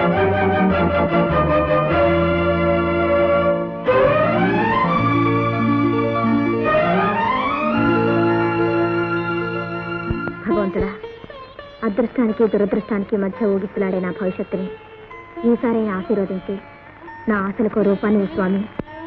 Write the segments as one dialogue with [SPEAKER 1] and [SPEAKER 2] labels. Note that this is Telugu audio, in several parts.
[SPEAKER 1] భగవంతుడా అదృష్టానికి దురదృష్టానికి మధ్య ఊగిసలాడే నా భవిష్యత్తుని ఈసారి ఆశీర్వదించి నా ఆశలకు రూపాన్ని ఇవ్వు స్వామి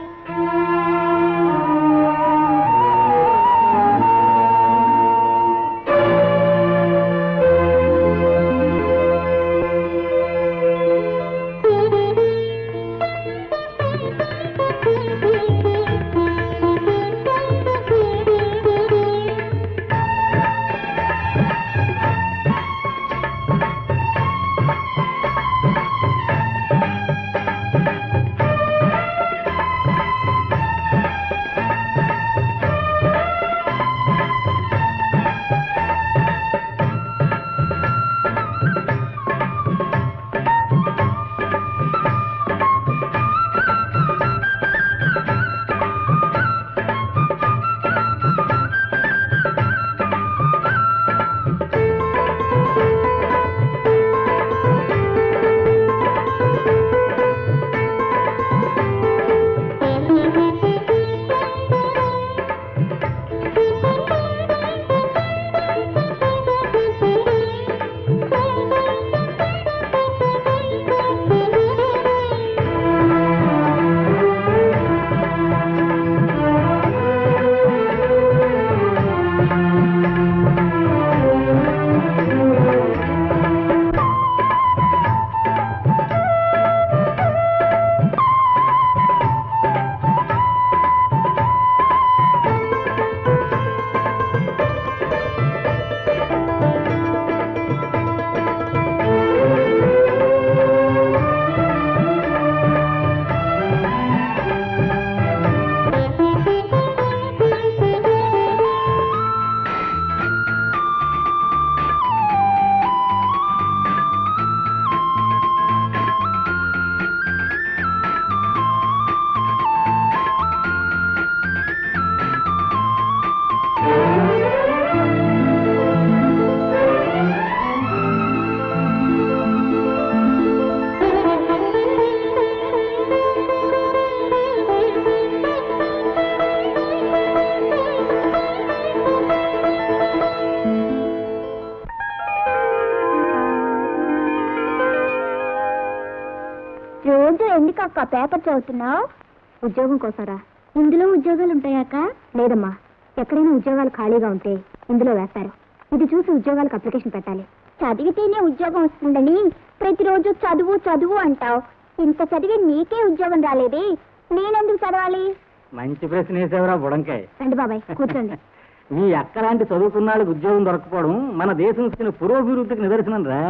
[SPEAKER 1] రోజు ఎందుకు అక్క పేపర్ చదువుతున్నావు ఉద్యోగం కోసరా ఇందులో ఉద్యోగాలు ఉంటాయాక లేదమ్మా ఎక్కడైనా ఉద్యోగాలు ఖాళీగా ఉంటే ఇందులో వేస్తారు ఇది చూసి ఉద్యోగాలకు అప్లికేషన్ పెట్టాలి చదివితేనే ఉద్యోగం వస్తుందని ప్రతిరోజు చదువు చదువు అంటావు ఇంత చదివి నీకే ఉద్యోగం రాలేదే నేనెందుకు చదవాలి
[SPEAKER 2] మంచి ప్రశ్న వేసేవరా బుడంకాయ్
[SPEAKER 1] రండి బాబాయ్ కూర్చోండి
[SPEAKER 2] మీ అక్కలాంటి చదువుకున్న వాళ్ళకి ఉద్యోగం దొరకపోవడం మన దేశం ఇచ్చిన పురోభివృద్ధికి నిదర్శనం రా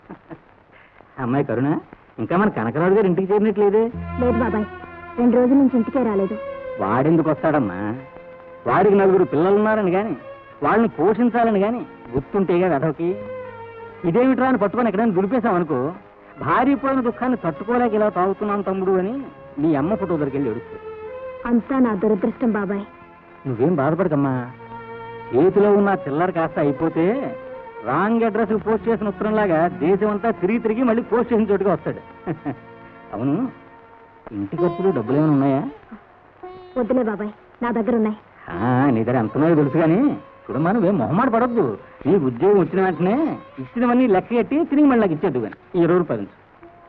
[SPEAKER 2] అమ్మాయి కరుణ ఇంకా మన కనకరాజు గారు ఇంటికి చేరినట్లేదే
[SPEAKER 1] లేదు బాబాయ్ రెండు రోజుల నుంచి ఇంటికే రాలేదు
[SPEAKER 2] వాడెందుకు వస్తాడమ్మా వాడికి నలుగురు పిల్లలున్నారని గాని వాళ్ళని పోషించాలని గాని గుర్తుంటేగా వెధవకి ఇదేమిట్రా అని పట్టుకొని ఎక్కడైనా దులిపేశామనుకో భార్య పోయిన దుఃఖాన్ని తట్టుకోలేక ఇలా తాగుతున్నాను తమ్ముడు అని మీ అమ్మ ఫోటో దగ్గరికి వెళ్ళి ఏడుస్తుంది
[SPEAKER 1] అంతా నా దురదృష్టం బాబాయ్
[SPEAKER 2] నువ్వేం బాధపడకమ్మా చేతిలో ఉన్న చిల్లర కాస్త అయిపోతే రాంగ్ అడ్రస్ పోస్ట్ చేసిన ఉత్తరంలాగా దేశం అంతా తిరిగి తిరిగి మళ్ళీ పోస్ట్ చేసిన చోటుగా వస్తాడు అవును ఇంటి ఖర్చులు డబ్బులు ఏమైనా ఉన్నాయా
[SPEAKER 1] వద్దులే బాబాయ్ నా దగ్గర ఉన్నాయి
[SPEAKER 2] ఆ, నీ దగ్గర ఎంత ఉన్నాయో తెలుసు కానీ చూడమ్మా నువ్వేం మొహమాట పడొద్దు నీకు ఉద్యోగం వచ్చిన వెంటనే ఇచ్చినవన్నీ లెక్క కట్టి తిరిగి మళ్ళీ నాకు ఇచ్చేద్దు కానీ ఈ రోజు రూపాయలు ఉంచు.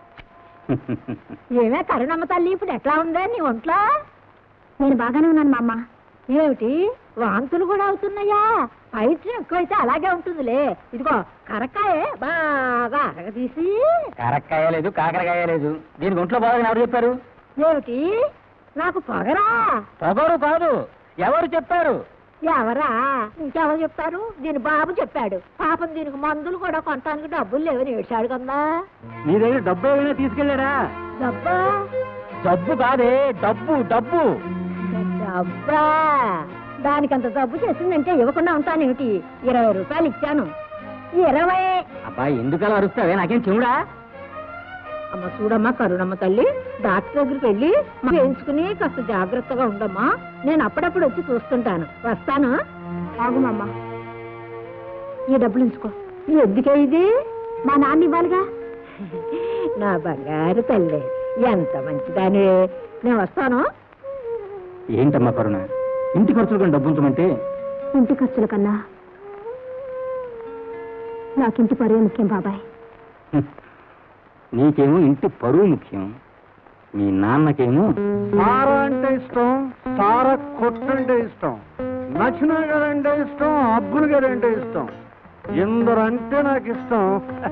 [SPEAKER 3] ఏమే కరుణమ్మ తల్లి ఇప్పుడు ఎట్లా ఉందా నీ ఒంట్లో
[SPEAKER 1] నేను బాగానే ఉన్నాను మా అమ్మ
[SPEAKER 3] ఏమిటి వాంతులు కూడా అవుతున్నాయా పైత్యం ఎక్కువైతే అలాగే ఉంటుందిలే ఇదిగో కరకాయ బాగా అరగదీసి
[SPEAKER 2] కారక్కాయ లేదు కాకరకాయ లేదు దీనికి ఒంట్లో బాగా ఎవరు చెప్పారు
[SPEAKER 3] ఏమిటి నాకు పొగరా
[SPEAKER 2] పొగరు కాదు ఎవరు చెప్పారు
[SPEAKER 3] ఎవరా ఇంకెవరు చెప్తారు దీని బాబు చెప్పాడు పాపం దీనికి మందులు కూడా కొనటానికి డబ్బులు లేవని ఏడ్చాడు కదా
[SPEAKER 2] నీ దగ్గర డబ్బు ఏమైనా తీసుకెళ్ళాడా
[SPEAKER 3] డబ్బా
[SPEAKER 2] డబ్బు కాదే డబ్బు డబ్బు
[SPEAKER 3] డబ్బా దానికంత డబ్బు చేసిందంటే ఇవ్వకుండా ఉంటానేమిటి ఇరవై రూపాయలు ఇచ్చాను ఇరవై
[SPEAKER 2] అబ్బాయి ఎందుకు అలా అరుస్తావే నాకేం చెవుడా
[SPEAKER 3] అమ్మ చూడమ్మా కరుణమ్మ తల్లి డాక్టర్ దగ్గరికి వెళ్ళి వేయించుకుని కాస్త జాగ్రత్తగా ఉండమ్మా నేను అప్పుడప్పుడు వచ్చి చూస్తుంటాను వస్తాను
[SPEAKER 1] ఆగు మా అమ్మ ఈ డబ్బులు ఉంచుకో
[SPEAKER 3] ఎందుకే ఇది
[SPEAKER 1] మా నాన్న ఇవ్వాలిగా
[SPEAKER 3] నా బంగారు తల్లి ఎంత మంచిదాని నేను వస్తాను
[SPEAKER 2] ఏంటమ్మా కరుణ ఇంటి ఖర్చులు డబ్బు ఉంచమంటే
[SPEAKER 1] ఇంటి ఖర్చుల కన్నా నాకింటి పరువు ముఖ్యం బాబాయ్
[SPEAKER 2] హ్మ్. నీకేమో ఇంటి పరువు ముఖ్యం మీ నాన్నకేమో
[SPEAKER 4] సార అంటే ఇష్టం సార కొట్టంటే ఇష్టం నచ్చిన గారంటే ఇష్టం అబ్బులు గారంటే ఇష్టం ఎందరంటే నాకు ఇష్టం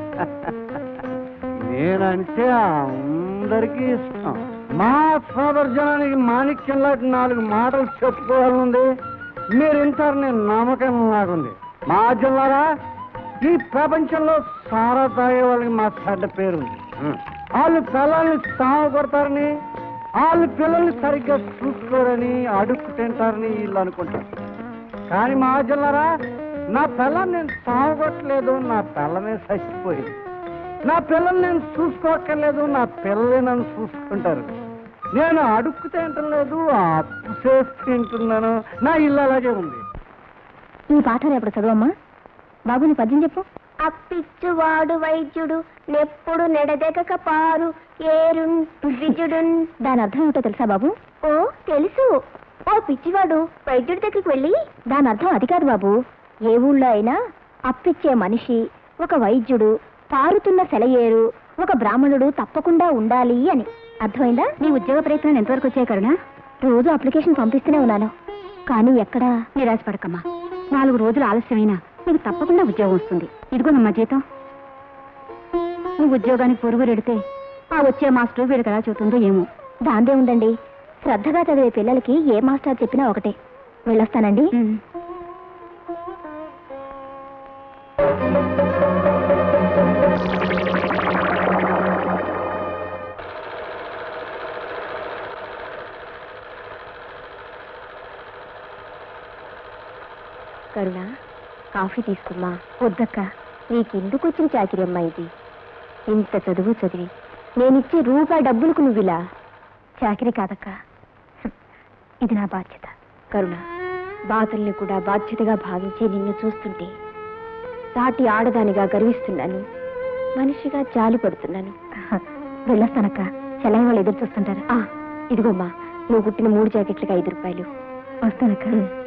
[SPEAKER 4] నేనంటే అందరికీ ఇష్టం మా సోదర జనానికి మాణిక్యం లాంటి నాలుగు మాటలు చెప్పుకోవాలనుంది మీరు వింటారని నమ్మకం నాకుంది మా జిల్లారా ఈ ప్రపంచంలో సారా తాగే వాళ్ళకి మా చెడ్డ పేరుంది వాళ్ళు పిల్లల్ని సాగు కొడతారని వాళ్ళు పిల్లల్ని సరిగ్గా చూసుకోరని అడుక్కు తింటారని వీళ్ళు అనుకుంటారు కానీ మా జిల్లారా నా పిల్లల్ని నేను సాగు కొట్టలేదు నా పిల్లనే చచ్చిపోయింది నా పిల్లల్ని నేను చూసుకోక్కర్లేదు నా పిల్లలే నన్ను చూసుకుంటారు నేను అడుక్కు తింటలేదు అప్పు చేసి తింటున్నాను నా ఇల్లు అలాగే ఉంది
[SPEAKER 1] ఈ పాఠాలు ఎప్పుడు చదువమ్మా బాబు నీ పద్యం చెప్పు
[SPEAKER 5] అప్పిచ్చువాడు వైద్యుడు నెప్పుడు నెడదెగక పారు ఏరున్ విజుడున్
[SPEAKER 1] దాని అర్థం ఏమిటో తెలుసా బాబు
[SPEAKER 5] ఓ తెలుసు ఓ పిచ్చివాడు వైద్యుడి దగ్గరికి వెళ్ళి
[SPEAKER 1] దాని అర్థం అది కాదు బాబు ఏ ఊళ్ళో అయినా అప్పిచ్చే మనిషి ఒక వైద్యుడు పారుతున్న సెలయేరు ఒక బ్రాహ్మణుడు తప్పకుండా ఉండాలి అని అర్థమైందా నీ ఉద్యోగ ప్రయత్నం ఎంతవరకు వచ్చాయి కరుణ రోజు అప్లికేషన్ పంపిస్తూనే ఉన్నాను కానీ ఎక్కడా నిరాశపడకమ్మా నాలుగు రోజులు ఆలస్యమైనా నీకు తప్పకుండా ఉద్యోగం వస్తుంది ఇదిగోనమ్మా జీతం నువ్వు ఉద్యోగానికి పొరుగు రెడితే ఆ వచ్చే మాస్టర్ వీడికి ఎలా చెబుతుందో ఏమో దాందే ఉండండి శ్రద్ధగా చదివే పిల్లలకి ఏ మాస్టర్ చెప్పినా ఒకటే వెళ్ళొస్తానండి కరుణ కాఫీ తీసుకుమ్మా వద్దక్క నీకెందుకు వచ్చిన చాకిరి అమ్మా ఇది ఇంత చదువు చదివి నేనిచ్చే రూపాయి డబ్బులకు నువ్వు ఇలా చాకిరి కాదక్క హ్మ్. ఇది నా బాధ్యత కరుణ బాధల్ని కూడా బాధ్యతగా భావించి నిన్ను చూస్తుంటే సాటి ఆడదానిగా గర్విస్తున్నాను మనిషిగా జాలి పడుతున్నాను వెళ్ళొస్తానక్క చెల్లయ్య వాళ్ళు ఎదురు చూస్తుంటారు ఇదిగోమ్మా నువ్వు కుట్టిన మూడు జాకెట్లకి ఐదు రూపాయలు వస్తానక్క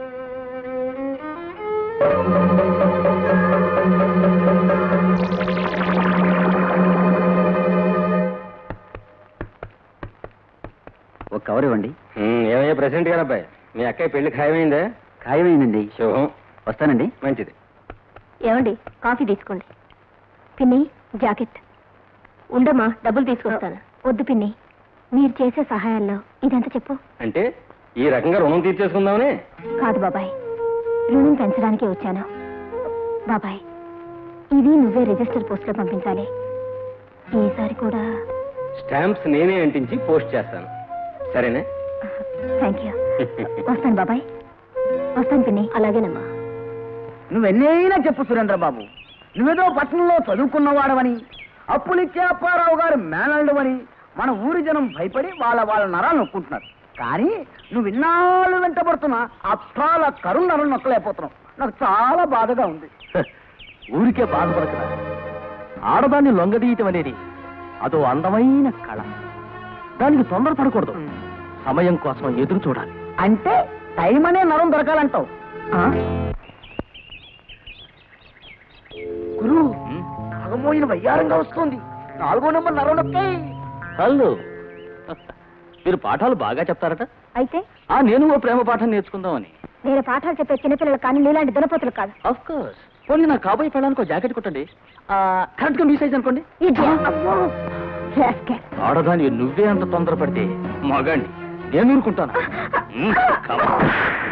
[SPEAKER 2] ఒక కవర్ ఇవ్వండి
[SPEAKER 6] ఏమయ్యా ప్రెసిడెంట్ గారు అబ్బాయి మీ అక్కయ్య పెళ్లి ఖాయమైందా
[SPEAKER 2] ఖాయమైందండి
[SPEAKER 6] శుభం
[SPEAKER 2] వస్తానండి
[SPEAKER 6] మంచిది
[SPEAKER 1] ఏమండి కాఫీ తీసుకోండి పిన్ని జాకెట్ ఉండమ్మా డబ్బులు తీసుకొస్తాను వద్దు పిన్ని మీరు చేసే సహాయాల్లో ఇదంతా చెప్పు
[SPEAKER 6] అంటే ఈ రకంగా రుణం తీర్చేసుకుందామని
[SPEAKER 1] కాదు బాబాయ్ రుణం పెంచడానికే వచ్చాను బాబాయ్ ఇది నువ్వే రిజిస్టర్ పోస్ట్లో పంపించాలి ఈసారి కూడా
[SPEAKER 6] స్టాంప్స్ నేనే అంటించి పోస్ట్ చేస్తాను సరేనా
[SPEAKER 1] థ్యాంక్ యూ వస్తాను బాబాయ్ వస్తాను పిన్ని అలాగేనమ్మా
[SPEAKER 4] నువ్వెన్నైనా చెప్పు సురేంద్ర బాబు నువ్వేదో పట్టణంలో చదువుకున్నవాడవని అప్పులిచ్చే అప్పారావు గారు మేనల్డు అని మన ఊరి జనం భయపడి వాళ్ళ వాళ్ళ నరాలు నొక్కుంటున్నారు కానీ నువ్వు ఇన్నాళ్ళు వెంటబడుతున్నా అప్పాల కరుణ నరం నొక్కలేకపోతున్నావు నాకు చాలా బాధగా ఉంది
[SPEAKER 2] ఊరికే బాధపడకరా ఆడదాన్ని లొంగదీయటం అనేది అదో అందమైన కళ దానికి తొందరపడకూడదు సమయం కోసం ఎదురు చూడాలి
[SPEAKER 4] అంటే టైం అనే నరం దొరకాలంటావు గురు నాగమోయిన వయ్యారంగా వస్తుంది నాలుగో నెంబర్ నరం నొక్కే
[SPEAKER 2] హలో మీరు పాఠాలు బాగా చెప్తారట
[SPEAKER 1] అయితే
[SPEAKER 2] ఆ నేను ఓ ప్రేమ పాఠం నేర్చుకుందామని
[SPEAKER 1] నేను పాఠాలు చెప్పే చిన్నపిల్లలు కానీ నీలాంటి దునపోతులు కాదు
[SPEAKER 2] ఆఫ్ కోర్స్ పోనీ నా కాబోయే పెళ్ళానికి ఒక జాకెట్ కుట్టండి కరెక్ట్ గా మీ సైజ్ అనుకోండి
[SPEAKER 1] Rascal.
[SPEAKER 2] ఆడదాని నువ్వే అంత తొందరపడితే మగాండి నేను ఊరుకుంటాను మ్మ్, come on.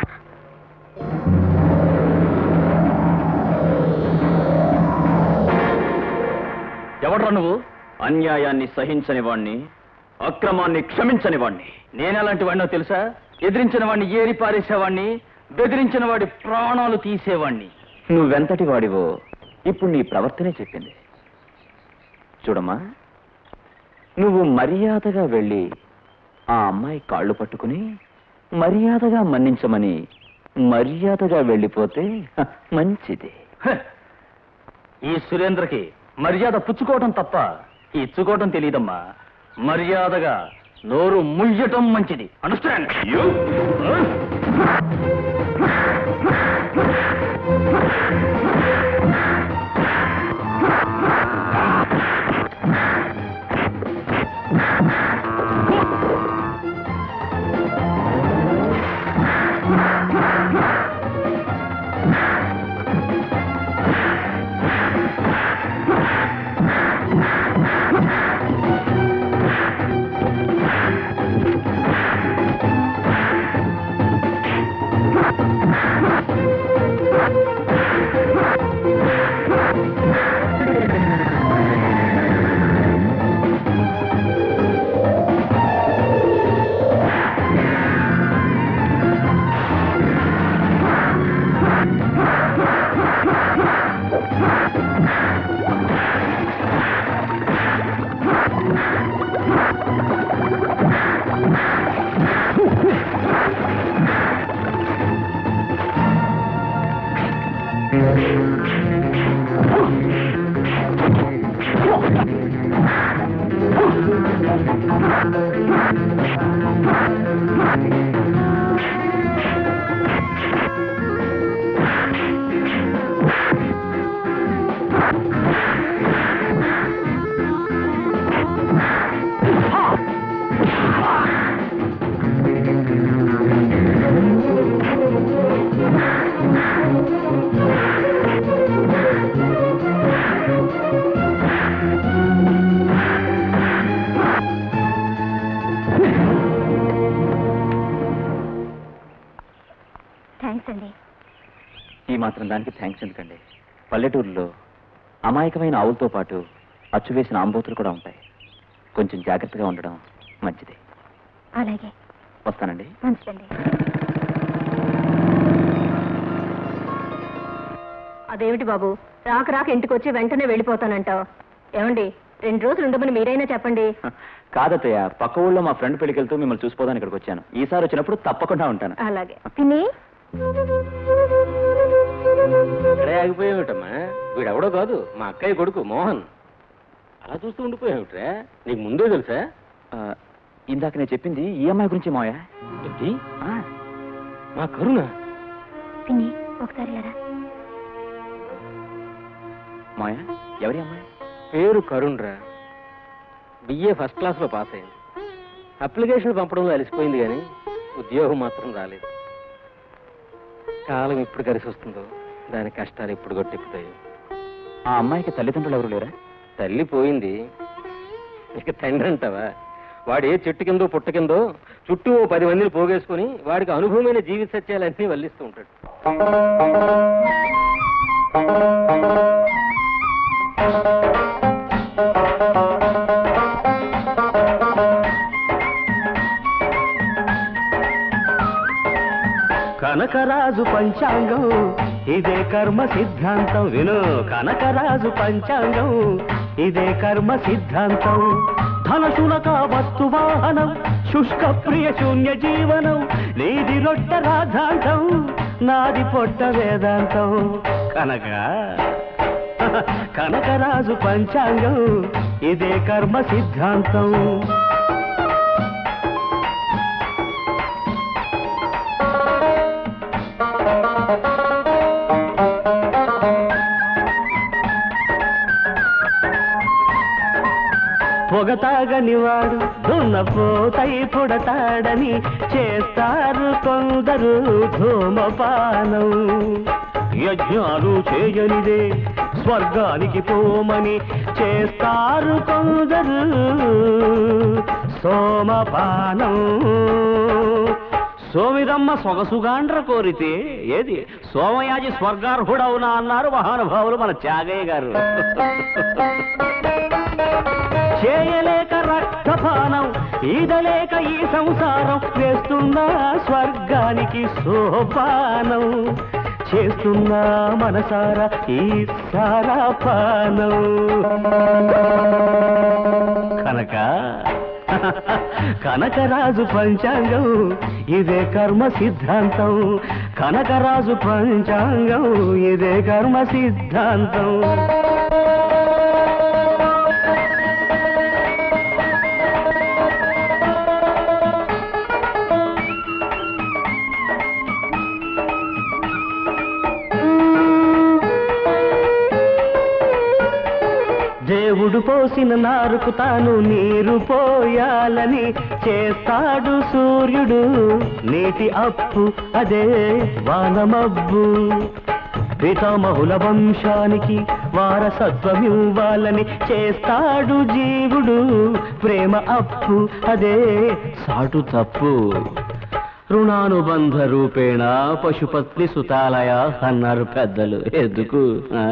[SPEAKER 2] ఎవడ్రా నువ్వు అన్యాయాన్ని సహించని వాణ్ణి అక్రమాన్ని క్షమించని వాణ్ణి నేనెలాంటి వాడినో తెలుసా ఎదిరించిన వాడిని ఏరి పారేసేవాణ్ణి బెదిరించిన వాడి ప్రాణాలు తీసేవాణ్ణి నువ్వెంతటి వాడివో ఇప్పుడు నీ ప్రవర్తనే చెప్పింది చూడమ్మా నువ్వు మర్యాదగా వెళ్ళి ఆ అమ్మాయి కాళ్ళు పట్టుకుని మర్యాదగా మన్నించమని మర్యాదగా వెళ్ళిపోతే హ, మంచిది హ, ఈ సురేంద్రకి మర్యాద పుచ్చుకోవడం తప్ప ఇచ్చుకోవటం తెలియదమ్మా మర్యాదగా నోరు ముయ్యటం మంచిది అండర్స్టాండ్
[SPEAKER 1] థ్యాంక్స్ అండి
[SPEAKER 2] ఈ మాత్రం దానికి థ్యాంక్స్ ఎందుకండి పల్లెటూరులో అమాయకమైన ఆవులతో పాటు అచ్చువేసిన ఆంబోతులు కూడా ఉంటాయి కొంచెం జాగ్రత్తగా ఉండడం మంచిది
[SPEAKER 1] అలాగే
[SPEAKER 2] వస్తానండి
[SPEAKER 1] మంచిదండి
[SPEAKER 5] అదేమిటి బాబు రాక రాక ఇంటికి వచ్చి వెంటనే వెళ్ళిపోతానంటావు ఏమండి రెండు రోజులు ఉండమని మీరైనా చెప్పండి
[SPEAKER 2] కాదత్తయ్య పక్క ఊళ్ళో మా ఫ్రెండ్ పెళ్ళికి వెళ్తూ మిమ్మల్ని చూసిపోదాని ఇక్కడికి వచ్చాను ఈసారి వచ్చినప్పుడు తప్పకుండా ఉంటాను
[SPEAKER 5] అలాగే
[SPEAKER 1] పిన్ని
[SPEAKER 6] ఇక్కడే ఆగిపోయావుటమ్మా వీడెవడో కాదు మా అక్కయ్య కొడుకు మోహన్ అలా చూస్తూ ఉండిపోయావుట్రా నీకు ముందే తెలుసా
[SPEAKER 2] ఆ, ఇందాక నేను చెప్పింది ఈ అమ్మాయి గురించి మావయ్య
[SPEAKER 6] ఏంటి
[SPEAKER 2] ఆ,
[SPEAKER 6] మా కరుణ
[SPEAKER 1] పిన్ని ఒకసారి లేరా
[SPEAKER 2] మావయ్య ఎవరి అమ్మాయి
[SPEAKER 6] పేరు కరుణ్ రా బిఏ ఫస్ట్ క్లాస్లో పాస్ అయింది అప్లికేషన్ పంపడంలో అలసిపోయింది కానీ ఉద్యోగం మాత్రం రాలేదు కాలం ఎప్పుడు కలిసి వస్తుందో దాని కష్టాలు ఎప్పుడు కొట్టెక్కుతాయో
[SPEAKER 2] ఆ అమ్మాయికి తల్లిదండ్రులు ఎవరు లేరా
[SPEAKER 6] తల్లి పోయింది ఇక తండ్రి అంటావా వాడు ఏ చెట్టు కిందో పుట్ట కిందో చుట్టూ ఓ పది మందిని పోగేసుకుని వాడికి అనుభవమైన జీవిత సత్యాలన్నీ వల్లిస్తూ ఉంటాడు
[SPEAKER 7] కనకరాజు పంచాంగం ఇదే కర్మ సిద్ధాంతం విను కనకరాజు పంచాంగం ఇదే కర్మ సిద్ధాంతం ధనశునక వస్తు వాహనం శుష్క ప్రియ శూన్య జీవనం నీది రొట్ట రాధాంతం నాది పొట్ట వేదాంతం కనక కనకరాజు పంచాంగం ఇదే కర్మ సిద్ధాంతం పొగతాగని వాడు దున్నపోతై పుడతాడని చేస్తారు కొందరు ధూమపానం యజ్ఞాలు చేయనిదే స్వర్గానికి పోమని చేస్తారు కొందరు సోమపానం సోమిరమ్మ సొగసుగాండ్ర కోరితే ఏది సోమయాజి స్వర్గార్హుడవునా అన్నారు మహానుభావులు మన త్యాగయ్య గారు చేయలేక రక్తపానం ఈదలేక ఈ సంసారం వేస్తున్నా స్వర్గానికి సోపానం చేస్తున్నా మనసారా ఈ సారాపానం కనుక కనకరాజు పంచాంగం ఇదే కర్మ సిద్ధాంతం కనకరాజు పంచాంగం ఇదే కర్మ సిద్ధాంతం దేవుడు పోసిన నారుకు తాను నీరు పోయాలని చేస్తాడు సూర్యుడు నీటి అప్పు అదే వానమబ్బు పితామహుల వంశానికి వారసత్వమివ్వాలని చేస్తాడు జీవుడు ప్రేమ అప్పు అదే సాటు తప్పు రుణానుబంధ రూపేణ పశుపత్ని సుతాలయ అన్నారు పెద్దలు ఎందుకు ఆ?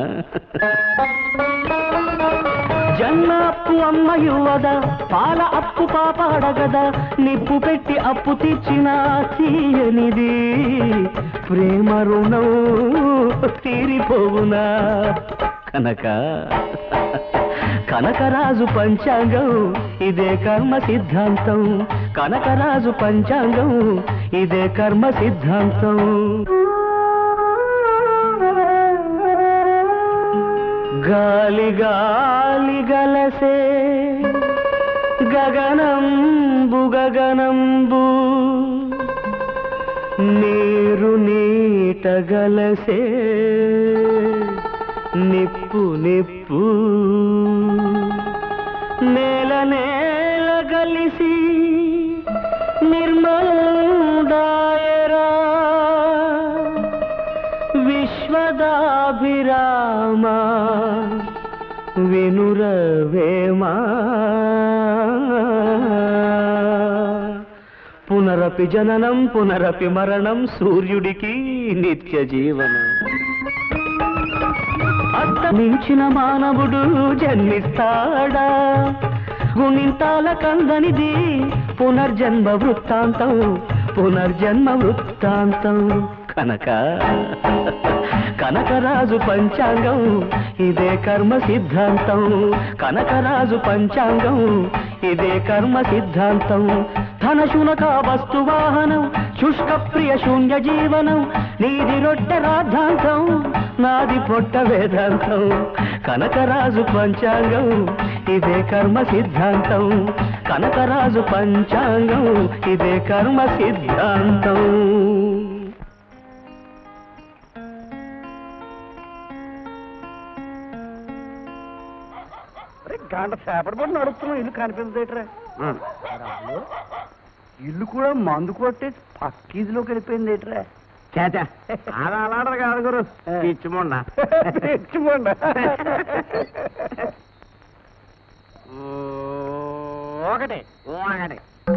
[SPEAKER 7] జన్మ అప్పు అమ్మ యువద పాల అప్పు పాప అడగదా నిప్పు పెట్టి అప్పు తీర్చిన తీయనిది ప్రేమ రుణం తీరిపోవునా కనుక కనకరాజు పంచాంగం ఇదే కర్మ సిద్ధాంతం కనకరాజు పంచాంగం ఇదే కర్మ సిద్ధాంతం గాలి గాలి గలసే గగనంబు గగనంబు నీరు నీట గలసే నిప్పు నిప్పు నేల నేల గలిసి నిర్మలుడాయరా విశ్వదాభిరామ వినురవేమా పునరపి జననం పునరపి మరణం సూర్యుడికి నిత్య జీవనం మించిన మానవుడు జన్మిస్తాడా గుణింతాల కందనిది పునర్జన్మ వృత్తాంతం పునర్జన్మ వృత్తాంతం కనుక కనకరాజు పంచాంగం ఇదే కర్మ సిద్ధాంతం కనకరాజు పంచాంగం ఇదే కర్మ సిద్ధాంతం ధన శునక వస్తు వాహనం శుష్క ప్రియ శూన్య జీవనం నీది రొట్టె రాద్ధాంతం నాది పొట్ట వేదాంతం కనకరాజు పంచాంగం ఇదే కర్మ సిద్ధాంతం కనకరాజు పంచాంగం ఇదే కర్మ సిద్ధాంతం
[SPEAKER 4] అరే గంట సేపటి పాటు నడుస్తున్నాం ఇల్లు కనిపించదేట్రా ఇల్లు కూడా మందు కొట్టేసి పక్కీదిలోకి వెళ్ళిపోయింది ఏట్రా
[SPEAKER 2] చేచా అలా అలాడరు కాదు గురు పిచ్చిమొండ
[SPEAKER 4] పిచ్చిమొండ.
[SPEAKER 2] ఒకటి ఒకటి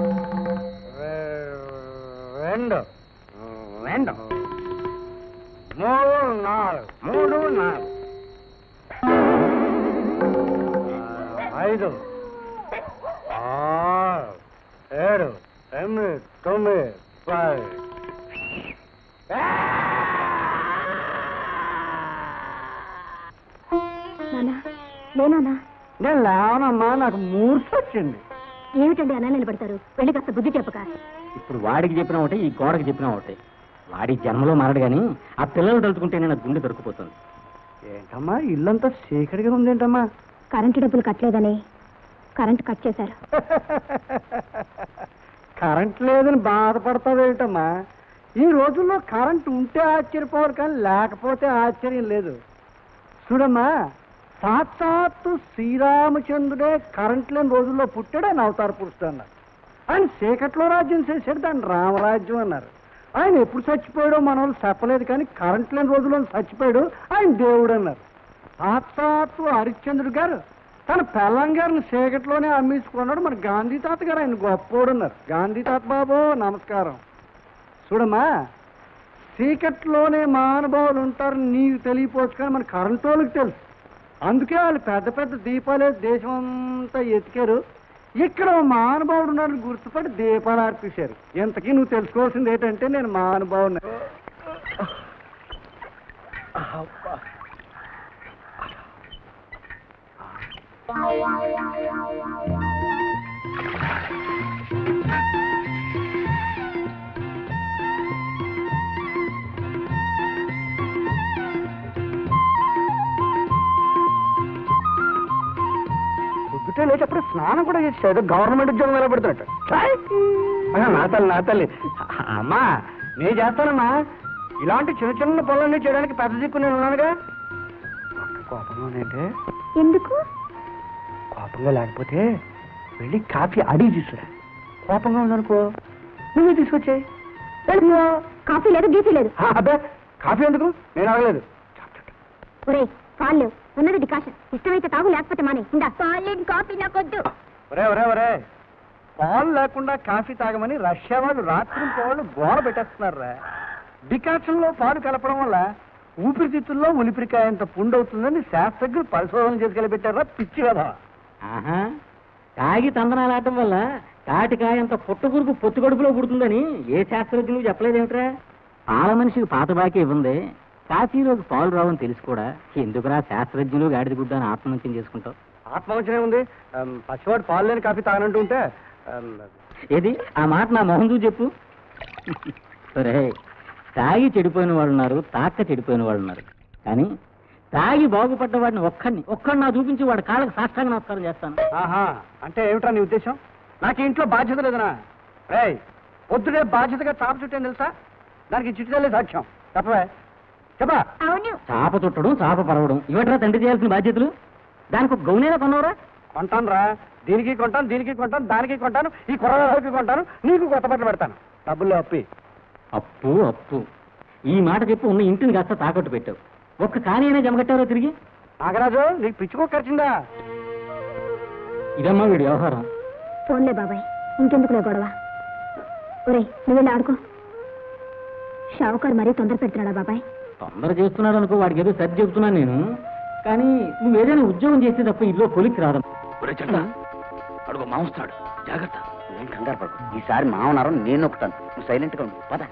[SPEAKER 4] రెండు
[SPEAKER 2] రెండు
[SPEAKER 4] మూడు నాలుగు
[SPEAKER 2] మూడు నాలుగు
[SPEAKER 4] ఐదు ఆరు ఏడు ఎనిమిది తొమ్మిది పది
[SPEAKER 1] నానా లేనానా
[SPEAKER 4] నేను లేవనమ్మా నాకు మూర్ఛ వచ్చింది
[SPEAKER 1] ఏమిటండి అలా నిలబడతారు వెళ్ళి కాస్త బుద్ధి చెప్పక
[SPEAKER 2] ఇప్పుడు వాడికి చెప్పిన ఒకటి ఈ గోడకి చెప్పిన ఒకటి వాడి జన్మలో మారడు కానీ ఆ పిల్లలు తలుచుకుంటే నేను గుండె దొరికిపోతుంది
[SPEAKER 4] ఏంటమ్మా ఇల్లంతా చీకటిగా ఉందేంటమ్మా
[SPEAKER 1] కరెంటు డబ్బులు కట్టలేదని కరెంటు కట్ చేశారు
[SPEAKER 4] కరెంట్ లేదని బాధపడతావేంటమ్మా ఈ రోజుల్లో కరెంట్ ఉంటే ఆశ్చర్యపోరు కానీ లేకపోతే ఆశ్చర్యం లేదు చూడమ్మా సాక్షాత్తు శ్రీరామచంద్రుడే కరెంట్ లేని రోజుల్లో పుట్టాడు ఆయన అవతార పురుషుడు అన్నారు ఆయన చీకట్లో రాజ్యం చేశాడు దాన్ని రామరాజ్యం అన్నారు ఆయన ఎప్పుడు చచ్చిపోయాడో మన వాళ్ళు చెప్పలేదు కానీ కరెంట్ లేని రోజుల్లో చచ్చిపోయాడు ఆయన దేవుడు అన్నారు సాక్షాత్తు హరిశ్చంద్రుడు గారు తన పెళ్ళం గారిని చీకట్లోనే అమ్మేసుకున్నాడు మన గాంధీ తాత గారు ఆయన గొప్పోడు అన్నారు గాంధీ తాత బాబు నమస్కారం చూడమ్మా చీకట్లోనే మహానుభావులు ఉంటారు నీకు తెలియపోవచ్చు కానీ మన కరెంట్ వాళ్ళకి తెలుసు అందుకే వాళ్ళు పెద్ద పెద్ద దీపాలే దేశం అంతా ఎతికారు ఇక్కడ ఓ మహానుభావుడు ఉన్నాడని గుర్తుపడి దీపాలు అర్పించారు ఇంతకీ నువ్వు తెలుసుకోవాల్సింది ఏంటంటే నేను మహానుభావుని పొద్దుటే లేటప్పుడు స్నానం కూడా చేసేది గవర్నమెంట్ ఉద్యోగం నిలబెడుతున్నట్టు ఛాయ్! అయ్యో, నా తల్లి నా తల్లి అమ్మా నేను చేస్తానమ్మా ఇలాంటి చిన్న చిన్న పనులన్నీ చేయడానికి పెద్ద దిక్కు నేను ఉన్నానుగా ఒక్క కోపంలోనేంటే
[SPEAKER 1] ఎందుకు
[SPEAKER 4] కోపంగా లేకపోతే వెళ్ళి కాఫీ అడిగి తీసుకురా కోపంగా ఉందనుకో నువ్వే తీసుకొచ్చాయి
[SPEAKER 1] కాఫీ లేదు గీఫీ లేదు
[SPEAKER 4] అబ్బే కాఫీ ఎందుకు నేను అడగలేదు
[SPEAKER 1] ఒరే పాలు ఉన్నది డికాషన్ ఇష్టమైతే తాగు లేకపోతే మానే ఇందా పాలేని కాఫీ నాకొద్దు
[SPEAKER 4] ఒరే ఒరే ఒరే పాలు లేకుండా కాఫీ తాగమని రష్యా వాళ్ళు రాత్రి వాళ్ళు గోడ పెట్టేస్తున్నారా డికాషన్ లో పాలు కలపడం వల్ల ఊపిరితిత్తుల్లో ఉలిపిరికాయంత పుండవుతుందని శాస్త్రజ్ఞులు పరిశోధన చేసుకెళ్ళి పెట్టారా పిచ్చి కదా
[SPEAKER 2] ఆహా తాగి తందనాలు ఆడటం వల్ల తాటికాయంత పుట్టగురుకు పొత్తు కడుపులో పుడుతుందని ఏ శాస్త్రజ్ఞులు చెప్పలేదేమిట్రా పాల మనిషికి పాత బాకి ఇవ్వంది కాశీలోకి పాలు రావని తెలిసి కూడా ఎందుకురా శాస్త్రజ్ఞులు గాడిద గుడ్డ అని ఆత్మహత్యం చేసుకుంటావు
[SPEAKER 4] ఆత్మవంచనే ఉంది ఆమ్, పసివాడు పాలు లేని కాఫీ తాగనంటూ ఉంటే ఆమ్,
[SPEAKER 2] ఏది ఆ మాట నా మొహం చూసి చెప్పు సరే తాగి చెడిపోయిన వాళ్ళు ఉన్నారు తాక్క చెడిపోయిన వాళ్ళు ఉన్నారు కానీ తాగి బాగుపడ్డ వాడిని ఒక్కడిని ఒక్కడిని నా చూపించి వాడి కాళ్ళకి సాష్టాంగ నమస్కారం చేస్తాను
[SPEAKER 4] ఆహా అంటే ఏమిట్రా నీ ఉద్దేశం నాకు ఈ ఇంట్లో బాధ్యత లేదనా రేయ్ పొద్దునే బాధ్యతగా చాప చుట్టాను తెలుసా దానికి చిట్టుదలే సాక్ష్యం చెప్పవే చెప్పా
[SPEAKER 1] అవును
[SPEAKER 2] చాప చుట్టడం చాప పరవడం ఇవట్రా తండ్రి చేయాల్సిన బాధ్యతలు దానికి ఒక గౌనేలా కొన్నవరా
[SPEAKER 4] కొంటాను రా దీనికి కొంటాను దీనికి కొంటాను దానికి కొంటాను ఈ కుర్రగారికి కొంటాను నీకు కొత్త బట్టలు పెడతాను డబ్బుల్లో అప్పి
[SPEAKER 2] అప్పు అప్పు ఈ మాట చెప్పి ఉన్న ఇంటిని కాస్త తాకట్టు పెట్టావు ఒక్క కాని అయినా జమగట్టారో తిరిగి
[SPEAKER 4] నాగరాజు నీకు పిచ్చుకో ఖర్చిందా
[SPEAKER 2] ఇదమ్మా వీడి వ్యవహారం
[SPEAKER 1] ఫోన్లే బాబాయ్ ఇంకెందుకులే గొడవ ఒరే నువ్వు వెళ్ళి ఆడుకో షావుకారు మరీ తొందర పెడుతున్నాడా బాబాయ్
[SPEAKER 2] తొందర చేస్తున్నాడు అనుకో వాడికి ఏదో సరి చెబుతున్నాను నేను కానీ నువ్వు ఏదైనా ఉద్యోగం చేస్తే తప్ప ఇంట్లో కొలిక్కి రాదు
[SPEAKER 7] అడుగు మావస్తాడు జాగ్రత్త
[SPEAKER 8] ఏం కంగారు పడకు ఈసారి మామనారం నేను నొక్కుతాను నువ్వు సైలెంట్ గా ఉండు పద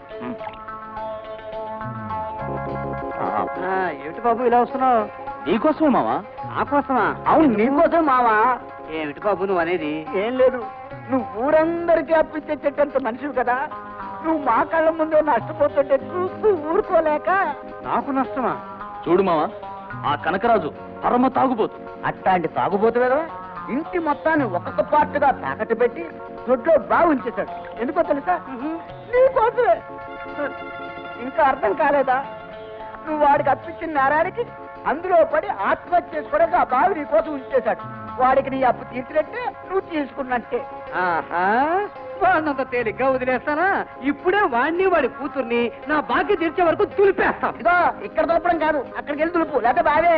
[SPEAKER 4] ఏమిటి బాబు ఇలా వస్తున్నావు
[SPEAKER 7] నీకోసమే మావా
[SPEAKER 4] నా కోసమా
[SPEAKER 8] అవును నీకోసం మావా ఏమిటి బాబు నువ్వు అనేది
[SPEAKER 4] ఏం లేదు నువ్వు ఊరందరికీ అప్పించేటంత మనిషివి కదా నువ్వు మా కళ్ళ ముందే నష్టపోతుంటే చూస్తూ ఊరుకోలేక నాకు నష్టమా
[SPEAKER 7] చూడు మావా ఆ కనకరాజు పరమ తాగుబోతు
[SPEAKER 8] అట్లాంటి తాగుబోతు కదా ఇంటి మొత్తాన్ని ఒక్కొక్క పార్ట్గా తాకట్టు పెట్టి దొడ్లో బాగా ఉంచేశాడు ఎందుకో తెలుసా నీకోసమే ఇంకా అర్థం కాలేదా నువ్వు వాడికి అప్పించిన నేరానికి అందులో పడి ఆత్మహత్య చేసుకోవడానికి ఆ బావి నీ కోసం ఉంచేశాడు వాడికి నీ అప్పు తీర్చినట్టే నువ్వు తీసుకున్నట్టే
[SPEAKER 4] ఆహా వాడినంత తేలిగ్గా వదిలేస్తానా ఇప్పుడే వాణ్ణి వాడి కూతుర్ని నా బాకీ తీర్చే వరకు తులిపేస్తాం
[SPEAKER 8] ఇదో ఇక్కడ దొరపడం కాదు అక్కడికి వెళ్ళి తులుపు లేకపోతే బావే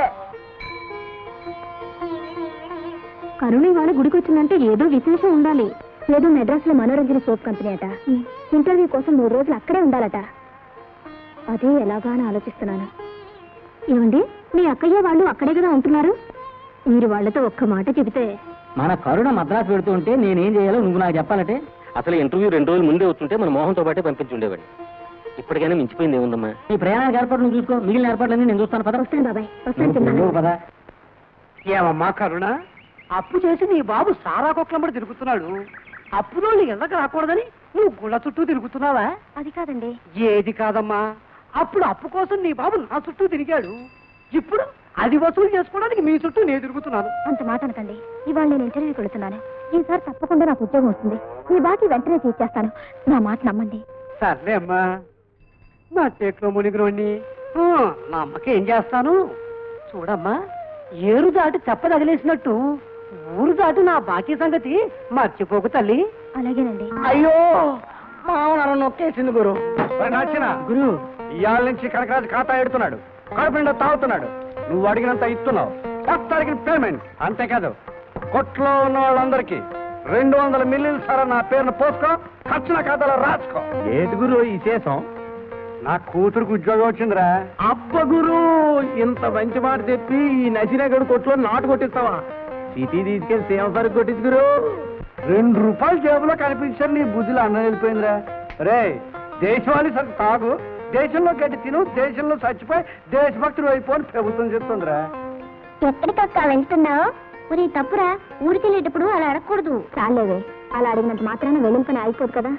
[SPEAKER 1] కరుణ ఇవాళ గుడికి వచ్చిందంటే ఏదో విశేషం ఉండాలి ఏదో మెడ్రాస్ లో మనోరంజన సోప్ కంపెనీ అట ఇంటర్వ్యూ కోసం మూడు రోజులు అక్కడే ఉండాలట అదే ఎలాగా అని ఆలోచిస్తున్నాను ఏమండి మీ అక్కయ్య వాళ్ళు అక్కడే కదా ఉంటున్నారు మీరు వాళ్ళతో ఒక్క మాట చెబితే
[SPEAKER 2] మన కరుణ మద్రాసు పెడుతూ ఉంటే నేనేం చేయాలో నువ్వు నాకు చెప్పాలంటే
[SPEAKER 6] అసలు ఇంటర్వ్యూ రెండు రోజులు ముందే వచ్చుంటే మన మోహన్తో పాటే పంపించి ఉండేవాడి ఇప్పటికైనా మించిపోయింది ఏముందమ్మా
[SPEAKER 2] నీ ప్రయాణానికి ఏర్పాటు నువ్వు చూసుకో మిగిలిన ఏర్పాట్లన్నీ నేను చూస్తాను పద
[SPEAKER 1] వస్తాను బాబాయ్ వస్తాను చిన్న
[SPEAKER 2] నువ్వు పద
[SPEAKER 4] ఏమమ్మా కరుణ అప్పు చేసి నీ బాబు సారా కొట్లమ్మడి తిరుగుతున్నాడు అప్పులో నీ ఇళ్ళకి రాకూడదని నువ్వు గుళ్ళ చుట్టూ తిరుగుతున్నావా
[SPEAKER 1] అది కాదండి
[SPEAKER 4] ఏది కాదమ్మా అప్పుడు అప్పు కోసం నీ బాబు నా చుట్టూ తిరిగాడు ఇప్పుడు అది వసూలు చేసుకోవడానికి మీ చుట్టూ నేను తిరుగుతున్నాను
[SPEAKER 1] అంత మాట అనకండి ఇవాళ నేను ఇంటర్వ్యూకి వెళుతున్నాను ఈసారి తప్పకుండా నాకు ఉద్యోగం వస్తుంది మీ బాకీ వెంటనే తీర్చేస్తాను నా మాట నమ్మండి
[SPEAKER 4] సర్లే అమ్మా నా చేతిలో మునిగిరోని నా అమ్మకి ఏం చేస్తాను చూడమ్మా ఏరు దాటి చెప్ప తగిలేసినట్టు ఊరు దాటి నా బాకీ సంగతి మర్చిపోకు తల్లి
[SPEAKER 1] అలాగేనండి
[SPEAKER 8] అయ్యో మామనారం నొక్కేసింది గురు
[SPEAKER 4] గురు ఇవాళ నుంచి కనకరాజు ఖాతా ఎడుతున్నాడు కడుపు నిండా తాగుతున్నాడు నువ్వు అడిగినంత ఇస్తున్నావు ఫస్ట్ అడిగిన పేమెంట్ అంతేకాదు కొట్లో ఉన్న వాళ్ళందరికీ రెండు వందల మిల్లీలు సార్ నా పేరును పోసుకో ఖర్చు నా ఖాతాలో రాసుకో ఏది గురు ఈ శేషం నా కూతురుకు ఉద్యోగం వచ్చిందిరా అబ్బ గురు ఇంత మంచి మాట చెప్పి ఈ నసినగడు కొట్లో నాటు కొట్టిస్తావా సిటీ తీసుకెళ్లి సేవ సరుకు కొట్టింది గురు రెండు రూపాయలు జేబులో కనిపించారు నీ బుద్ధిలో అన్నం వెళ్ళిపోయిందిరా రే దేశవాళీ సరుకు తాగు దేశంలో గడ్డి తిను దేశంలో చచ్చిపోయి దేశభక్తులు అయిపోని ప్రభుత్వం చెప్తుందిరా
[SPEAKER 1] ఎక్కడికక్క వెళ్తున్నావు మరి తప్పురా ఊరికి వెళ్ళేటప్పుడు అలా అడగకూడదు చాలేవే అలా అడిగినంత మాత్రాన వెళ్ళిన పని అయిపోదు కదా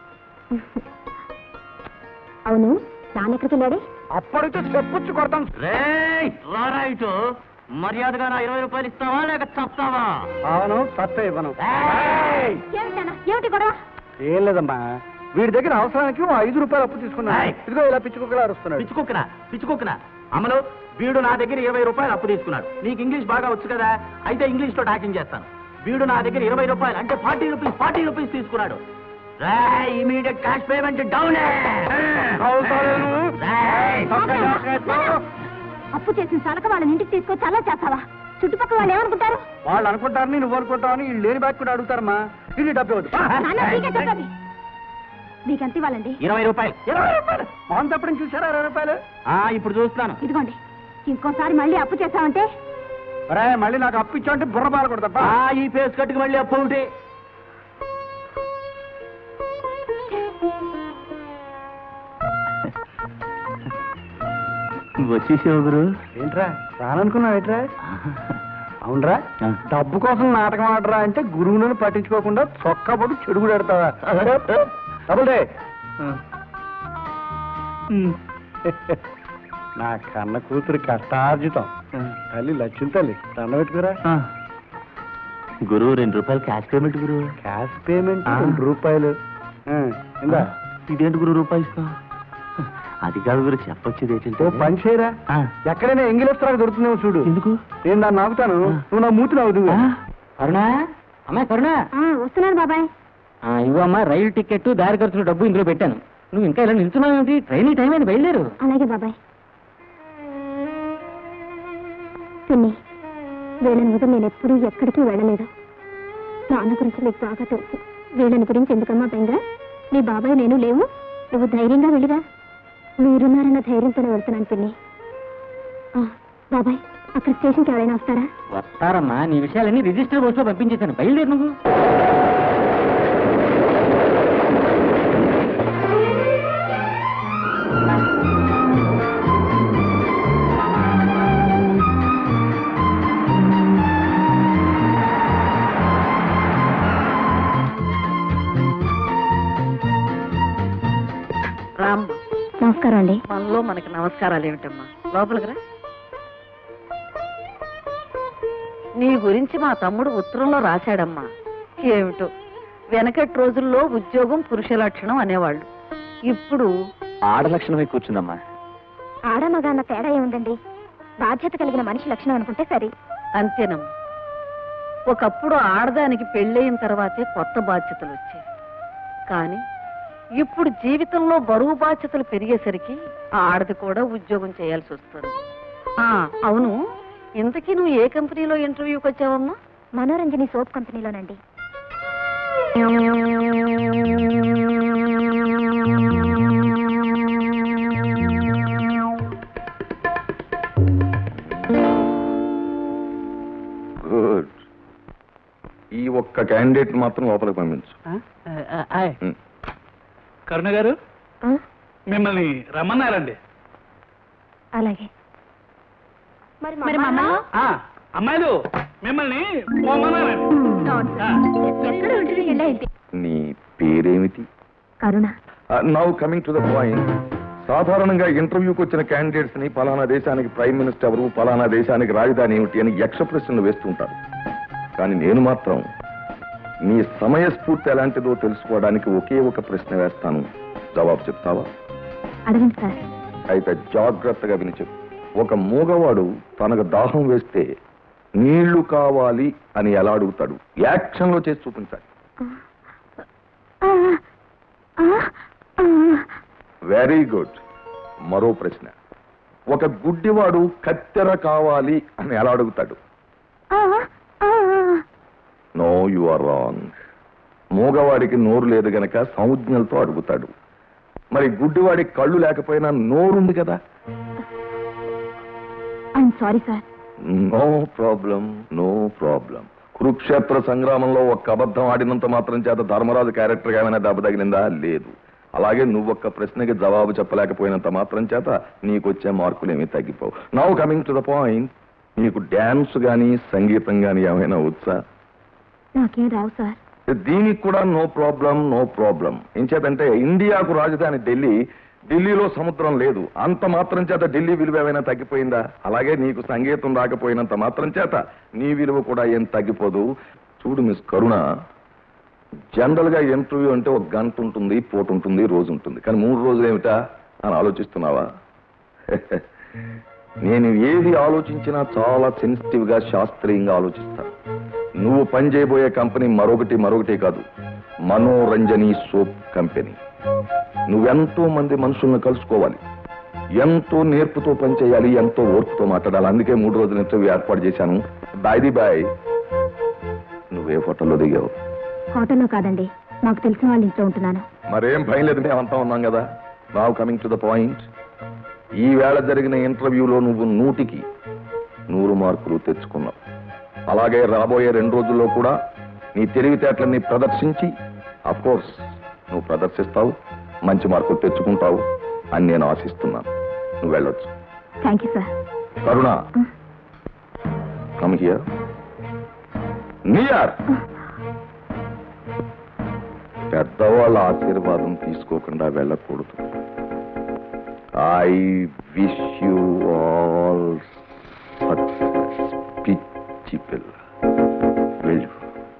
[SPEAKER 1] అవును నాన్న ఎక్కడికి వెళ్ళాడే
[SPEAKER 4] అప్పటితో చెప్పుచ్చు కొడతాం
[SPEAKER 7] రేయ్ రారా ఇటు మర్యాదగా నా ఇరవై రూపాయలు ఇస్తావా లేక చెప్తావా
[SPEAKER 4] అవును సత్త ఇవ్వను
[SPEAKER 1] ఏమిటన్నా ఏమిటి గొడవ
[SPEAKER 4] ఏం లేదమ్మా వీడి దగ్గర అవసరానికి ఓ ఐదు రూపాయలు అప్పు తీసుకున్నా
[SPEAKER 7] ఏయ్.
[SPEAKER 4] ఇదిగో ఇలా పిచ్చుకుక్కలా అరుస్తున్నాడు
[SPEAKER 7] పిచ్చుకోకరా పిచ్చుకోకరా అమలు వీడు నా దగ్గర ఇరవై రూపాయలు అప్పు తీసుకున్నాడు నీకు ఇంగ్లీష్ బాగా వచ్చు కదా అయితే ఇంగ్లీష్ లో టాకింగ్ చేస్తాను వీడు నా దగ్గర ఇరవై రూపాయలు అంటే ఫార్టీ రూపీస్ ఫార్టీ రూపీస్ తీసుకున్నాడు ఇమీడియట్ క్యాష్ పేమెంట్ డౌన్
[SPEAKER 1] అప్పు చేసిన సలక వాళ్ళని ఇంటికి తీసుకొచ్చి అలా చేస్తావా చుట్టుపక్కల వాళ్ళు ఏమనుకుంటారు
[SPEAKER 4] వాళ్ళు అనుకుంటారని నువ్వు అనుకుంటావని వీళ్ళు లేని బ్యాగ్ కూడా అడుగుతారమ్మా ఇది డబ్బు ఇవ్వదు.
[SPEAKER 1] నాన్న, మీకే చెప్పండి మీకెంత ఇవ్వాలండి
[SPEAKER 7] ఇరవై రూపాయలు
[SPEAKER 4] ఇరవై రూపాయలు మొహం తప్పడం చూసారా ఇరవై రూపాయలు
[SPEAKER 7] ఆ, ఇప్పుడు చూస్తున్నాను
[SPEAKER 1] ఇదిగోండి ఇంకోసారి మళ్ళీ అప్పు చేస్తామంటే
[SPEAKER 4] ఒరే మళ్ళీ నాకు అప్పు ఇచ్చావంటే బుర్ర బాలకూడదప్పా
[SPEAKER 7] ఆ, ఈ ఫేస్ కట్టుకు మళ్ళీ అప్పు ఉంటే వచ్చేసావు గురు
[SPEAKER 4] ఏంట్రా రాననుకున్నావు ఏంట్రా అవునరా డబ్బు కోసం నాటకం ఆడరా అంటే గురువులను పట్టించుకోకుండా చొక్కా పట్టు చెడుగు పెడతావా డబుల్ డే నా కన్న కూతురు కష్టార్జితం తల్లి లక్ష్యం తల్లి దండ పెట్టుకురా
[SPEAKER 7] గురువు రెండు రూపాయలు క్యాష్ పేమెంట్ గురు
[SPEAKER 4] క్యాష్ పేమెంట్
[SPEAKER 7] ఆ.
[SPEAKER 4] రెండు రూపాయలు ఆ, ఇందా
[SPEAKER 7] ఇదేంటి గురు రూపాయి ఇస్తావు అది కాదు గురు చెప్పొచ్చేది
[SPEAKER 4] ఓ
[SPEAKER 7] ఏంటంటే
[SPEAKER 4] పని చేయరా
[SPEAKER 7] ఆ.
[SPEAKER 4] ఎక్కడైనా ఎంగిలిస్తానికి దొరుకుతుందేమో చూడు
[SPEAKER 7] ఎందుకు
[SPEAKER 4] నేను దాన్ని నాకుతాను నువ్వు నా మూతి నవ్వుదు
[SPEAKER 2] ఆ, కరుణా అమ్మాయి కరుణా
[SPEAKER 1] ఆ, వస్తున్నాను బాబాయ్
[SPEAKER 2] ఆ, ఇవ్వు అమ్మా రైలు టికెట్ దారి ఖర్చులు డబ్బు ఇందులో పెట్టాను నువ్వు ఇంకా ఇలా నిల్చున్నావు ఏంటి ట్రైన్ టైం అయింది బయలుదేరు
[SPEAKER 1] అలాగే బాబాయ్ పిన్ని వీళ్ళని వదిలి నేను ఎప్పుడూ ఎక్కడికి వెళ్ళలేదు నాన్న గురించి నీకు బాగా తెలుసు వీళ్ళని గురించి ఎందుకమ్మా బెంగ నీ బాబాయ్ నేను లేవు నువ్వు ధైర్యంగా వెళ్ళిరా మీరున్నారన్న ధైర్యంతోనే వెళ్తున్నాను పిన్ని ఆ, బాబాయ్ అక్కడ స్టేషన్కి ఎవరైనా వస్తారా
[SPEAKER 2] వస్తారమ్మా నీ విషయాలన్నీ రిజిస్టర్ బోర్డులో పంపించేశాను బయలుదేరు నువ్వు
[SPEAKER 3] రామ్మ
[SPEAKER 1] నమస్కారం అండి
[SPEAKER 3] మనలో మనకి నమస్కారాలు ఏమిటమ్మా లోపలికి రా నీ గురించి మా తమ్ముడు ఉత్తరంలో రాశాడమ్మా ఏమిటో వెనకటి రోజుల్లో ఉద్యోగం పురుష లక్షణం అనేవాళ్ళు ఇప్పుడు
[SPEAKER 6] ఆడలక్షణమై కూర్చుందమ్మా
[SPEAKER 1] ఆడమగ అన్న తేడా ఏముందండి బాధ్యత కలిగిన మనిషి లక్షణం అనుకుంటే సరే
[SPEAKER 3] అంతేనమ్మా ఒకప్పుడు ఆడదానికి పెళ్ళయిన తర్వాతే కొత్త బాధ్యతలు వచ్చాయి కానీ ఇప్పుడు జీవితంలో బరువు బాధ్యతలు పెరిగేసరికి ఆ ఆడది కూడా ఉద్యోగం చేయాల్సి వస్తుంది ఆ అవును ఇంతకీ నువ్వు ఏ కంపెనీలో ఇంటర్వ్యూకి వచ్చావమ్మా
[SPEAKER 1] మనోరంజని సోప్ కంపెనీలోనండి
[SPEAKER 9] గుడ్ ఈ ఒక్క క్యాండిడేట్ మాత్రం లోపలికి పంపించు ఉం.
[SPEAKER 10] కరుణ గారు
[SPEAKER 1] ఆ,
[SPEAKER 10] మిమ్మల్ని రమ్మన్నారండి
[SPEAKER 1] అలాగే మరి
[SPEAKER 5] మరి మమ్మల్ని
[SPEAKER 10] ఆ, అమ్మాయిలు మిమ్మల్ని పోమన్నారండి ఆ,
[SPEAKER 1] ఎక్కడ ఉంటుంది వెళ్ళేది
[SPEAKER 9] నీ పేరేమిటి
[SPEAKER 1] Karuna
[SPEAKER 9] now coming to the point సాధారణంగా ఇంటర్వ్యూకి వచ్చిన క్యాండిడేట్స్ ని పలానా దేశానికి ప్రైమ్ మినిస్టర్ ఎవరు పలానా దేశానికి రాజధాని ఏమిటి అని యక్ష ప్రశ్నలు వేస్తుంటారు కానీ నేను మాత్రం నీ సమయస్ఫూర్తి ఎలాంటిదో తెలుసుకోవడానికి ఒకే ఒక ప్రశ్న వేస్తాను జవాబు చెప్తావా
[SPEAKER 1] అడగండి సార్
[SPEAKER 9] అయితే జాగ్రత్తగా విని చెప్పు ఒక మూగవాడు తనకు దాహం వేస్తే నీళ్లు కావాలి అని ఎలా అడుగుతాడు యాక్షన్ లో చేసి చూపించాలి
[SPEAKER 1] ఆ, ఆ, ఆ.
[SPEAKER 9] వెరీ గుడ్ మరో ప్రశ్న ఒక గుడ్డివాడు కత్తెర కావాలి అని ఎలా అడుగుతాడు
[SPEAKER 1] ఆ, ఆ,
[SPEAKER 9] నో యు ఆర్ రాంగ్ మూగవాడికి నోరు లేదు గనక సంజ్ఞలతో అడుగుతాడు మరి గుడ్డివాడికి కళ్ళు లేకపోయినా నోరుంది కదా
[SPEAKER 1] I'm sorry sir
[SPEAKER 9] no problem no problem Kurukshetra సంగ్రామంలో ఒక్క అబద్ధం ఆడినంత మాత్రం చేత ధర్మరాజు క్యారెక్టర్ ఏమైనా దెబ్బ తగిలిందా లేదు అలాగే నువ్వొక్క ప్రశ్నకి జవాబు చెప్పలేకపోయినంత మాత్రం చేత నీకొచ్చే మార్కులు ఏమీ తగ్గిపోవు now coming to the point నీకు డ్యాన్స్ గానీ సంగీతం గానీ ఏమైనా వచ్చా
[SPEAKER 1] నాకేం రావు సార్
[SPEAKER 9] దీనికి కూడా నో ప్రాబ్లం నో ప్రాబ్లం ఎంచేతంటే ఇండియాకు రాజధాని ఢిల్లీ ఢిల్లీలో సముద్రం లేదు అంత మాత్రం చేత ఢిల్లీ విలువ ఏమైనా తగ్గిపోయిందా అలాగే నీకు సంగీతం రాకపోయినంత మాత్రం చేత నీ విలువ కూడా ఏం తగ్గిపోదు చూడు మిస్ కరుణ జనరల్ గా ఇంటర్వ్యూ అంటే ఒక గంట ఉంటుంది పూట ఉంటుంది రోజు ఉంటుంది కానీ మూడు రోజులు ఏమిటా అని ఆలోచిస్తున్నావా నేను ఏది ఆలోచించినా చాలా సెన్సిటివ్ గా శాస్త్రీయంగా ఆలోచిస్తాను నువ్వు పనిచేయబోయే కంపెనీ మరొకటి మరొకటి కాదు మనోరంజని సోప్ కంపెనీ నువ్వెంతో మంది మనుషులను కలుసుకోవాలి ఎంతో నేర్పుతో పనిచేయాలి ఎంతో ఓర్పుతో మాట్లాడాలి అందుకే మూడు రోజుల ఇంటర్వ్యూ ఏర్పాటు చేశాను బాయ్ది బాయ్ నువ్వే హోటల్లో దిగావు
[SPEAKER 1] హోటల్లో కాదండి మాకు తెలిసిన వాళ్ళ ఇంట్లో ఉంటున్నాను
[SPEAKER 9] మరేం భయం లేదు మేమంతా ఉన్నాం కదా now coming to the point ఈ వేళ జరిగిన ఇంటర్వ్యూలో నువ్వు నూటికి నూరు మార్కులు తెచ్చుకున్నావు అలాగే రాబోయే రెండు రోజుల్లో కూడా నీ తెలివితేటలన్నీ ప్రదర్శించి అఫ్ కోర్స్ నువ్వు ప్రదర్శిస్తావు మంచి మార్కులు తెచ్చుకుంటావు అని నేను ఆశిస్తున్నాను నువ్వు వెళ్ళొచ్చు
[SPEAKER 1] thank you sir
[SPEAKER 9] Karuna come here near పెద్దవాళ్ళ ఆశీర్వాదం తీసుకోకుండా వెళ్ళకూడదు I wish you all success పిచ్చి పిల్ల వెళ్ళు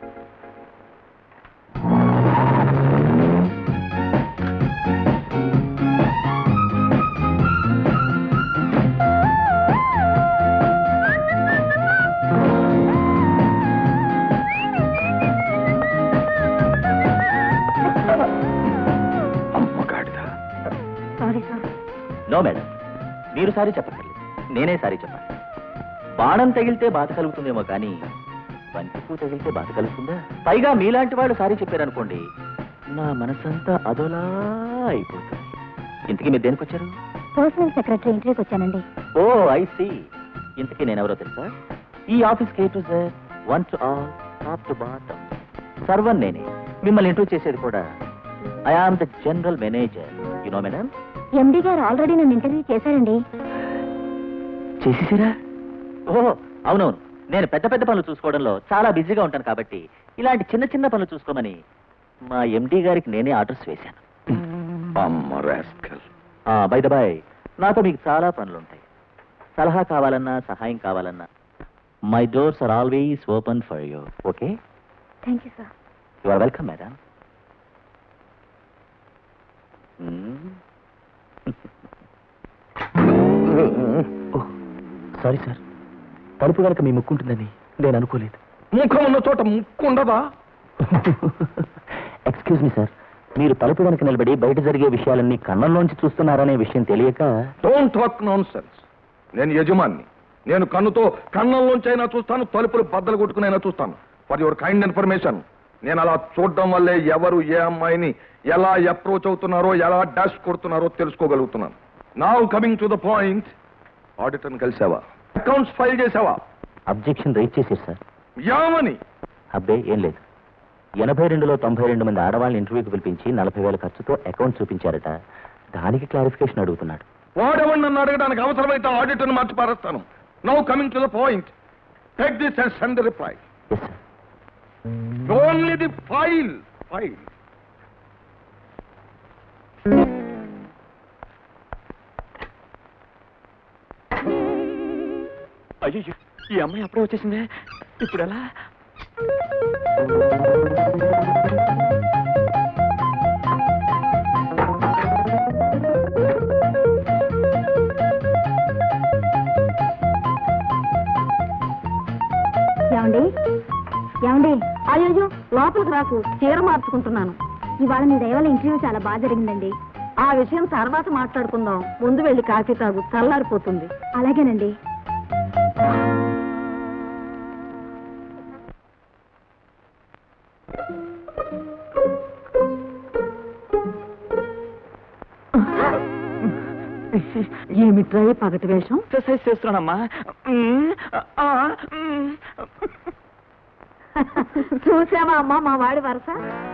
[SPEAKER 9] అమ్మ గాడిద
[SPEAKER 1] సారీ సార్
[SPEAKER 7] నో మేడం మీరు సారీ చెప్పక్కర్లేదు నేనే సారీ చెప్పాలి బాణం తగిలితే బాధ కలుగుతుందేమో కానీ బంతిపూ తగిలితే బాధ కలుగుతుందా పైగా మీలాంటి వాళ్ళు సారీ చెప్పారనుకోండి నా మనసంతా అదోలా అయిపోతుంది ఇంతకీ మీరు దేనికి వచ్చారు
[SPEAKER 1] పర్సనల్ సెక్రటరీ ఇంటర్వ్యూకి వచ్చానండి
[SPEAKER 7] ఓ ఐ సి ఇంతకీ నేను ఎవరో తెలుసా ఈ office K to Z one to all top to bottom సర్వం నేనే మిమ్మల్ని ఇంటర్వ్యూ చేసేది కూడా I am the general manager you know madam
[SPEAKER 1] MD గారు ఆల్రెడీ నన్ను ఇంటర్వ్యూ చేశారండి
[SPEAKER 7] చేసేసిరా ఓహో అవునవును నేను పెద్ద పెద్ద పనులు చూసుకోవడంలో చాలా బిజీగా ఉంటాను కాబట్టి ఇలాంటి చిన్న చిన్న పనులు చూసుకోమని మా ఎండి గారికి నేనే ఆర్డర్స్ వేశాను
[SPEAKER 9] అమ్మ రాస్కల్
[SPEAKER 7] బై ద బాయ్ నాతో మీకు చాలా పనులు ఉంటాయి సలహా కావాలన్నా సహాయం కావాలన్నా my doors are always open for you okay
[SPEAKER 1] thank you sir
[SPEAKER 7] you are welcome madam sorry sir తలుపు కనుక మీ ముక్కుంటుందని నేను అనుకోలేదు
[SPEAKER 9] ముఖం ఉన్న చోట ముక్కు ఉండదా
[SPEAKER 7] ఎక్స్క్యూజ్ మీ సార్ మీరు తలుపు వెనక నిలబడి బయట జరిగే విషయాలన్నీ కన్నంలోంచి చూస్తున్నారనే విషయం తెలియక
[SPEAKER 9] డోంట్ టాక్ నాన్ సెన్స్ నేను యజమాన్ని నేను కన్నుతో కన్నంలోంచైనా చూస్తాను తలుపులు బద్దలు కొట్టుకునైనా చూస్తాను ఫర్ యువర్ కైండ్ ఇన్ఫర్మేషన్ నేను అలా చూడడం వల్లే ఎవరు ఏ అమ్మాయిని ఎలా అప్రోచ్ అవుతున్నారో ఎలా డాష్ కొడుతున్నారో తెలుసుకోగలుగుతున్నాను now coming to the point ఆడిటర్ని కలిసావా అకౌంట్స్ ఫైల్ చేసావా
[SPEAKER 7] అబ్జెక్షన్ రైజ్ చేశారు సార్
[SPEAKER 9] యామని
[SPEAKER 7] అబ్బే ఏం లేదు ఎనభై రెండులో తొంభై రెండు మంది ఆడవాళ్ళని ఇంటర్వ్యూకి పిలిపించి నలభై వేల ఖర్చుతో అకౌంట్ చూపించారట దానికి క్లారిఫికేషన్ అడుగుతున్నాడు
[SPEAKER 9] వాడెవడు నన్ను అడగడానికి అవసరమైతే ఆడిటర్ని మార్చి పారేస్తాను now coming to the point take this and send the reply
[SPEAKER 7] yes sir
[SPEAKER 9] only the file file
[SPEAKER 7] అయ్యో ఈ అమ్మాయి అప్పుడే వచ్చేసిందే ఇప్పుడు ఎలా
[SPEAKER 1] ఏమండి ఏమండి
[SPEAKER 3] అయ్యో లోపలికి రాకు చీర మార్చుకుంటున్నాను
[SPEAKER 1] ఇవాళ మీ దయవల్ల ఇంటర్వ్యూ చాలా బాగా జరిగిందండి
[SPEAKER 3] ఆ విషయం తర్వాత మాట్లాడుకుందాం ముందు వెళ్ళి కాఫీ తాగు చల్లారిపోతుంది
[SPEAKER 1] అలాగేనండి
[SPEAKER 3] ఏమిట్రా ఈ పగటి వేషం
[SPEAKER 7] ఎక్సర్సైజ్ చేస్తున్నానమ్మా
[SPEAKER 3] చూసావా అమ్మా మా వాడి వరస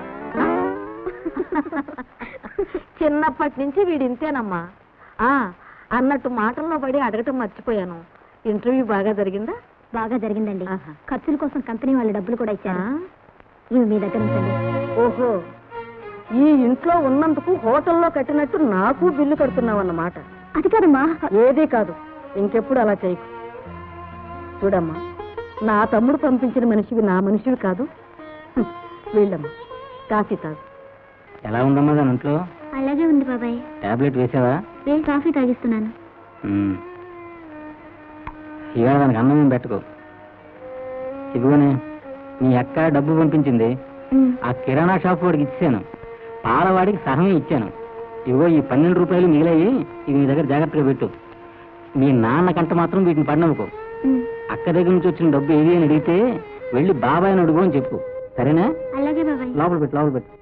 [SPEAKER 3] చిన్నప్పటి నుంచి వీడు ఇంతేనమ్మా ఆ అన్నట్టు మాటల్లో పడి అడగటం మర్చిపోయాను ఇంటర్వ్యూ బాగా జరిగిందా
[SPEAKER 1] బాగా జరిగిందండి
[SPEAKER 3] ఆహా.
[SPEAKER 1] ఖర్చుల కోసం కంపెనీ వాళ్ళు డబ్బులు కూడా ఇచ్చారు ఇవి మీ దగ్గర ఉంచండి
[SPEAKER 3] ఓహో ఈ ఇంట్లో ఉన్నందుకు హోటల్లో కట్టినట్టు నాకు బిల్లు కడుతున్నావు అన్నమాట
[SPEAKER 1] అది కాదమ్మా
[SPEAKER 3] ఏదీ కాదు ఇంకెప్పుడు అలా చేయకు చూడమ్మా నా తమ్ముడు పంపించిన మనిషివి నా మనిషివి కాదు హ్మ్, వెళ్ళమ్మా కాఫీ తాగు
[SPEAKER 2] ఎలా ఉందమ్మా దాని ఒంట్లో
[SPEAKER 1] అలాగే ఉంది బాబాయ్
[SPEAKER 2] టాబ్లెట్ వేసావా
[SPEAKER 1] వేసి కాఫీ తాగిస్తున్నాను
[SPEAKER 2] మ్మ్. ఇవాళ దానికి అన్నం ఏం పెట్టుకో ఇదిగోనే మీ అక్క డబ్బు పంపించింది
[SPEAKER 1] ఉమ్.
[SPEAKER 2] ఆ కిరాణా షాప్ వాడికి ఇచ్చాను పాలవాడికి సహమే ఇచ్చాను ఇదిగో ఈ పన్నెండు రూపాయలు మిగిలాయి ఇవి నీ దగ్గర జాగ్రత్తగా పెట్టు మీ నాన్నకంట మాత్రం వీటిని పడినవుకో
[SPEAKER 1] ఉమ్.
[SPEAKER 2] అక్క దగ్గర నుంచి వచ్చిన డబ్బు ఏది అని అడిగితే వెళ్ళి బాబాయ్ని అడుగు అని చెప్పు సరేనా
[SPEAKER 1] అలాగే బాబాయ్
[SPEAKER 2] లోపల పెట్టు లోపల పెట్టు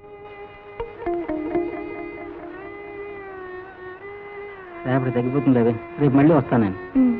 [SPEAKER 2] రేపటి తగ్గిపోతుంది అవి రేపు మళ్ళీ వస్తాను నేను
[SPEAKER 1] ఉమ్.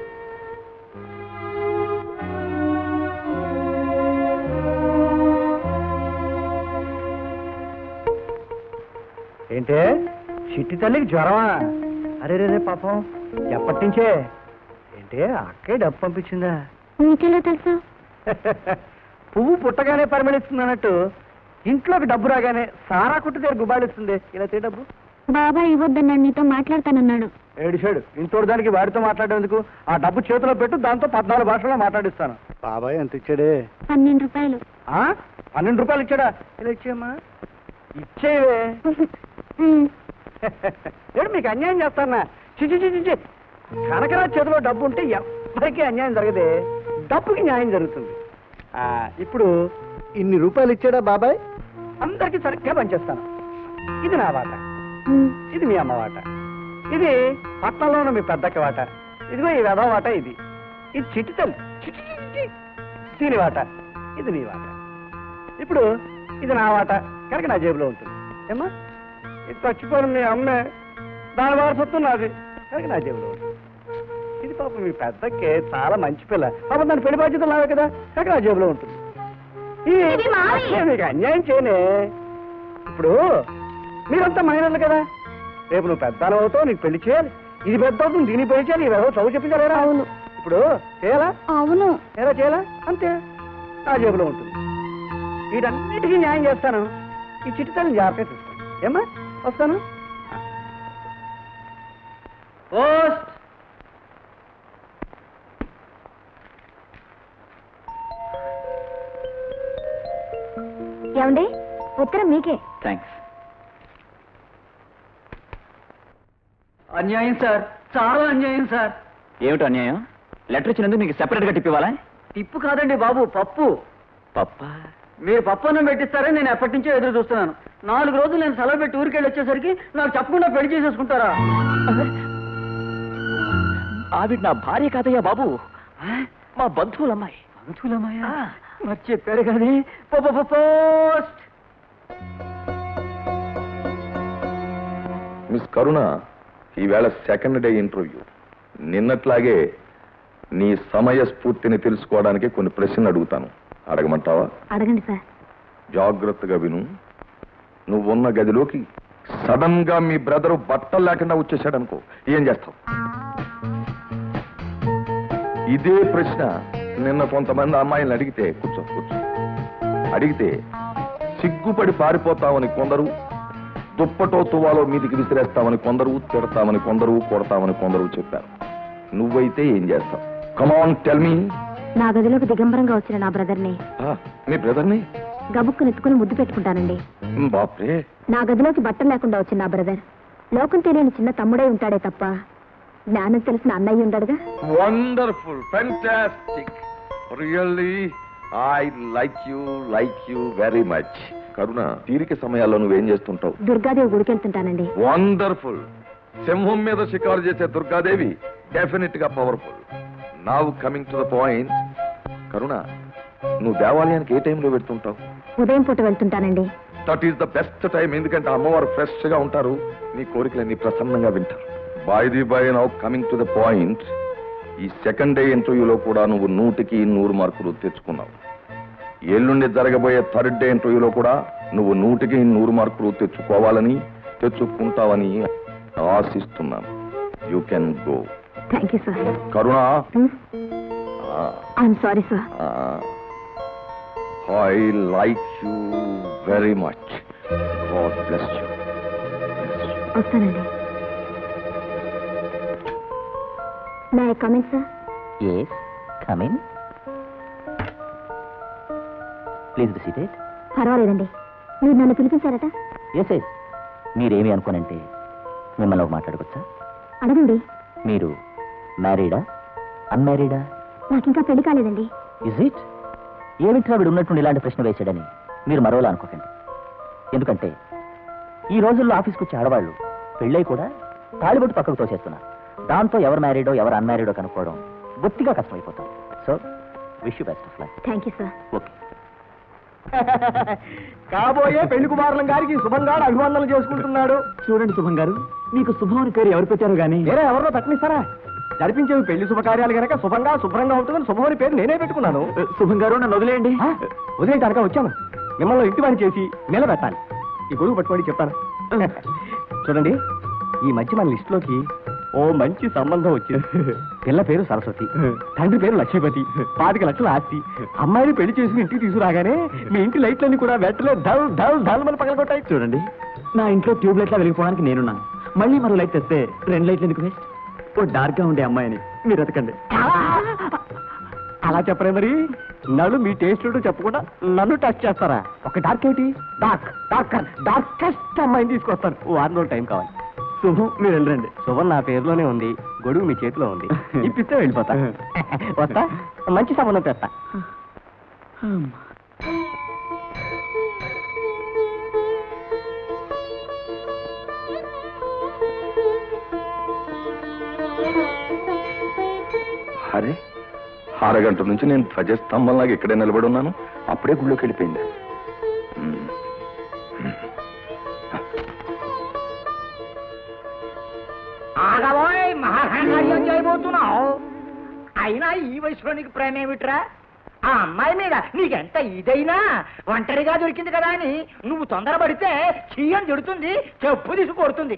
[SPEAKER 4] ఏంటే చిట్టి తల్లికి జ్వరమా అరే రే రే పాపం ఎప్పటి నుంచే ఏంటే అక్కే డబ్బు పంపించిందా
[SPEAKER 1] నీకెలా తెలుసు
[SPEAKER 4] పువ్వు పుట్టగానే పరిమళిస్తుంది అన్నట్టు ఇంట్లోకి డబ్బు రాగానే సారా కుట్టు దగ్గర గుబాళిస్తుంది ఇలా తే డబ్బు
[SPEAKER 1] బాబాయ్ ఇవ్వద్దన్నాడు నీతో మాట్లాడతానన్నాడు
[SPEAKER 4] ఏడిచాడు ఇంతోటి దానికి వాడితో మాట్లాడేందుకు ఆ డబ్బు చేతిలో పెట్టు దాంతో పద్నాలుగు భాషల్లో మాట్లాడిస్తాను బాబాయ్ ఎంత ఇచ్చాడే
[SPEAKER 1] పన్నెండు రూపాయలు
[SPEAKER 4] ఆ? పన్నెండు రూపాయలు ఇచ్చాడా ఇలా ఇచ్చేయమ్మా ఇచ్చేవే
[SPEAKER 1] ఉమ్.
[SPEAKER 4] ఏడు మీకు అన్యాయం చేస్తానా చిచి చిచి చి కనకరాజ్ చేతిలో డబ్బు ఉంటే ఎవరికీ అన్యాయం జరగదే డబ్బుకి న్యాయం జరుగుతుంది ఆ, ఇప్పుడు ఇన్ని రూపాయలు ఇచ్చాడా బాబాయ్ అందరికీ సరిగ్గా పనిచేస్తాను ఇది నా వాట
[SPEAKER 1] ఉమ్.
[SPEAKER 4] ఇది మీ అమ్మ వాట ఇది పట్నంలో ఉన్న మీ పెద్దక్క వాట ఇదిగో ఈ వెధవ వాట ఇది ఇది చిట్టి తల్లి చిట్టి చిట్టి చి. దీని వాట ఇది నీ వాట ఇప్పుడు ఇది నా వాట కనుక నా జేబులో ఉంటుంది ఏమ్మా ఇది చచ్చిపోయిన మీ అమ్మే దాని వారసత్వం నాది కనుక నా జేబులో ఉంటుంది ఇది పాపం మీ పెద్దకే చాలా మంచి పిల్ల పాపం దాని పెళ్లి బాధ్యత నావే కదా కనుక నా జేబులో ఉంటుంది ఈ-
[SPEAKER 1] ఇది మావి.
[SPEAKER 4] నేను మీకు అన్యాయం చేయనే ఇప్పుడు మీరంతా మైనర్లు కదా రేపు నువ్వు పెద్ద అవుతావు నీకు పెళ్లి చేయాలి ఇది పెద్ద అవుతుంది దీనికి పెళ్లి చేయాలి ఇవి చదువు చెప్పించాలేరా
[SPEAKER 1] అవును.
[SPEAKER 4] ఇప్పుడు చేయాలా
[SPEAKER 1] అవును
[SPEAKER 4] ఎలా చేయాలా అంతే నా జేబులో ఉంటుంది వీటన్నిటికీ న్యాయం చేస్తాను ఈ చిట్టితల్ని జాగ్రత్తగా చూస్తాను ఏమ్మా వస్తాను
[SPEAKER 2] పోస్ట్
[SPEAKER 1] ఏమండి ఉత్తరం మీకే
[SPEAKER 2] థ్యాంక్స్
[SPEAKER 8] అన్యాయం సార్ చాలా అన్యాయం సార్
[SPEAKER 2] ఏమిటి అన్యాయం లెటర్ ఇచ్చినందుకు మీకు సెపరేట్ గా టిప్పివ్వాలా
[SPEAKER 8] టిప్పు కాదండి బాబు పప్పు
[SPEAKER 2] పప్ప
[SPEAKER 8] మీరు పప్పు అన్నం పెట్టిస్తారని నేను ఎప్పటి నుంచో ఎదురు చూస్తున్నాను నాలుగు రోజులు నేను సెలవు పెట్టి ఊరికెళ్ళి వచ్చేసరికి నాకు చెప్పకుండా పెళ్లి చేసేసుకుంటారా
[SPEAKER 2] ఆవిడ నా భార్య కాదయ్యా బాబు మా బంధువులమ్మాయి
[SPEAKER 8] బంధువులమ్మాయా మరి చెప్పారు కానీ పో- పో- పో- పోస్ట్
[SPEAKER 9] మిస్ కరుణ ఈవేళ సెకండ్ డే ఇంటర్వ్యూ నిన్నట్లాగే నీ సమయ స్ఫూర్తిని తెలుసుకోవడానికి కొన్ని ప్రశ్నలు అడుగుతాను అడగమంటావా
[SPEAKER 1] అడగండి సార్
[SPEAKER 9] జాగ్రత్తగా విను నువ్వున్న గదిలోకి సడన్ గా మీ బ్రదరు బట్టలు లేకుండా వచ్చేసాడు అనుకో ఏం చేస్తావు ఇదే ప్రశ్న నిన్న కొంతమంది అమ్మాయిలను అడిగితే కూర్చో కూర్చో అడిగితే సిగ్గుపడి పారిపోతామని కొందరు దుప్పటో తువాలో మీదికి విసిరేస్తామని కొందరు తిడతామని కొందరు కొడతామని కొందరు చెప్పారు నువ్వైతే ఏం చేస్తావు కమాన్ టెల్ మీ
[SPEAKER 1] నా గదిలోకి దిగంబరంగా వచ్చిన నా బ్రదర్ని
[SPEAKER 9] మీ బ్రదర్ని
[SPEAKER 1] గబుక్కు నెత్తుకుని ముద్దు పెట్టుకుంటానండి
[SPEAKER 9] బాప్రే
[SPEAKER 1] నా గదిలోకి బట్టలు లేకుండా వచ్చిన నా బ్రదర్ లోకం తెలియని చిన్న తమ్ముడే ఉంటాడే తప్ప జ్ఞానం తెలిసిన అన్నయ్య ఉండడుగా
[SPEAKER 9] wonderful fantastic really I like you like you very much Karuna తీరిక సమయాల్లో నువ్వేం చేస్తుంటావు
[SPEAKER 1] దుర్గాదేవి గుడికెళ్తుంటానండి
[SPEAKER 9] వండర్ఫుల్ సింహం మీద షికారు చేసే దుర్గాదేవి డెఫినెట్ గా powerful now coming to the point Karuna నువ్వు దేవాలయానికి ఏ టైంలో పెడుతుంటావు
[SPEAKER 1] ఉదయం పూట వెళ్తుంటానండి
[SPEAKER 9] that is the best time ఎందుకంటే అమ్మవారు ఫ్రెష్ గా ఉంటారు నీ కోరికలన్నీ ప్రసన్నంగా వింటారు by the by now coming to the point ఈ సెకండ్ డే ఇంటర్వ్యూలో కూడా నువ్వు నూటికి నూరు మార్కులు తెచ్చుకున్నావు ఎల్లుండి జరగబోయే థర్డ్ డే ఇంటర్వ్యూలో కూడా నువ్వు నూటికి నూరు మార్కులు తెచ్చుకోవాలని తెచ్చుకుంటావని ఆశిస్తున్నాను you can go
[SPEAKER 1] thank you sir
[SPEAKER 9] Karuna
[SPEAKER 1] I'm sorry sir
[SPEAKER 9] I like you very much God bless you
[SPEAKER 1] వస్తానండి may coming sir
[SPEAKER 2] yes come in please be seated
[SPEAKER 1] పర్వాలేదండి మీరు నన్ను పిలిపించారట
[SPEAKER 2] ఎస్ ఎస్ మీరేమి అనుకోనంటే మిమ్మల్ని ఒక మాట్లాడవచ్చా
[SPEAKER 1] అడగండి
[SPEAKER 2] మీరు మ్యారీడా అన్మ్యారీడా
[SPEAKER 1] నాకు ఇంకా పెళ్లి కాలేదండి
[SPEAKER 2] ఇజ్ ఇట్ ఏమిట్రా వీడు ఉన్నట్టుండి ఇలాంటి ప్రశ్న వేశాడని మీరు మరోలా అనుకోకండి ఎందుకంటే ఈ రోజుల్లో ఆఫీస్కి వచ్చే ఆడవాళ్ళు పెళ్ళై కూడా తాళిబొట్టు పక్కకు తోసేస్తున్నారు దాంతో ఎవరు మ్యారీడో ఎవరు అన్మ్యారీడో కనుక్కోవడం బొత్తిగా కష్టమైపోతుంది so wish you best of luck
[SPEAKER 1] thank you sir
[SPEAKER 2] okay
[SPEAKER 4] కాబోయే పెళ్లి కుమారులం గారికి శుభంగాడు అభివందనలు చేసుకుంటున్నాడు
[SPEAKER 2] చూడండి శుభం గారు మీకు శుభం అని పేరు ఎవరు పెట్టారు కానీ
[SPEAKER 4] వేరే ఎవరినో తట్టనిస్తారా జరిపించేవి పెళ్లి శుభకార్యాలు గనక శుభంగా శుభ్రంగా ఉంటుందని శుభమని పేరు నేనే పెట్టుకున్నాను
[SPEAKER 2] శుభం గారు నన్ను వదిలేయండి
[SPEAKER 4] ఆ, వదిలేయటానిక వచ్చాను మిమ్మల్ని ఇంటి పని చేసి నిలబెట్టాలి ఈ గొడుగు పట్టుకోండి చెప్తాను చూడండి ఈ మధ్య మన లిస్టులోకి ఓ మంచి సంబంధం వచ్చింది పిల్ల పేరు సరస్వతి తండ్రి పేరు లక్ష్మీపతి పాతిక లక్షల ఆస్తి అమ్మాయిని పెళ్లి చేసుకుని ఇంటికి తీసుకురాగానే మీ ఇంటి లైట్లన్నీ కూడా వెంటనే ధల్ ధల్ ధల్ మన పగలగొట్టాయి
[SPEAKER 2] చూడండి నా ఇంట్లో ట్యూబ్ లైట్లా వెలిగిపోవడానికి నేనున్నాను మళ్ళీ మరో లైట్ తెస్తే రెండు లైట్లు ఎందుకు వేస్ట్ ఓ డార్క్ గా ఉండే అమ్మాయిని మీరు ఎతకండి
[SPEAKER 4] అలా చెప్పరే మరి నన్ను మీ టేస్ట్ ఏంటో చెప్పకుండా నన్ను టచ్ చేస్తారా ఒక డార్క్ ఏంటి డార్క్ డార్క్ డార్కెస్ట్ అమ్మాయిని తీసుకొస్తాను ఓ వారం రోజులు టైం కావాలి
[SPEAKER 2] శుభం మీరు వెళ్ళండి
[SPEAKER 4] శుభం నా పేరులోనే ఉంది గొడుగు మీ చేతిలో ఉంది ఇప్పిస్తే వెళ్ళిపోతా వస్తా మంచి సంబంధం తెస్తా
[SPEAKER 9] అరే అరగంట నుంచి నేను ధ్వజస్తంభంలాగా ఇక్కడే నిలబడి ఉన్నాను అప్పుడే గుళ్ళోకి వెళ్ళిపోయింది మ్మ్.
[SPEAKER 8] ఆగబోయ్ మహాకార్యం చేయబోతున్నావు అయినా ఈ వయసులో నీకు ప్రేమ ఏమిట్రా ఆ అమ్మాయి మీద నీకెంత ఇదైనా ఒంటరిగా దొరికింది కదా అని నువ్వు తొందరపడితే చీయం జడుతుంది చెప్పు తీసి కొడుతుంది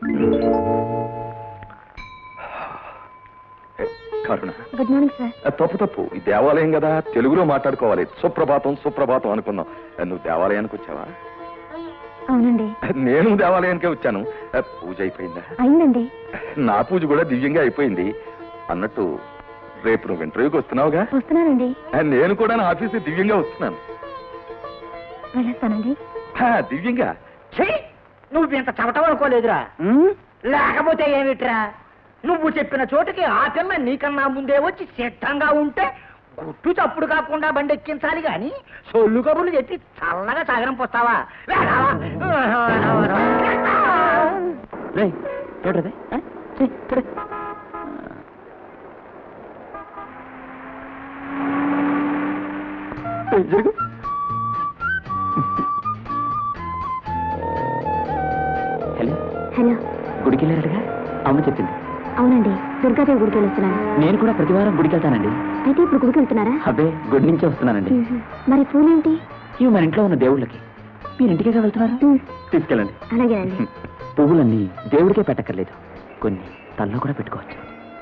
[SPEAKER 9] ఏ, కరుణ
[SPEAKER 1] గుడ్ మార్నింగ్ సార్
[SPEAKER 9] ఆ, తప్పు తప్పు ఈ దేవాలయం కదా తెలుగులో మాట్లాడుకోవాలి సుప్రభాతం సుప్రభాతం అనుకున్నాం ఆ, నువ్వు దేవాలయానికి వచ్చావా
[SPEAKER 1] అవునండి
[SPEAKER 9] ఆ, నేను దేవాలయానికే వచ్చాను ఆ, పూజ అయిపోయిందా
[SPEAKER 1] అయిందండి
[SPEAKER 9] నా పూజ కూడా దివ్యంగా అయిపోయింది అన్నట్టు రేపు నువ్వు ఇంటర్వ్యూకి వస్తున్నావుగా
[SPEAKER 1] వస్తున్నానండి
[SPEAKER 9] ఆ, నేను కూడా నా ఆఫీస్ దివ్యంగా వస్తున్నాను
[SPEAKER 1] వెళ్ళొస్తానండి
[SPEAKER 9] ఆ, దివ్యంగా
[SPEAKER 8] ఛీ! నువ్వు ఇంత చవటం అనుకోలేదురా లేకపోతే ఏమిట్రా నువ్వు చెప్పిన చోటుకి ఆ పిల్ల నీకన్నా ముందే వచ్చి సిద్ధంగా ఉంటే గుట్టు చప్పుడు కాకుండా బండి ఎక్కించాలి గాని సొల్లు కబుర్లు చెప్పి చల్లగా సాగరం పోస్తావా వెళ్ళావా?
[SPEAKER 2] రే చూడదే చూడే
[SPEAKER 4] జరుగు
[SPEAKER 2] హలో
[SPEAKER 1] హలో
[SPEAKER 2] గుడికి వెళ్ళారటగా అమ్మ చెప్పింది
[SPEAKER 1] అవునండి దుర్గాదేవి గుడికి వెళ్ళొస్తున్నాను
[SPEAKER 2] నేను కూడా ప్రతి వారం గుడికి వెళ్తానండి
[SPEAKER 1] అయితే ఇప్పుడు గుడికి వెళ్తున్నారా
[SPEAKER 2] అబ్బే గుడి నుంచే వస్తున్నానండి
[SPEAKER 1] మ్మ్. మరి పూలేంటి
[SPEAKER 2] ఇవి మన ఇంట్లో ఉన్న దేవుళ్ళకి మీరు ఇంటికే వెళ్తున్నారు
[SPEAKER 1] మ్మ్.
[SPEAKER 2] తీసుకెళ్ళండి
[SPEAKER 1] అలాగేనండి
[SPEAKER 2] పువ్వులన్నీ దేవుడికే పెట్టక్కర్లేదు కొన్ని తల్లో కూడా పెట్టుకోవచ్చు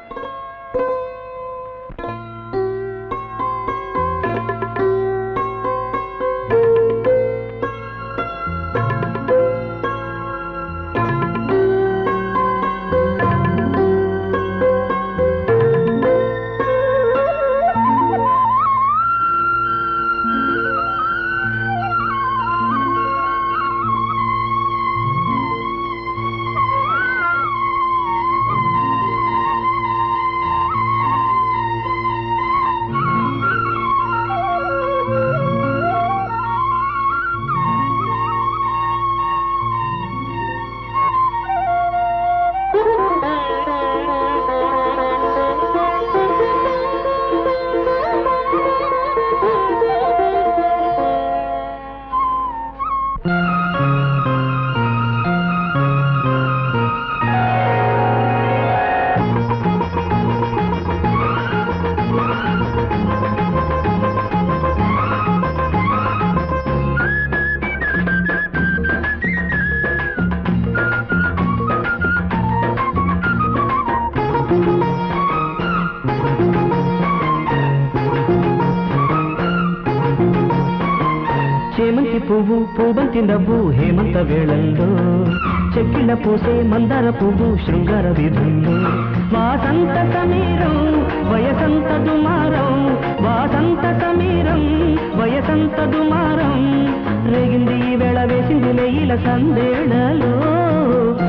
[SPEAKER 11] చేమంతి పువ్వు పూబంతి నవ్వు హేమంత వేళల్లో చెక్కిళ్ళ పూసే మందార పువ్వు శృంగార వీధుల్లో వాసంత సమీరం వయసంత దుమారం వాసంత సమీరం వయసంత దుమారం రేగింది ఈ వేళ వేసింది లేయిల సందేళలో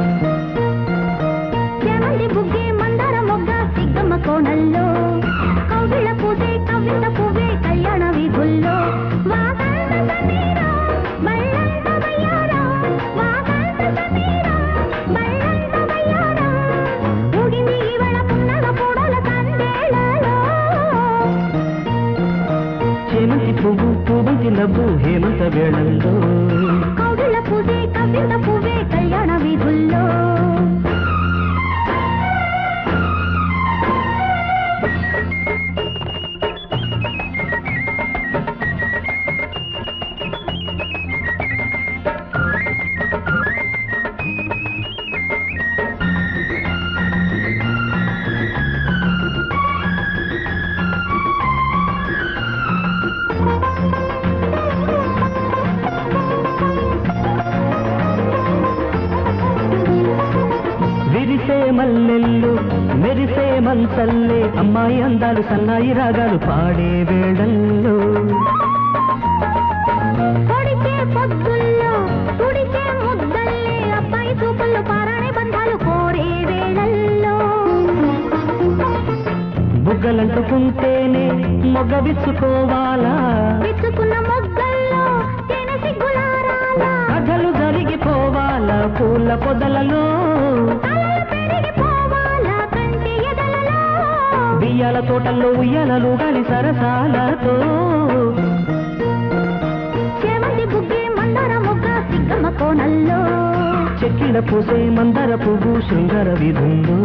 [SPEAKER 1] చామంతి బుగ్గే మందార మొగ్గ సిగ్గమ్మ కోణల్లో వీధుల్లో వాసంత సమీరం మళ్ళంత వయ్యారం వాసంత సమీరం మళ్ళంత వయ్యారం ఊగింది ఇవాళ పున్నగ పూడల సందేళలో
[SPEAKER 11] చేమంతి పువ్వు పూబంతి నవ్వు హేమంత వేళల్లో
[SPEAKER 1] కౌగిళ్ళ పూజే కవ్వింత పువ్వే కళ్యాణ వీధుల్లో
[SPEAKER 11] విరిసే మల్లెల్లు మెరిసే మంచల్లే అమ్మాయి అందాలు సన్నాయి రాగాలు పాడే వేళల్లో
[SPEAKER 1] పొడిచే పొద్దుల్లో తుడిచే ముద్దల్లే అబ్బాయి చూపుల్లో పారాణి బంధాలు కోరే వేళల్లో
[SPEAKER 11] బుగ్గలంటుకుంటేనే మొగ్గ విచ్చుకోవాలా
[SPEAKER 1] విచ్చుకున్న మొగ్గల్లో తేనె సిగ్గులారాలా
[SPEAKER 11] కథలు జరిగిపోవాలా పూల పొదలలో
[SPEAKER 1] తలలు పెరిగిపోవాలా కంటి ఎదలలో
[SPEAKER 11] బియ్యాల తోటల్లో ఉయ్యాలలు గాలి సరసాలతో
[SPEAKER 1] చేమంతి బుగ్గే మందార మొగ్గ సిగ్గమ్మ కోనల్లో
[SPEAKER 11] చెక్కిడ పూసే మందర పువ్వు శృంగార విధుందో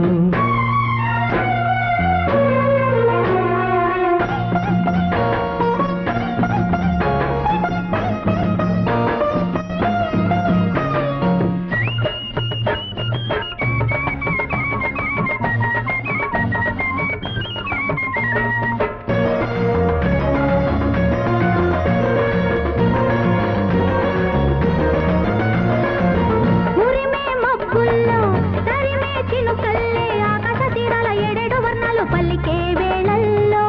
[SPEAKER 1] ఉరిమే మబ్బుల్లో తరిమే చినుకల్లే ఆకాశ తీరాల ఏడేడు వర్ణాలు పల్లికే వేళల్లో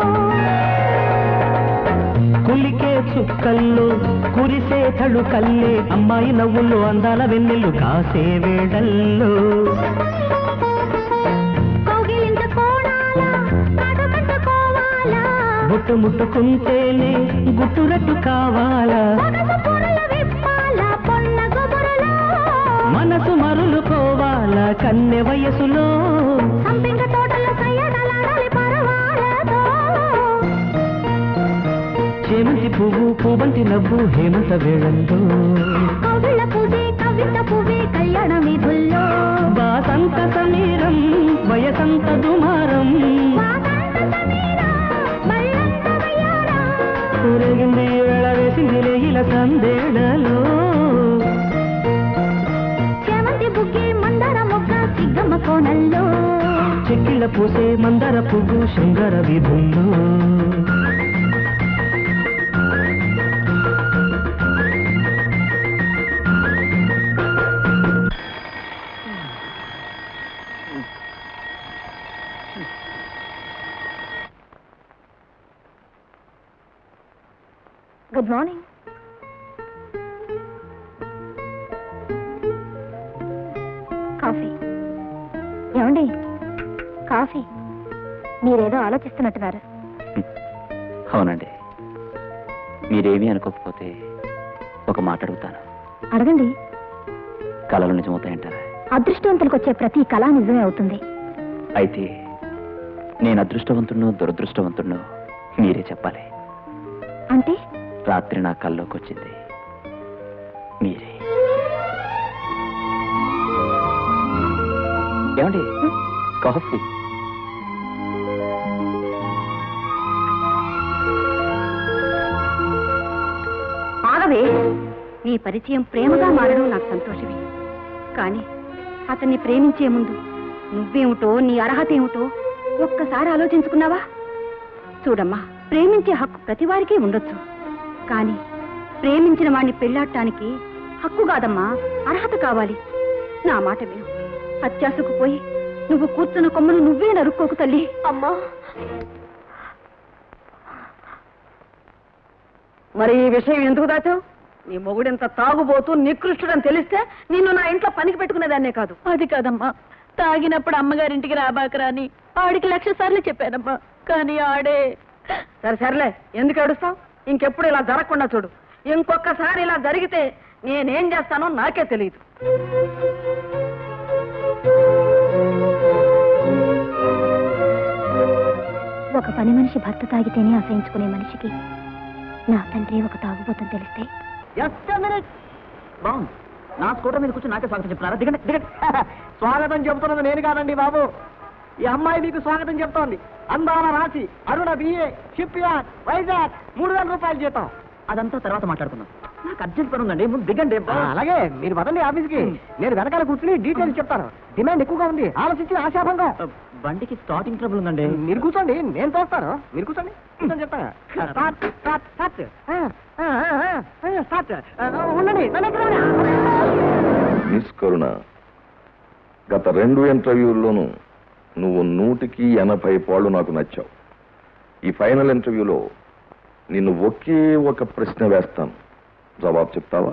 [SPEAKER 11] కులికే చుక్కల్లో కురిసే తళుకల్లే అమ్మాయి నవ్వుల్లో అందాల వెన్నెల్లు కాసే వేళల్లో
[SPEAKER 1] కౌగిలించుకోనాలా కాటుకట్టుకోవాలా
[SPEAKER 11] బొట్టు ముట్టుకుంటేనే గుట్టురట్టు కావాలా
[SPEAKER 1] సొగసు పొరలు విప్పాలా పొన్న గుబురులో
[SPEAKER 11] మనసు మరులుకోవాలా కన్నె వయసులో
[SPEAKER 1] సంపెంగ తోటలో సయ్యదలాడాలి పరవాలతో
[SPEAKER 11] చేమంతి పువ్వు పూబంతి నవ్వు హేమంత వేళంలో
[SPEAKER 1] కౌగిళ్ళ పూజే కవిత పువ్వే కళ్యాణ వీధుల్లో
[SPEAKER 11] వాసంత సమీరం వయసంత దుమారం
[SPEAKER 1] వాసంత సమీరం మళ్ళంత వయ్యారం
[SPEAKER 11] ఊరేగింది వేళ వేసింది ఇలా సందేళలో
[SPEAKER 1] చేమంతి బుగ్గే మందార మొగ్గ సిగ్గమ్మ కోనల్లో
[SPEAKER 11] చెక్కిళ్ళ పూసే మందర పువ్వు శృంగార విధుల్లో
[SPEAKER 1] గుడ్ మార్నింగ్ కాఫీ ఏమండి కాఫీ మీరేదో ఆలోచిస్తున్నట్టున్నారు
[SPEAKER 2] అవునండి మీరేమీ అనుకోకపోతే ఒక మాట అడుగుతాను
[SPEAKER 1] అడగండి
[SPEAKER 2] కళలు నిజమవుతాయంటారా
[SPEAKER 1] అదృష్టవంతులకు వచ్చే ప్రతి కళ నిజమే అవుతుంది
[SPEAKER 2] అయితే నేను అదృష్టవంతున్నో దురదృష్టవంతున్నో మీరే చెప్పాలి
[SPEAKER 1] అంటే
[SPEAKER 2] రాత్రి నా కల్లోకి వచ్చింది మీరే ఏమండి కాఫీ
[SPEAKER 3] ఆగవే నీ పరిచయం ప్రేమగా మారడం నాకు సంతోషమే కానీ అతన్ని ప్రేమించే ముందు నువ్వేమిటో నీ అర్హత ఏమిటో ఒక్కసారి ఆలోచించుకున్నావా చూడమ్మా ప్రేమించే హక్కు ప్రతి వారికి ఉండొచ్చు కానీ ప్రేమించిన వాణ్ణి పెళ్ళాడటానికి హక్కు కాదమ్మా అర్హత కావాలి నా మాట విను అత్యాశకు పోయి నువ్వు కూర్చున్న కొమ్మను నువ్వే నరుక్కోకు తల్లి అమ్మా మరి ఈ విషయం ఎందుకు దాచావు నీ మొగుడింత తాగుబోతూ నికృష్టుడని తెలిస్తే నిన్ను నా ఇంట్లో పనికి పెట్టుకునేదాన్నే కాదు
[SPEAKER 5] అది కాదమ్మా తాగినప్పుడు అమ్మగారింటికి రాబాకరా అని ఆడికి లక్ష సార్లు చెప్పానమ్మా కానీ ఆడే
[SPEAKER 3] సరే సర్లే ఎందుకు ఏడుస్తావు ఇంకెప్పుడు ఇలా జరగకుండా చూడు ఇంకొకసారి ఇలా జరిగితే నేనేం చేస్తానో నాకే తెలియదు
[SPEAKER 1] ఒక పని మనిషి భర్త తాగితేనే అసహించుకునే మనిషికి నా తండ్రి ఒక తాగుబోతని తెలిస్తే
[SPEAKER 7] బాగుంది నా స్కూటర్ మీద కూర్చొని నాకే స్వాగతం చెప్తున్నారా దిగండి దిగండి స్వాగతం చెబుతున్నది నేను కాదండి బాబు ఈ అమ్మాయి మీకు స్వాగతం చెప్తోంది అందాల రాశి Aruna BA shipyard Vizag మూడు వేల రూపాయలు జీతం అదంతా తర్వాత మాట్లాడుకుందాం నాకు అర్జెంట్ పని ఉందండి ముందు దిగండి అలాగే మీరు వదండి ఆఫీస్కి నేను వెనకాల కూర్చుని డీటెయిల్స్ చెప్తాను డిమాండ్ ఎక్కువగా ఉంది ఆలోచించి ఆశాభంగం బండికి స్టార్టింగ్ ట్రబుల్ ఉందండి మీరు కూర్చోండి నేను తోస్తాను మీరు కూర్చోండి కూర్చొని చెప్తాను స్టార్ట్ స్టార్ట్ స్టార్ట్ ఆ, ఆ, ఆ, ఆ, స్టార్ట్ ఆ, ఉండండి నన్ను ఎక్కడ
[SPEAKER 9] మిస్ కరుణ గత రెండు ఇంటర్వ్యూల్లోనూ నువ్వు నూటికి ఎనభై పాళ్ళు నాకు నచ్చావు ఈ ఫైనల్ ఇంటర్వ్యూలో నిన్ను ఒకే ఒక ప్రశ్న వేస్తాను జవాబు చెప్తావా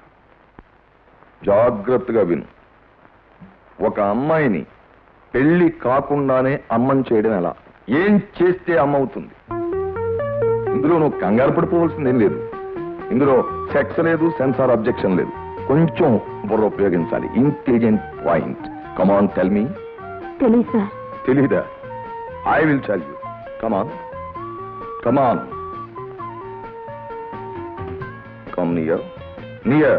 [SPEAKER 9] జాగ్రత్తగా విను ఒక అమ్మాయిని పెళ్లి కాకుండానే అమ్మని చేయడం ఎలా ఏం చేస్తే అమ్మ అవుతుంది ఇందులో నువ్వు కంగారు పడిపోవలసిందేం లేదు ఇందులో సెక్స్ లేదు సెన్సార్ అబ్జెక్షన్ లేదు కొంచెం బుర్ర ఉపయోగించాలి intelligent point come on tell me
[SPEAKER 1] తెలియదు సార్
[SPEAKER 9] తెలీదా I will tell you come on come on come near near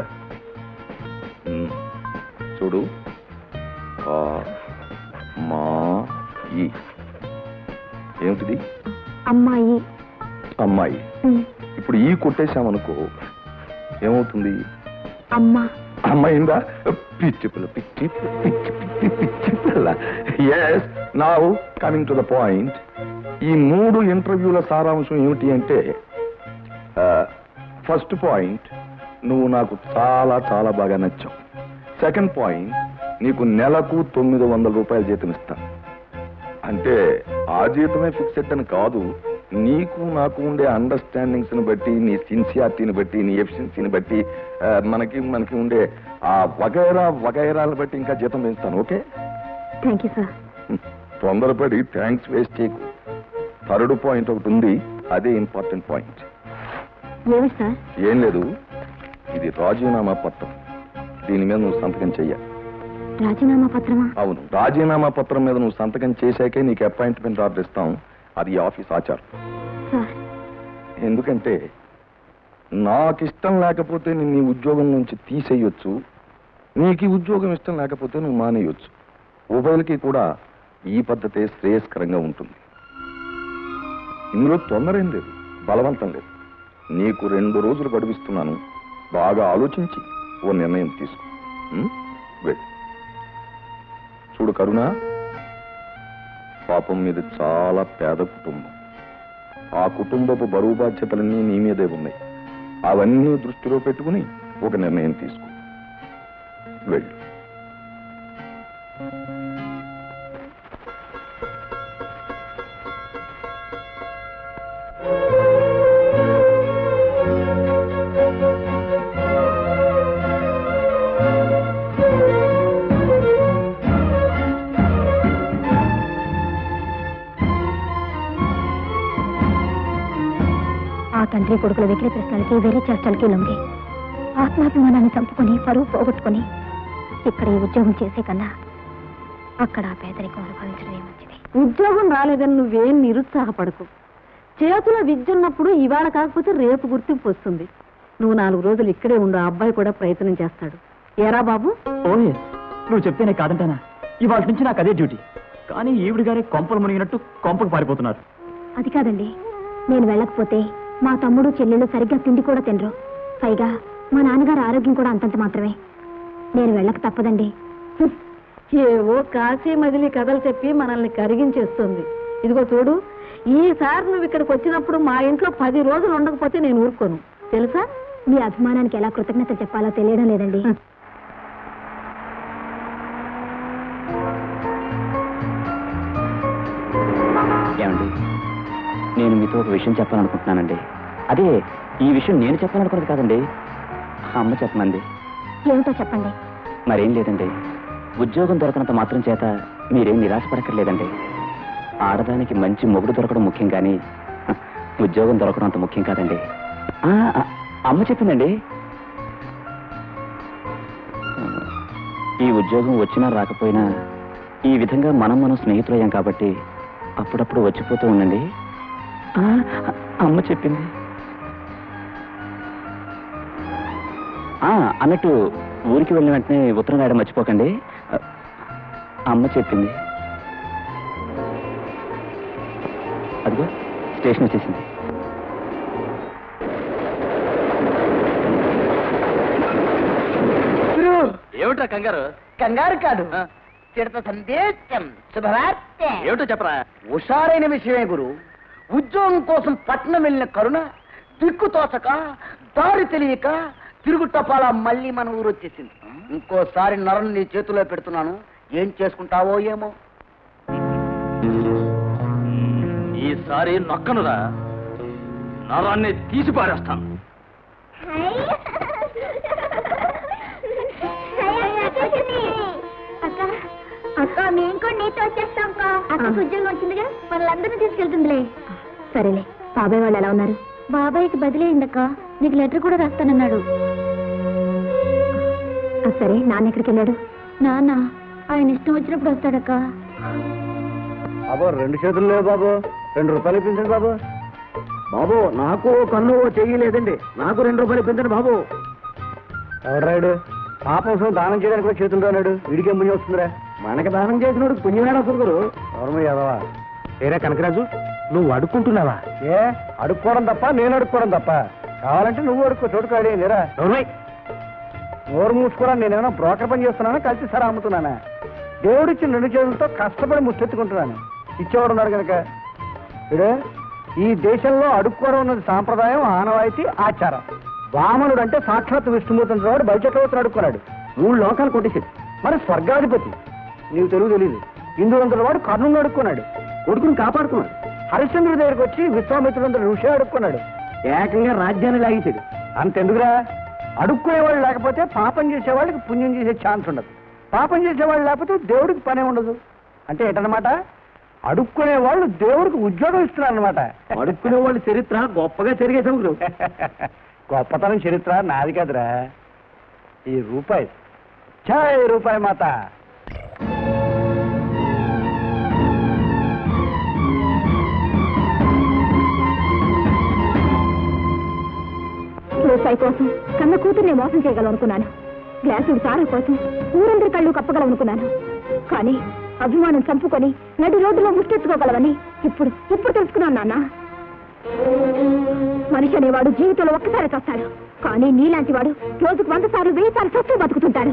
[SPEAKER 9] చూడు ఆ, మా ఈ ఏమిటిది
[SPEAKER 1] అమ్మాయి
[SPEAKER 9] అమ్మాయి
[SPEAKER 1] ఉమ్,
[SPEAKER 9] ఇప్పుడు ఈ కొట్టేశామనుకో ఏమవుతుంది
[SPEAKER 1] అమ్మ
[SPEAKER 9] అమ్మాయిందా పిచ్చి పిల్ల పిచ్చి పిచ్చి పిచ్చి పిచ్చి పిల్ల yes now coming to the point ఈ మూడు ఇంటర్వ్యూల సారాంశం ఏమిటి అంటే ఫస్ట్ పాయింట్ నువ్వు నాకు చాలా చాలా బాగా నచ్చావు సెకండ్ పాయింట్ నీకు నెలకు తొమ్మిది వందల రూపాయల జీతం ఇస్తాను అంటే ఆ జీతమే ఫిక్సెడ్ అని కాదు నీకు నాకు ఉండే అండర్స్టాండింగ్స్ ని బట్టి నీ సిన్సియారిటీని బట్టి నీ ఎఫిషియన్సీని బట్టి ఆ, మనకి మనకి ఉండే ఆ వగైరా వగైరాలను బట్టి ఇంకా జీతం పెంచుతాను okay
[SPEAKER 1] thank you sir
[SPEAKER 9] hmm. తొందరపడి థ్యాంక్స్ వేస్ట్ చేయకు థర్డ్ పాయింట్ ఒకటి ఉంది అదే ఇంపార్టెంట్ పాయింట్
[SPEAKER 1] ఏమిటి సార్
[SPEAKER 9] ఏం లేదు ఇది రాజీనామా పత్రం దీని మీద నువ్వు సంతకం చెయ్యాలి
[SPEAKER 1] రాజీనామా పత్రమా
[SPEAKER 9] అవును రాజీనామా పత్రం మీద నువ్వు సంతకం చేశాకే నీకు అపాయింట్మెంట్ ఆర్డర్ ఇస్తాం అది ఈ ఆఫీస్ ఆచారం
[SPEAKER 1] సార్
[SPEAKER 9] ఎందుకంటే నాకు ఇష్టం లేకపోతే నేను నీ ఉద్యోగం నుంచి తీసేయొచ్చు నీకు ఈ ఉద్యోగం ఇష్టం లేకపోతే నువ్వు మానేయొచ్చు ఉభయలకి కూడా ఈ పద్ధతే శ్రేయస్కరంగా ఉంటుంది ఇందులో తొందర ఏం లేదు బలవంతం లేదు నీకు రెండు రోజులు గడువిస్తున్నాను బాగా ఆలోచించి ఓ నిర్ణయం తీసుకో ఉం? వెళ్ళు చూడు కరుణ పాపం మీద చాలా పేద కుటుంబం ఆ కుటుంబపు బరువు బాధ్యతలన్నీ నీ మీదే ఉన్నాయి అవన్నీ దృష్టిలో పెట్టుకుని ఒక నిర్ణయం తీసుకో వెళ్ళు
[SPEAKER 1] ఆ తండ్రి కొడుకుల వెకిలి ప్రశ్నలకి వేరే చేష్టలకి లొంగి ఆత్మాభిమానాన్ని చంపుకొని పరువు పోగొట్టుకొని ఇక్కడ ఈ ఉద్యోగం చేసే కన్నా అక్కడ ఆ పేదరికం అనుభవించడమే మంచిది
[SPEAKER 3] ఉద్యోగం రాలేదని నువ్వేం నిరుత్సాహపడకు చేతిలో విద్య ఉన్నప్పుడు ఇవాళ కాకపోతే రేపు గుర్తింపు వస్తుంది నువ్వు నాలుగు రోజులు ఇక్కడే ఉండు ఆ అబ్బాయి కూడా ప్రయత్నం చేస్తాడు ఏరా బాబు
[SPEAKER 7] ఓయే నువ్వు చెప్తేనే కాదంటానా ఇవాళ నుంచి నాకు అదే డ్యూటీ కానీ ఈవిడ గారే కొంపలు మునిగినట్టు కొంపకు పారిపోతున్నారు
[SPEAKER 1] అది కాదండి నేను వెళ్ళకపోతే మా తమ్ముడు చెల్లెలు సరిగ్గా తిండి కూడా తినరు పైగా మా నాన్నగారు ఆరోగ్యం కూడా అంతంత మాత్రమే నేను వెళ్ళక తప్పదండి హ్మ్.
[SPEAKER 3] ఏవో కాశీ మదిలి కథలు చెప్పి మనల్ని కరిగించేస్తుంది ఇదిగో చూడు ఈసారి నువ్వు ఇక్కడికి వచ్చినప్పుడు మా ఇంట్లో పది రోజులు ఉండకపోతే నేను ఊరుకోను తెలుసా
[SPEAKER 1] మీ అభిమానానికి ఎలా కృతజ్ఞత చెప్పాలో తెలియడం లేదండి
[SPEAKER 2] ఏమండి నేను మీతో ఒక విషయం చెప్పాలనుకుంటున్నానండి అదే ఈ విషయం నేను చెప్పాలనుకున్నది కాదండి ఆ అమ్మ చెప్పమంది
[SPEAKER 1] ఏమిటో చెప్పండి
[SPEAKER 2] మరేం లేదండి ఉద్యోగం దొరకనంత మాత్రం చేత మీరేం నిరాశపడక్కర్లేదండి ఆడదానికి మంచి మొగుడు దొరకడం ముఖ్యం కానీ హ, ఉద్యోగం దొరకడం అంత ముఖ్యం కాదండి ఆ, ఆ, అమ్మ చెప్పిందండి ఈ ఉద్యోగం వచ్చినా రాకపోయినా ఈ విధంగా మనం మనం స్నేహితులయ్యాం కాబట్టి అప్పుడప్పుడు వచ్చిపోతూ ఉండండి ఆ, అమ్మ చెప్పింది ఆ, అన్నట్టు ఊరికి వెళ్ళిన వెంటనే ఉత్తరం రాయడం మర్చిపోకండి ఆ, అమ్మ చెప్పింది అదిగో స్టేషన్ వచ్చేసింది
[SPEAKER 7] ఏమిట్రా కంగారు
[SPEAKER 8] కంగారు కాదు చిడత సందేశం శుభవార్త
[SPEAKER 7] ఏమిటో చెప్పరా
[SPEAKER 8] హుషారైన విషయమే గురు ఉద్యోగం కోసం పట్నం వెళ్ళిన కరుణ దిక్కు తోచక దారి తెలియక తిరుగుటపాల మళ్ళీ మన ఊరు వచ్చేసింది ఇంకోసారి నరం నీ చేతిలో పెడుతున్నాను ఏం చేసుకుంటావో ఏమో
[SPEAKER 7] ఈసారి నొక్కనురా నరాన్ని తీసి పారేస్తాను
[SPEAKER 1] అక్క అక్క మేము కూడా నీతో వచ్చేస్తాం అక్క అక్కకు ఉద్యోగం వచ్చిందిగా వాళ్ళందరినీ తీసుకెళ్తుందిలే సరేలే బాబాయ్ వాళ్ళు ఎలా ఉన్నారు బాబాయ్కి బదిలేయండి అక్క నీకు లెటర్ కూడా రాస్తానన్నాడు ఆ, సరే నాన్న ఎక్కడికి వెళ్ళాడు నాన్న ఆయన ఇష్టం వచ్చినప్పుడు వస్తాడక్క
[SPEAKER 4] బాబు రెండు చేతులు లేవు బాబు రెండు రూపాయలు ఇప్పించండి బాబు బాబు నాకు ఓ కన్ను ఓ చెయ్యి లేదండి నాకు రెండు రూపాయలు ఇప్పించండి బాబు ఎవడాడు పాపం దానం చేయడానికి కూడా చేతులు రానాడు వీడికి పుణ్యం వస్తుందిరా మనకి దానం చేసినోడు పుణ్యమేడా సురుగురు ఎవరమ్మ యాదవా ఏరా కనకరాజు నువ్వు అడుక్కుంటున్నావా ఏ అడుక్కోవడం తప్ప నేను అడుక్కోవడం తప్ప కావాలంటే నువ్వు అడుక్కో చోటుకాడే లేరా నోరు మూసుకోరా నేనేమైనా బ్రోకర్ పని చేస్తున్నానా కలిసి సరా అమ్ముతున్నానా దేవుడిచ్చిన రెండు చేతులతో కష్టపడి ముష్టెత్తుకుంటున్నాను ఇచ్చేవాడు ఉన్నారు కనుక ఇడే ఈ దేశంలో అడుక్కోవడం ఉన్నది సాంప్రదాయం ఆనవాయితీ ఆచారం వామనుడు అంటే సాక్షాత్ విష్ణుమూర్తి వాడు బయట అడుక్కున్నాడు మూడు లోకాలు కొట్టేసాడు మరి స్వర్గాధిపతి నీకు తెలుగు తెలియదు ఇందువంతుల వాడు కర్ణుని అడుక్కున్నాడు కొడుకుని కాపాడుకున్నాడు హరిశ్చంద్రుడి దగ్గరికి వచ్చి విశ్వామిత్రుడంత ఋషి అడుక్కున్నాడు ఏకంగా రాజ్యాన్ని లాగించాడు అంతెందుకురా అడుక్కునేవాళ్ళు లేకపోతే పాపం చేసేవాళ్ళకి పుణ్యం చేసే ఛాన్స్ ఉండదు పాపం చేసేవాళ్ళు లేకపోతే దేవుడికి పనే ఉండదు అంటే ఏంటన్నమాట అడుక్కునే వాళ్ళు దేవుడికి ఉద్యోగం ఇస్తున్నారు అనమాట అడుక్కునే వాళ్ళ చరిత్ర గొప్పగా జరిగేసాం గొప్పతనం చరిత్ర నాది కాదురా ఈ రూపాయి ఛాయ్ రూపాయి మాత
[SPEAKER 1] రూపాయి కోసం కన్న కూతుర్నే మోసం చేయగలం అనుకున్నాను గ్లాసుడు సారా కోసం ఊరందరి కళ్ళు కప్పగలం అనుకున్నాను కానీ అభిమానం చంపుకొని నడి రోడ్డులో ముష్టెత్తుకోగలవని ఇప్పుడు ఇప్పుడు తెలుసుకున్నాను నాన్న మనిషి అనేవాడు జీవితంలో ఒక్కసారి చస్తాడు కానీ నీలాంటి వాడు రోజుకు వంద సార్లు వెయ్యి సార్లు చస్తూ బతుకుతుంటాడు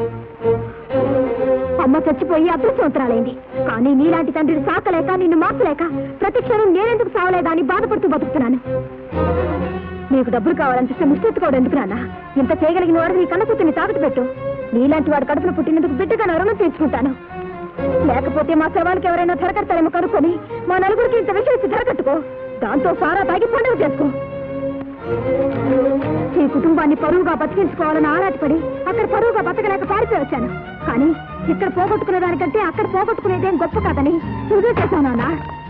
[SPEAKER 1] అమ్మ చచ్చిపోయి అదృష్టవంతురాలైంది కానీ నీలాంటి తండ్రిని సాకలేక నిన్ను మార్చలేక ప్రతి క్షణం నేనెందుకు సావలేదా అని బాధపడుతూ బతుకుతున్నాను నీకు డబ్బులు కావాలనిపిస్తే ముష్టెత్తుకోవడం ఎందుకు నాన్న ఇంత చేయగలిగిన వాడు నీ కన్న కూతుర్ని తాకట్టు పెట్టు నీలాంటి వాడు కడుపున పుట్టినందుకు బిడ్డగా నా రుణం తీర్చుకుంటాను లేకపోతే మా శవానికి ఎవరైనా ధరకడతారేమో కనుక్కొని మా నలుగురికి ఇంత విషయం ఇచ్చి ధరకట్టుకో దాంతో సారా తాగి పండుగ చేసుకో ఈ కుటుంబాన్ని పరువుగా బతికించుకోవాలని ఆరాటపడి అక్కడ పరువుగా బతకలేక పారిపోయి వచ్చాను కానీ ఇక్కడ పోగొట్టుకునే దానికంటే అక్కడ పోగొట్టుకునేదేం గొప్ప కాదని రుజువు చేశాను నాన్న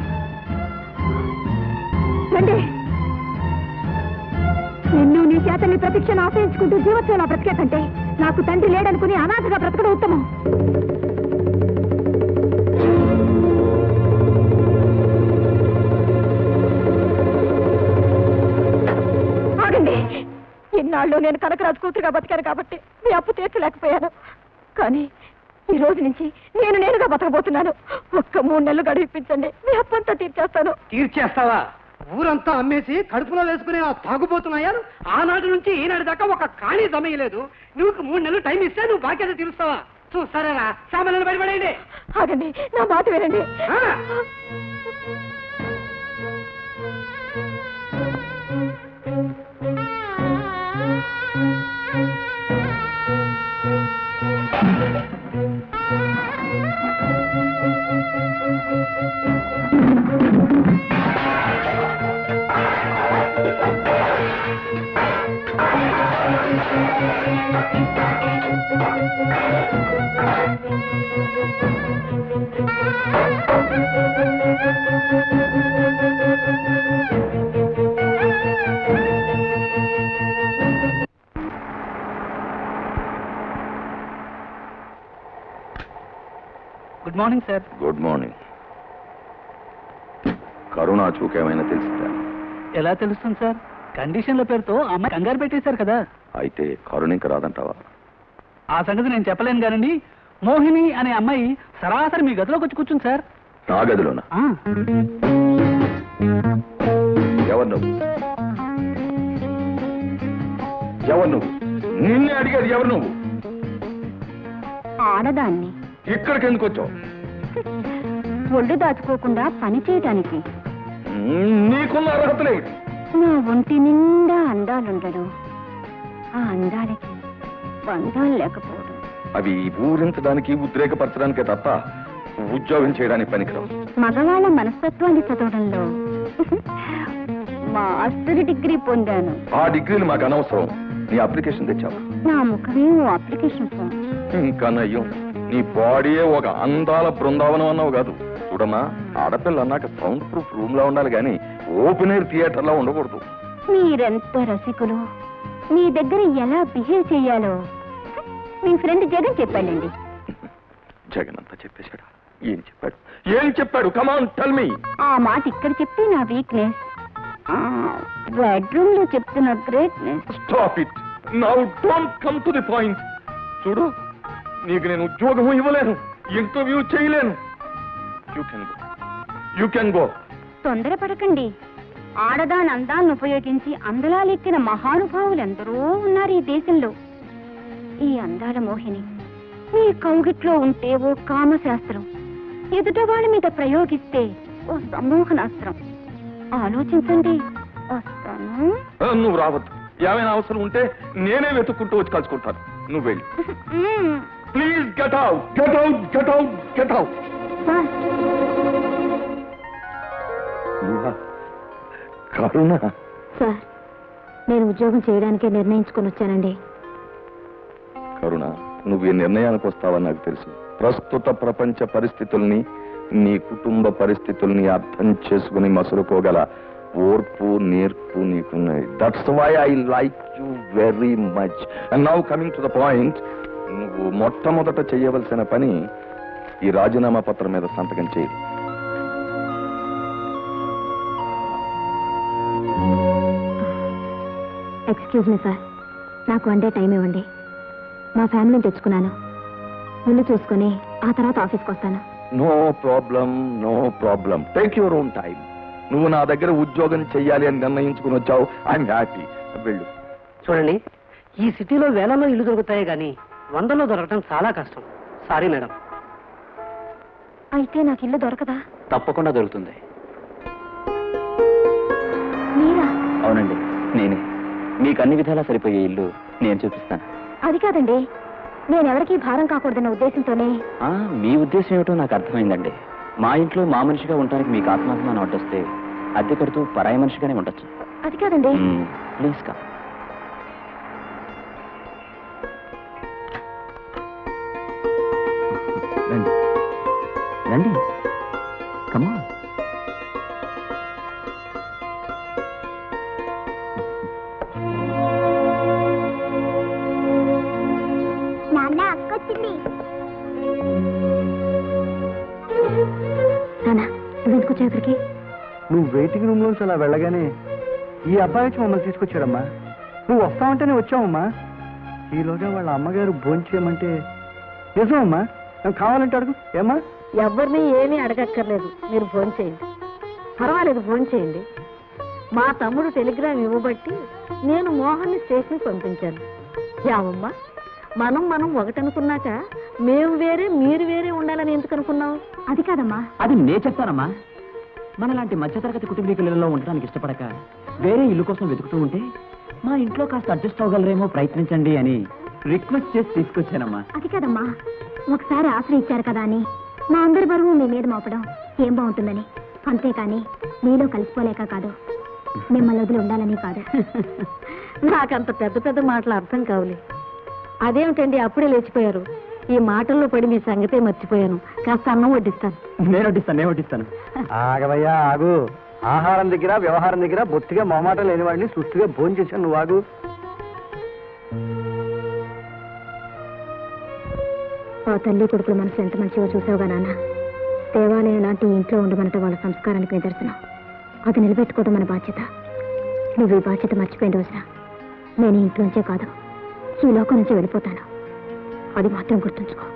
[SPEAKER 1] రండి నిన్ను నీ చేతని ప్రతిక్షణ ఆశ్రయించుకుంటూ జీవత్సలా బ్రతికే కంటే నాకు తండ్రి లేడనుకుని అనాథగా బ్రతకడం ఉత్తమం ఆగండి ఇన్నాళ్ళు నేను కనకరాజు కూతురుగా బతికాను కాబట్టి మీ అప్పు తీర్చలేకపోయాను కానీ ఈ రోజు నుంచి నేను నేనుగా బతకబోతున్నాను ఒక్క మూడు నెలలు గడిపించండి మీ అప్పంతా తీర్చేస్తాను
[SPEAKER 4] తీర్చేస్తావా ఊరంతా అమ్మేసి కడుపులో వేసుకుని ఆ తాగుబోతున్నాయారు ఆనాటి నుంచి ఈనాటి దాకా ఒక ఖాళీ సమయలేదు నువ్వు మూడు నెలలు టైం ఇస్తే నువ్వు బాధ్యత తీరుస్తావా చూస్తారా సామాన్లు బయటపడేయండి
[SPEAKER 1] ఆగండి నా మాట వినండి
[SPEAKER 4] ఆ!
[SPEAKER 10] Good morning sir
[SPEAKER 9] good morning Karuna చూకేమైనా తెలిసిందా
[SPEAKER 10] ఎలా తెలుస్తుంది సార్ కండిషన్ల పేరుతో అమ్మాయి కంగారు పెట్టేశారు కదా
[SPEAKER 9] అయితే కరుణ ఇంకా రాదంటావా
[SPEAKER 10] ఆ సంగతి నేను చెప్పలేను కానండి మోహిని అనే అమ్మాయి సరాసరి మీ గదిలోకి వచ్చి కూర్చుంది సార్
[SPEAKER 9] నా గదిలోనా
[SPEAKER 10] ఆ,
[SPEAKER 9] ఎవరు నువ్వు ఎవరు నువ్వు నిన్నే అడిగేది ఎవరు నువ్వు
[SPEAKER 1] ఆడదాన్ని
[SPEAKER 9] ఇక్కడికి ఎందుకు వచ్చావు
[SPEAKER 1] ఒళ్ళు దాచుకోకుండా పని చేయటానికి
[SPEAKER 9] మ్మ్, నీకున్న అర్హతలేమిటి
[SPEAKER 1] నా ఒంటి నిండా అందాలుండడం ఆ అందాలకి బంధాలు లేకపోవడం
[SPEAKER 9] అవి ఊరించడానికి ఉద్రేకపరచడానికే తప్ప ఉద్యోగం చేయడానికి పనికిరావు
[SPEAKER 1] మగవాళ్ళ మనస్తత్వాన్ని చదవడంలో మాస్టర్ డిగ్రీ పొందాను
[SPEAKER 9] ఆ డిగ్రీలు మాకు అనవసరం నీ అప్లికేషన్ తెచ్చావా
[SPEAKER 1] నా ముఖమే ఓ అప్లికేషన్ ఫామ్
[SPEAKER 9] ఇంకా నయ్యం నీ బాడీయే ఒక అందాల బృందావనం అన్నావు కాదు చూడమ్మా ఆడపిల్ల అన్నాక సౌండ్ ప్రూఫ్ రూమ్ లో ఉండాలి కానీ ఓపెన్ ఎయిర్ థియేటర్ లో ఉండకూడదు
[SPEAKER 1] మీరెంత రసికులు మీ దగ్గర ఎలా బిహేవ్ చేయాలో మీ ఫ్రెండ్ జగన్ చెప్పాడండి
[SPEAKER 9] జగన్ అంతా చెప్పేశాడు ఏం చెప్పాడు ఏం చెప్పాడు కమాన్ టెల్ మీ
[SPEAKER 1] ఆ మాట ఇక్కడ చెప్తే నా వీక్నెస్ బెడ్రూమ్ లో చెప్తున్న greatness
[SPEAKER 9] stop it now don't come to the point చూడు నీకు నేను ఉద్యోగం ఇవ్వలేను ఇంటర్వ్యూ చేయలేను you can go you can go
[SPEAKER 1] తొందరపడకండి ఆడదాని అందాలను ఉపయోగించి అందలాలెక్కిన మహానుభావులు ఎందరో ఉన్నారు ఈ దేశంలో ఈ అందాల మోహిని మీ కౌగిట్లో ఉంటే ఓ కామశాస్త్రం ఎదుట వాళ్ళ మీద ప్రయోగిస్తే ఓ సమ్మోహనాస్త్రం ఆలోచించండి వస్తాను
[SPEAKER 9] నువ్వు రావద్దు ఏమైనా అవసరం ఉంటే నేనే వెతుక్కుంటూ వచ్చి కలుసుకుంటాను నువ్వు వెళ్ళి
[SPEAKER 1] hmm.
[SPEAKER 9] Please get out get out get out get out
[SPEAKER 1] sir
[SPEAKER 9] Karuna
[SPEAKER 1] sir నేను ఉద్యోగం చేయడానికే నిర్ణయించుకొని వచ్చానండి
[SPEAKER 9] కరుణ నువ్వు ఈ నిర్ణయానికి వస్తావని నాకు తెలుసు ప్రస్తుత ప్రపంచ పరిస్థితుల్ని నీ కుటుంబ పరిస్థితుల్ని అర్థం చేసుకుని మసులుకోగల ఓర్పు నేర్పు నీకున్నాయి that's why I like you very much and now coming to the point నువ్వు మొట్టమొదట చేయవలసిన పని ఈ రాజీనామా పత్రం మీద సంతకం చేయి
[SPEAKER 1] ఎక్స్క్యూజ్ మీ సార్ నాకు వన్ డే టైం ఇవ్వండి మా ఫ్యామిలీని తెచ్చుకున్నాను ఇల్లు చూసుకొని ఆ తర్వాత ఆఫీస్కి వస్తాను
[SPEAKER 9] no problem no problem take your own time నువ్వు నా దగ్గర ఉద్యోగం చెయ్యాలి అని నిర్ణయించుకుని వచ్చావు ఐఎమ్ హ్యాపీ వెళ్ళు
[SPEAKER 8] చూడండి ఈ సిటీలో వేలలో ఇల్లు దొరుకుతాయి కానీ వందలో దొరకడం చాలా కష్టం సారీ మేడం
[SPEAKER 1] అయితే నాకు ఇల్లు దొరకదా
[SPEAKER 2] తప్పకుండా దొరుకుతుంది
[SPEAKER 1] మీరా
[SPEAKER 2] అవునండి నేనే మీకు అన్ని విధాలా సరిపోయే ఇల్లు నేను చూపిస్తాను
[SPEAKER 1] అది కాదండి నేను ఎవరికీ భారం కాకూడదన్న ఉద్దేశంతోనే
[SPEAKER 2] ఆ, మీ ఉద్దేశం ఏమిటో నాకు అర్థమైందండి మా ఇంట్లో మా మనిషిగా ఉండటానికి మీకు ఆత్మాభిమానం అడ్డొస్తే అద్దె కడుతూ పరాయి మనిషిగానే ఉండొచ్చు
[SPEAKER 1] అది కాదండి
[SPEAKER 2] ప్లీజ్ కా రండి రండి కమా
[SPEAKER 1] నాన్న అక్కొచ్చింది నాన్న నువ్వెందుకు వచ్చావు ఇక్కడికి
[SPEAKER 4] నువ్వు వెయిటింగ్ రూమ్ లోంచి అలా వెళ్ళగానే ఈ అబ్బాయి వచ్చి మమ్మల్ని తీసుకొచ్చాడమ్మా నువ్వు వస్తావంటేనే వచ్చావమ్మా ఈలోగా వాళ్ళ అమ్మగారు భోంచేయమంటే నిజమమ్మా నాకు కావాలంటే అడుగు ఏమ్మా
[SPEAKER 3] ఎవరిని ఏమీ అడగక్కర్లేదు మీరు ఫోన్ చేయండి పర్వాలేదు ఫోన్ చేయండి మా తమ్ముడు టెలిగ్రామ్ ఇవ్వబట్టి నేను మోహన్ని స్టేషన్కి పంపించాను యావమ్మా మనం మనం ఒకటనుకున్నాక మేము వేరే మీరు వేరే ఉండాలని ఎందుకు అనుకున్నావు
[SPEAKER 1] అది కాదమ్మా
[SPEAKER 2] అది నేను చెప్తానమ్మా మనలాంటి మధ్యతరగతి కుటుంబీకులలో ఉండడానికి ఇష్టపడక వేరే ఇల్లు కోసం వెతుకుతూ ఉంటే మా ఇంట్లో కాస్త అడ్జస్ట్ అవ్వగలరేమో ప్రయత్నించండి అని రిక్వెస్ట్ చేసి తీసుకొచ్చానమ్మా
[SPEAKER 1] అది కాదమ్మా ఒకసారి ఆఫర్ ఇచ్చారు కదా అని మా అందరి బరువు మీ మీద మోపడం ఏం బాగుంటుందని అంతేకాని మీలో కలిసిపోలేక కాదు మిమ్మల్ని వదిలి ఉండాలని కాదు
[SPEAKER 3] నాకంత పెద్ద పెద్ద మాటలు అర్థం కావులే అదేమిటండి అప్పుడే లేచిపోయారు ఈ మాటల్లో పడి మీ సంగతే మర్చిపోయాను కాస్త అన్నం వడ్డిస్తాను
[SPEAKER 2] నేను వడ్డిస్తాను నేను వడ్డిస్తాను
[SPEAKER 4] ఆగవయ్యా ఆగు ఆహారం దగ్గర వ్యవహారం దగ్గర బొత్తిగా మొహమాట లేని వాడిని సుష్టిగా భోజనం చేశాను నువ్వు ఆగు
[SPEAKER 1] ఆ తల్లి కొడుకుల మనసు ఎంత మంచిగా చూసావుగా నాన్న దేవాలయం లాంటి ఈ ఇంట్లో ఉండమనట వాళ్ళ సంస్కారానికి నిదర్శనం అది నిలబెట్టుకోవడం మన బాధ్యత నువ్వు ఈ బాధ్యత మర్చిపోయిన రోజున నేను ఈ ఇంట్లోంచే కాదు ఈ లోకం నుంచి వెళ్ళిపోతాను అది మాత్రం గుర్తుంచుకో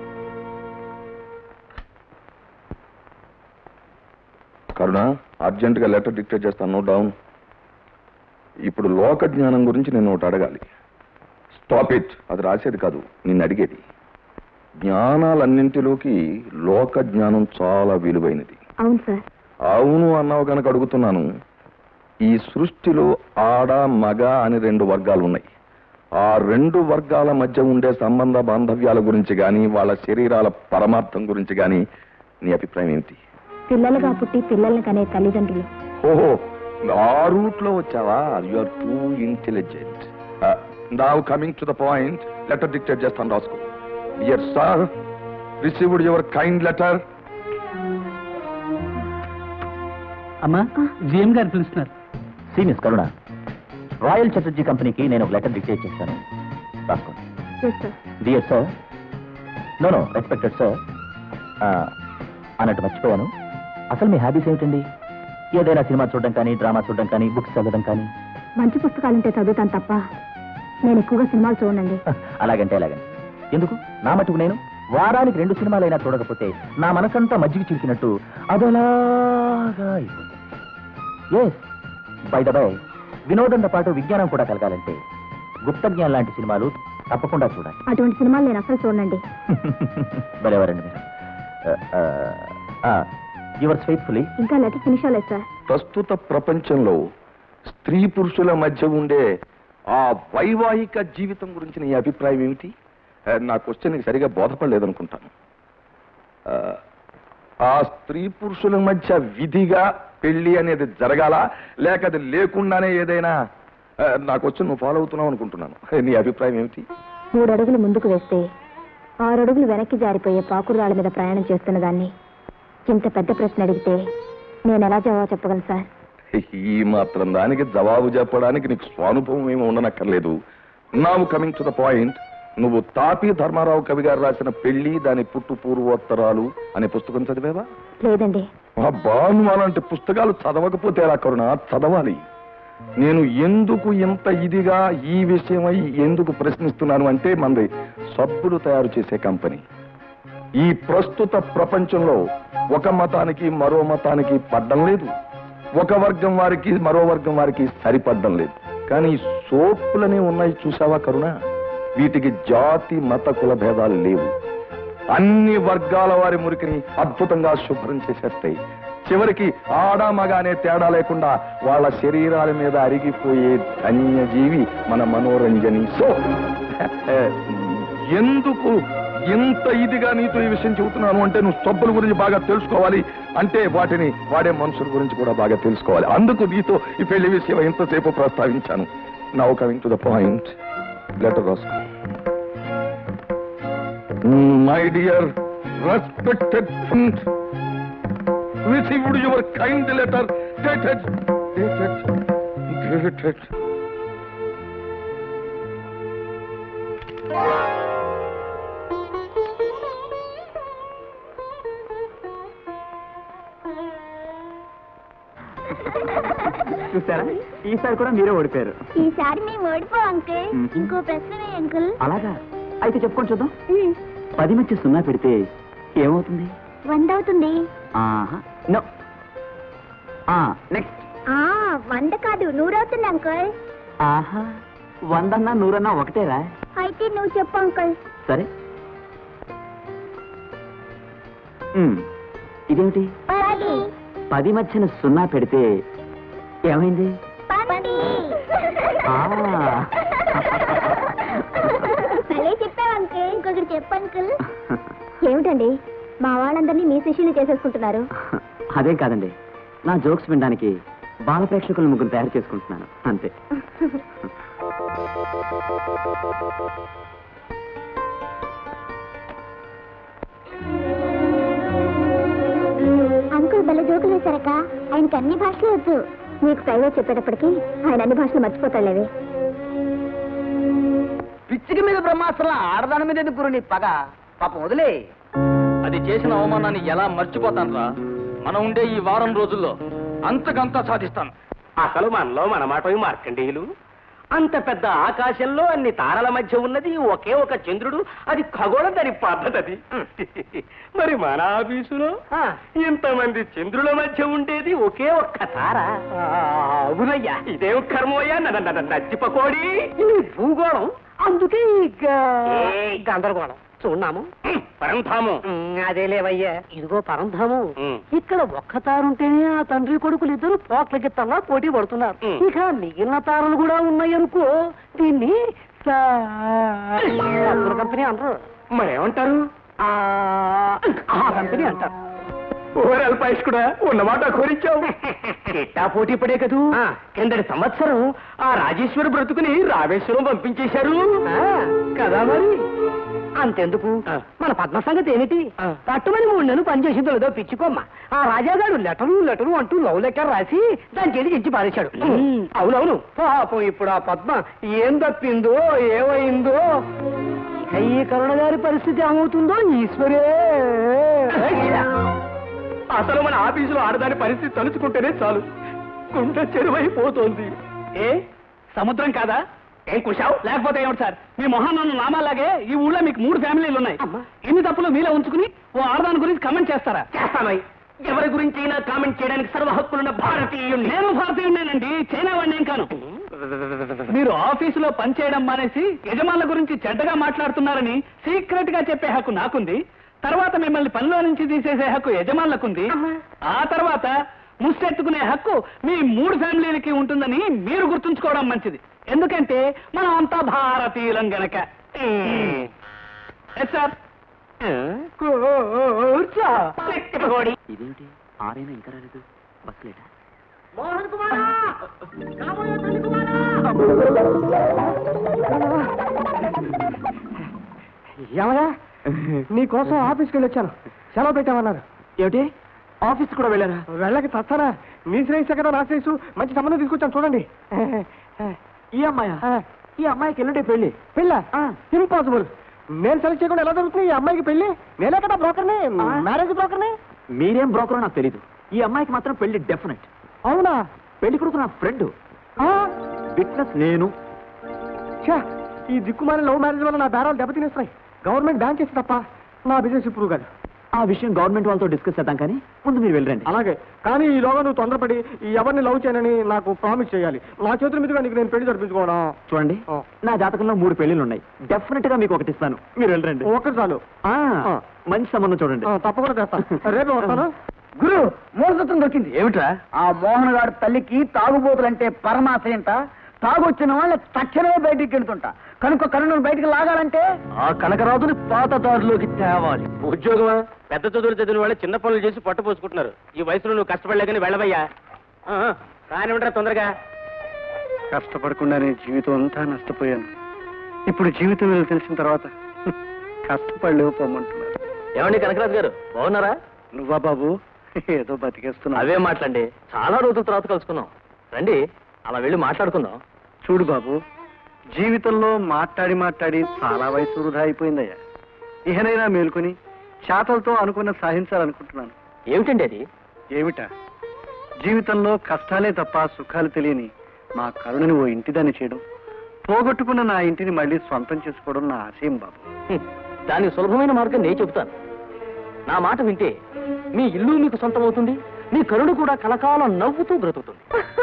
[SPEAKER 9] కరుణ అర్జెంటుగా లెటర్ డిక్టేట్ చేస్తాను నోట్ డౌన్ ఇప్పుడు లోక జ్ఞానం గురించి నేను ఒకటి అడగాలి స్టాప్ ఇట్ అది రాసేది కాదు నిన్ను అడిగేది జ్ఞానాలన్నింటిలోకి లోక జ్ఞానం చాలా విలువైనది
[SPEAKER 1] అవును సార్
[SPEAKER 9] అవును అన్నావు కనుక అడుగుతున్నాను ఈ సృష్టిలో ఆడ మగ అని రెండు వర్గాలు ఉన్నాయి ఆ రెండు వర్గాల మధ్య ఉండే సంబంధ బాంధవ్యాల గురించి గాని వాళ్ళ శరీరాల పరమార్థం గురించి గాని నీ అభిప్రాయం ఏమిటి
[SPEAKER 1] పిల్లలుగా పుట్టి పిల్లల్ని కనే తల్లిదండ్రులు
[SPEAKER 9] ఓహో ఆ రూట్ లో వచ్చావా you are too intelligent now coming to the point letter dictate చేస్తాను రాసుకో dear sir received your kind letter
[SPEAKER 10] అమ్మా జిఎం గారు పిలుస్తున్నారు
[SPEAKER 7] see miss Karuna Royal Chatterjee కంపెనీకి నేను ఒక లెటర్ డిక్టేట్ చేశాను రాసుకోండి
[SPEAKER 1] yes sir
[SPEAKER 7] dear sir no no respected sir అన్నట్టు మర్చిపోయాను అసలు మీ హ్యాబీస్ ఏమిటండి ఏదైనా సినిమా చూడడం కానీ డ్రామా చూడడం కానీ బుక్స్ చదవడం కానీ
[SPEAKER 1] మంచి పుస్తకాలుంటే చదువుతాను తప్ప నేను ఎక్కువగా సినిమాలు చూడండి
[SPEAKER 7] అలాగంటే అలాగండి ఎందుకు నా మటుకు నేను వారానికి రెండు సినిమాలైనా చూడకపోతే నా మనసంతా మజ్జిగ చిరికినట్టు అదలాగా అయిపోతుంది ఎస్ బై ద బై వినోదంతో పాటు విజ్ఞానం కూడా కలగాలంటే గుప్త జ్ఞానం లాంటి సినిమాలు తప్పకుండా చూడాలి
[SPEAKER 1] అటువంటి సినిమాలు నేను అసలు చూడండి
[SPEAKER 7] భలేవారండి మీరు యువర్స్ ఫెయిత్ఫుల్లీ
[SPEAKER 1] ఇంకా లెటర్ ఫినిష్ అవ్వలేదు సార్
[SPEAKER 9] ప్రస్తుత ప్రపంచంలో స్త్రీ పురుషుల మధ్య ఉండే ఆ వైవాహిక జీవితం గురించి నీ అభిప్రాయం ఏమిటి ఆ, నా క్వశ్చన్ నీకు సరిగా బోధపడలేదనుకుంటాను ఆ, ఆ స్త్రీ పురుషుల మధ్య విధిగా పెళ్లి అనేది జరగాల లేక అది లేకుండానే ఏదైనా ఆ, నా క్వశ్చన్ నువ్వు ఫాలో అవుతున్నావు అనుకుంటున్నాను నీ అభిప్రాయం ఏమిటి
[SPEAKER 1] మూడు అడుగులు ముందుకు వేస్తే ఆరు అడుగులు వెనక్కి జారిపోయే పాకుడు రాళ్ళ మీద ప్రయాణం చేస్తున్న దాన్ని ఇంత పెద్ద ప్రశ్న అడిగితే నేను ఎలా జవాబు చెప్పగలను సార్
[SPEAKER 9] ఈ మాత్రం దానికి జవాబు చెప్పడానికి నీకు స్వానుభవం ఏమి ఉండనక్కర్లేదు now coming to the point నువ్వు తాపి ధర్మారావు కవి గారు రాసిన పెళ్లి దాని పుట్టు పూర్వోత్తరాలు అనే పుస్తకం చదివేవా
[SPEAKER 1] లేదండి
[SPEAKER 9] అబ్బా నువ్వు అలాంటి పుస్తకాలు చదవకపోతే ఎలా కరుణ చదవాలి నేను ఎందుకు ఇంత ఇదిగా ఈ విషయమై ఎందుకు ప్రశ్నిస్తున్నాను అంటే మనది సబ్బులు తయారు చేసే కంపెనీ ఈ ప్రస్తుత ప్రపంచంలో ఒక మతానికి మరో మతానికి పడ్డం లేదు ఒక వర్గం వారికి మరో వర్గం వారికి సరిపడ్డం లేదు కానీ ఈ సోపులనే ఉన్నాయి చూసావా కరుణ వీటికి జాతి మత కుల భేదాలు లేవు అన్ని వర్గాల వారి మురికిని అద్భుతంగా శుభ్రం చేసేస్తాయి చివరికి ఆడ మగ అనే తేడా లేకుండా వాళ్ళ శరీరాల మీద అరిగిపోయే ధన్యజీవి మన మనోరంజని సో ఎందుకు ఇంత ఇదిగా నీతో ఈ విషయం చెబుతున్నాను అంటే నువ్వు సబ్బుల గురించి బాగా తెలుసుకోవాలి అంటే వాటిని వాడే మనుషుల గురించి కూడా బాగా తెలుసుకోవాలి అందుకు నీతో ఈ పెళ్లి విషయం ఎంతసేపు ప్రస్తావించాను now coming to the point letter రాసుకో my dear respected friend received your kind letter dated dated dated
[SPEAKER 2] చూసారా ఈసారి కూడా మీరే ఓడిపోయారు
[SPEAKER 1] ఈసారి మేము ఓడిపో అంకుల్ ఇంకో ప్రశ్న అంకుల్
[SPEAKER 2] అలాగా అయితే చెప్పుకొని చూద్దాం పది మధ్య సున్నా పెడితే ఏమవుతుంది
[SPEAKER 1] వంద అవుతుంది
[SPEAKER 2] ఆహా నో నెక్స్ట్
[SPEAKER 1] ఆ వంద కాదు నూరవుతుంది అంకుల్
[SPEAKER 2] ఆహా వందన్నా నూరన్నా ఒకటేరా
[SPEAKER 1] అయితే నువ్వు చెప్పు అంకుల్
[SPEAKER 2] సరే ఉమ్, ఇదేమిటి
[SPEAKER 1] పది
[SPEAKER 2] పది మధ్యన సున్నా పెడితే ఏమైంది
[SPEAKER 1] పది
[SPEAKER 2] ఆ.
[SPEAKER 1] భలే చెప్పావు అంకుల్ ఇంకొకటి చెప్పు అంకుల్ ఏమిటండి మా వాళ్ళందరినీ మీ శిష్యులు చేసేసుకుంటున్నారు
[SPEAKER 2] అదేం కాదండి నా జోక్స్ వినడానికి బాల ప్రేక్షకులు ముగ్గురు తయారు చేసుకుంటున్నాను అంతే
[SPEAKER 1] అంకుల్ భలే జోకులు వేశారక ఆయనకి అన్ని భాషలు వచ్చు మీకు ప్రైవేట్ చెప్పేటప్పటికి ఆయన అన్ని భాషలు మర్చిపోతాడులేవి
[SPEAKER 8] పిచ్చికి మీద బ్రహ్మాస్త్రం ఆడదాని మీద ఎందుకు గురు నీ పగ పాపం వదిలే
[SPEAKER 2] అది చేసిన అవమానాన్ని ఎలా మర్చిపోతాను రా మనం ఉండే ఈ వారం రోజుల్లో అంతకంతా సాధిస్తాను
[SPEAKER 7] అసలు మనలో మన మాట మార్కండేయులు అంత పెద్ద ఆకాశంలో అన్ని తారల మధ్య ఉన్నది ఒకే ఒక చంద్రుడు అది ఖగోళం దాని పద్ధతి అది మరి మన ఆఫీసులో ఇంతమంది చంద్రుల మధ్య ఉండేది ఒకే ఒక్క తార అవునయ్యా ఇదేం కర్మయ్యా నచ్చిపకోడి ఇది భూగోళం అందుకే గందరగోళం చూడన్నాము పరంధాము అదే లేవయ్యా ఇదిగో పరంధాము ఇక్కడ ఒక్క తారుంటేనే ఆ తండ్రి కొడుకులు ఇద్దరు పోట్ల గిత్తల్లా పోటీ పడుతున్నారు ఇక మిగిలిన తారలు కూడా ఉన్నాయనుకో దీన్ని కంపెనీ అనరు మరేమంటారు ఆ కంపెనీ అంటారు ఓవరాల్ పైస్ కూడా ఉన్నమాట కోరించావు కిట్టా పోటీ పడే కదూ కిందటి సంవత్సరం ఆ రాజేశ్వరి బ్రతుకుని రామేశ్వరం పంపించేశారు కదా మరి అంతెందుకు మన పద్మ సంగతి ఏమిటి పట్టుమని మూడు నెలలు పనిచేసిందో లేదో పిచ్చుకోమ్మ ఆ రాజాగాడు లెటరు లెటరు అంటూ లవ్ లెటర్ రాసి దాని చేతికి ఇచ్చి పారేశాడు అవునవును పాపం ఇప్పుడు ఆ పద్మ ఏం తప్పిందో ఏమైందో ఇక ఈ కరుణ గారి పరిస్థితి ఏమవుతుందో ఈశ్వరే అసలు మన ఆఫీసులో ఆడదాని పరిస్థితి తలుచుకుంటేనే చాలు గుండె చెరువైపోతోంది
[SPEAKER 10] ఏ సముద్రం కాదా
[SPEAKER 7] ఏం కుషావు
[SPEAKER 10] లేకపోతే ఏమిటి సార్ మీ మొహన్ నామాలాగే ఈ ఊళ్ళో మీకు మూడు ఫ్యామిలీలు ఉన్నాయి ఇన్ని తప్పులు మీలో ఉంచుకుని ఓ ఆడదాని గురించి కమెంట్ చేస్తారా
[SPEAKER 7] చేస్తానోయ్ ఎవరి గురించి అయినా కామెంట్ చేయడానికి సర్వ హక్కులున్న భారతీయుణ్ణి
[SPEAKER 10] నేను భారతీయుడేనండి చైనా వాడిని ఏం కాను మీరు ఆఫీసులో పనిచేయడం మానేసి యజమానుల గురించి చెడ్డగా మాట్లాడుతున్నారని సీక్రెట్ గా చెప్పే హక్కు నాకుంది తర్వాత మిమ్మల్ని పనిలో నుంచి తీసేసే హక్కు యజమానులకుంది ఆ తర్వాత ముష్టెత్తుకునే హక్కు మీ మూడు ఫ్యామిలీలకి ఉంటుందని మీరు గుర్తుంచుకోవడం మంచిది ఎందుకంటే మనం అంతా భారతీయులం గనక ఎస్ సార్
[SPEAKER 7] కూర్చో పెట్టిపోడి
[SPEAKER 2] ఇదేమిటి ఆరైనా ఇంకా రాలేదు బస్ లేటా
[SPEAKER 7] మోహన్ కుమారా రాబోయే తల్లి కుమారా
[SPEAKER 4] ఏమయ్యా నీకోసం ఆఫీస్కి వెళ్ళి వచ్చాను సెలవు పెట్టామన్నారు
[SPEAKER 2] ఏమిటి ఆఫీస్ కూడా వెళ్ళారా
[SPEAKER 4] వెళ్ళకి తస్తారా మీ శ్రేయస్ కదా నా శ్రేయస్ మంచి సంబంధం తీసుకొచ్చాను చూడండి
[SPEAKER 2] ఈ అమ్మాయి ఈ అమ్మాయికి ఎల్లుండే పెళ్లి
[SPEAKER 4] పెళ్ళ ఇంపాసిబుల్ నేను సెలెక్ట్ చేయకుండా ఎలా జరుగుతుంది ఈ అమ్మాయికి పెళ్లి నేనే కదా బ్రోకర్ని మ్యారేజ్ బ్రోకర్ని
[SPEAKER 2] మీరేం బ్రోకరో నాకు తెలీదు ఈ అమ్మాయికి మాత్రం పెళ్లి డెఫినెట్
[SPEAKER 4] అవునా
[SPEAKER 2] పెళ్లి కొడుకు నా ఫ్రెండ్ విట్నెస్ నేను
[SPEAKER 4] ఛా, ఈ దిక్కుమాలి లవ్ మ్యారేజ్ వల్ల నా బేరాలు దెబ్బతినేస్తున్నాయి గవర్నమెంట్ బ్యాన్ చేసి తప్ప నా బిజినెస్ ఇంప్రూవ్ కాదు
[SPEAKER 2] ఆ విషయం గవర్నమెంట్ వాళ్ళతో డిస్కస్ చేద్దాం కానీ ముందు మీరు వెళ్ళండి
[SPEAKER 4] అలాగే కానీ ఈలోగా నువ్వు తొందరపడి ఈ ఎవరిని లవ్ చేయనని నాకు ప్రామిస్ చేయాలి నా చేతుల మీదుగా నీకు నేను పెళ్లి జరిపించుకోవడం
[SPEAKER 2] చూడండి
[SPEAKER 4] ఆ.
[SPEAKER 2] నా జాతకంలో మూడు పెళ్లిళ్ళు ఉన్నాయి డెఫినెట్ గా మీకు ఒకటి ఇస్తాను మీరు వెళ్ళండి
[SPEAKER 4] ఒక్కటి చాలు
[SPEAKER 2] ఆ,
[SPEAKER 4] ఆ.
[SPEAKER 2] మంచి సంబంధం చూడండి
[SPEAKER 4] ఆ, తప్పకుండా చేస్తాను రేపు వస్తాను
[SPEAKER 8] గురు మూలసత్వం దొరికింది
[SPEAKER 2] ఏమిట్రా
[SPEAKER 8] ఆ మోహన్ గారి తల్లికి తాగుబోతులంటే పరమాశయంట తాగొచ్చిన వాళ్ళ తక్షణమే బయటికి వెళ్తుంటా కనుక కరుణను బయటికి లాగాలంటే
[SPEAKER 2] ఆ కనకరాజుని పాత దారిలోకి తేవాలి
[SPEAKER 6] ఉద్యోగమా పెద్ద చదువులు చదివిన వాళ్ళు చిన్న పనులు చేసి పట్టు పోసుకుంటున్నారు ఈ వయసులో నువ్వు కష్టపడలేకని వెళ్ళవయ్యా రానివ్వరా తొందరగా
[SPEAKER 4] కష్టపడకుండానే జీవితం అంతా నష్టపోయాను ఇప్పుడు జీవితం విలువ తెలిసిన తర్వాత కష్టపడలేవు పొమ్మంటున్నారు
[SPEAKER 6] ఏమండి కనకరాజు గారు బాగున్నారా
[SPEAKER 4] నువ్వా బాబు ఏదో బతికేస్తున్నా
[SPEAKER 6] అవే మాట్లాడండి చాలా రోజుల తర్వాత కలుసుకున్నాం రండి అలా వెళ్ళి మాట్లాడుకుందాం
[SPEAKER 4] చూడు బాబు జీవితంలో మాట్లాడి మాట్లాడి చాలా వయసు వృధా అయిపోయిందయ్యా ఇహనైనా మేలుకొని చేతలతో అనుకున్న సాధించాలనుకుంటున్నాను
[SPEAKER 6] ఏమిటండి అది
[SPEAKER 4] ఏమిటా జీవితంలో కష్టాలే తప్ప సుఖాలు తెలియని మా కరుణని ఓ ఇంటిదాన్ని చేయడం పోగొట్టుకున్న నా ఇంటిని మళ్ళీ సొంతం చేసుకోవడం నా ఆశయం బాబు
[SPEAKER 6] హ్మ్. దానికి సులభమైన మార్గం నేను చెబుతాను నా మాట వింటే మీ ఇల్లు మీకు సొంతం అవుతుంది మీ కరుణ కూడా కలకాలం నవ్వుతూ బ్రతుకుతుంది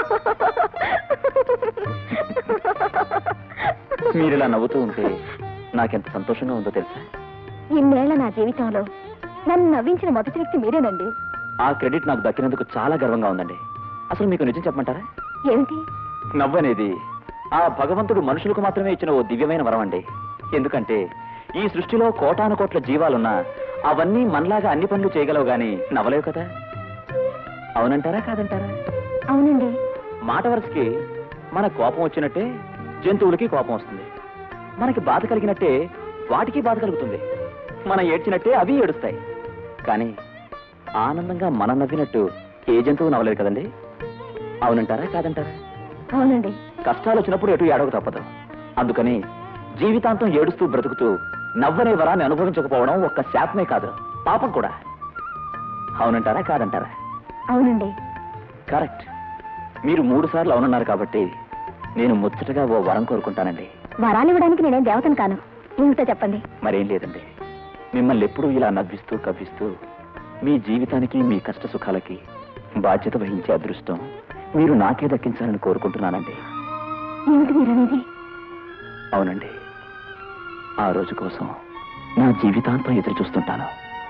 [SPEAKER 6] మీరు ఇలా నవ్వుతూ ఉంటే నాకెంత సంతోషంగా ఉందో తెలుసా
[SPEAKER 1] ఇన్నేళ్ల నా జీవితంలో నన్ను నవ్వించిన మొదటి వ్యక్తి మీరేనండి
[SPEAKER 6] ఆ క్రెడిట్ నాకు దక్కినందుకు చాలా గర్వంగా ఉందండి అసలు మీకు నిజం చెప్పమంటారా
[SPEAKER 1] ఏమిటి
[SPEAKER 6] నవ్వు అనేది ఆ భగవంతుడు మనుషులకు మాత్రమే ఇచ్చిన ఓ దివ్యమైన వరం అండి ఎందుకంటే ఈ సృష్టిలో కోటాను కోట్ల జీవాలున్నా అవన్నీ మనలాగా అన్ని పనులు చేయగలవు గాని నవ్వలేవు కదా అవునంటారా కాదంటారా
[SPEAKER 1] అవునండి
[SPEAKER 6] మాట వరుసకి మన కోపం వచ్చినట్టే జంతువులకి కోపం వస్తుంది మనకి బాధ కలిగినట్టే వాటికి బాధ కలుగుతుంది మనం ఏడ్చినట్టే అవి ఏడుస్తాయి కానీ ఆనందంగా మనం నవ్వినట్టు ఏ జంతువు నవ్వలేదు కదండి అవునంటారా కాదంటారా
[SPEAKER 1] అవునండి
[SPEAKER 6] కష్టాలు వచ్చినప్పుడు ఎటు ఏడవక తప్పదు అందుకని జీవితాంతం ఏడుస్తూ బ్రతుకుతూ నవ్వనే వరాన్ని అనుభవించకపోవడం ఒక్క శాపమే కాదు పాపం కూడా అవునంటారా కాదంటారా
[SPEAKER 1] అవునండి
[SPEAKER 6] కరెక్ట్ మీరు మూడు సార్లు అవునన్నారు కాబట్టి నేను ముచ్చటగా ఓ వరం కోరుకుంటానండి
[SPEAKER 1] వరాలు ఇవ్వడానికి నేనేం దేవతను కాను ఏమిటో చెప్పండి
[SPEAKER 6] మరేం లేదండి మిమ్మల్ని ఎప్పుడూ ఇలా నవ్విస్తూ కవ్విస్తూ మీ జీవితానికి మీ కష్ట సుఖాలకి బాధ్యత వహించే అదృష్టం మీరు నాకే దక్కించాలని కోరుకుంటున్నానండి
[SPEAKER 1] ఏమిటి మీరనేది
[SPEAKER 6] అవునండి ఆ రోజు కోసం నా జీవితాంతం ఎదురు చూస్తుంటాను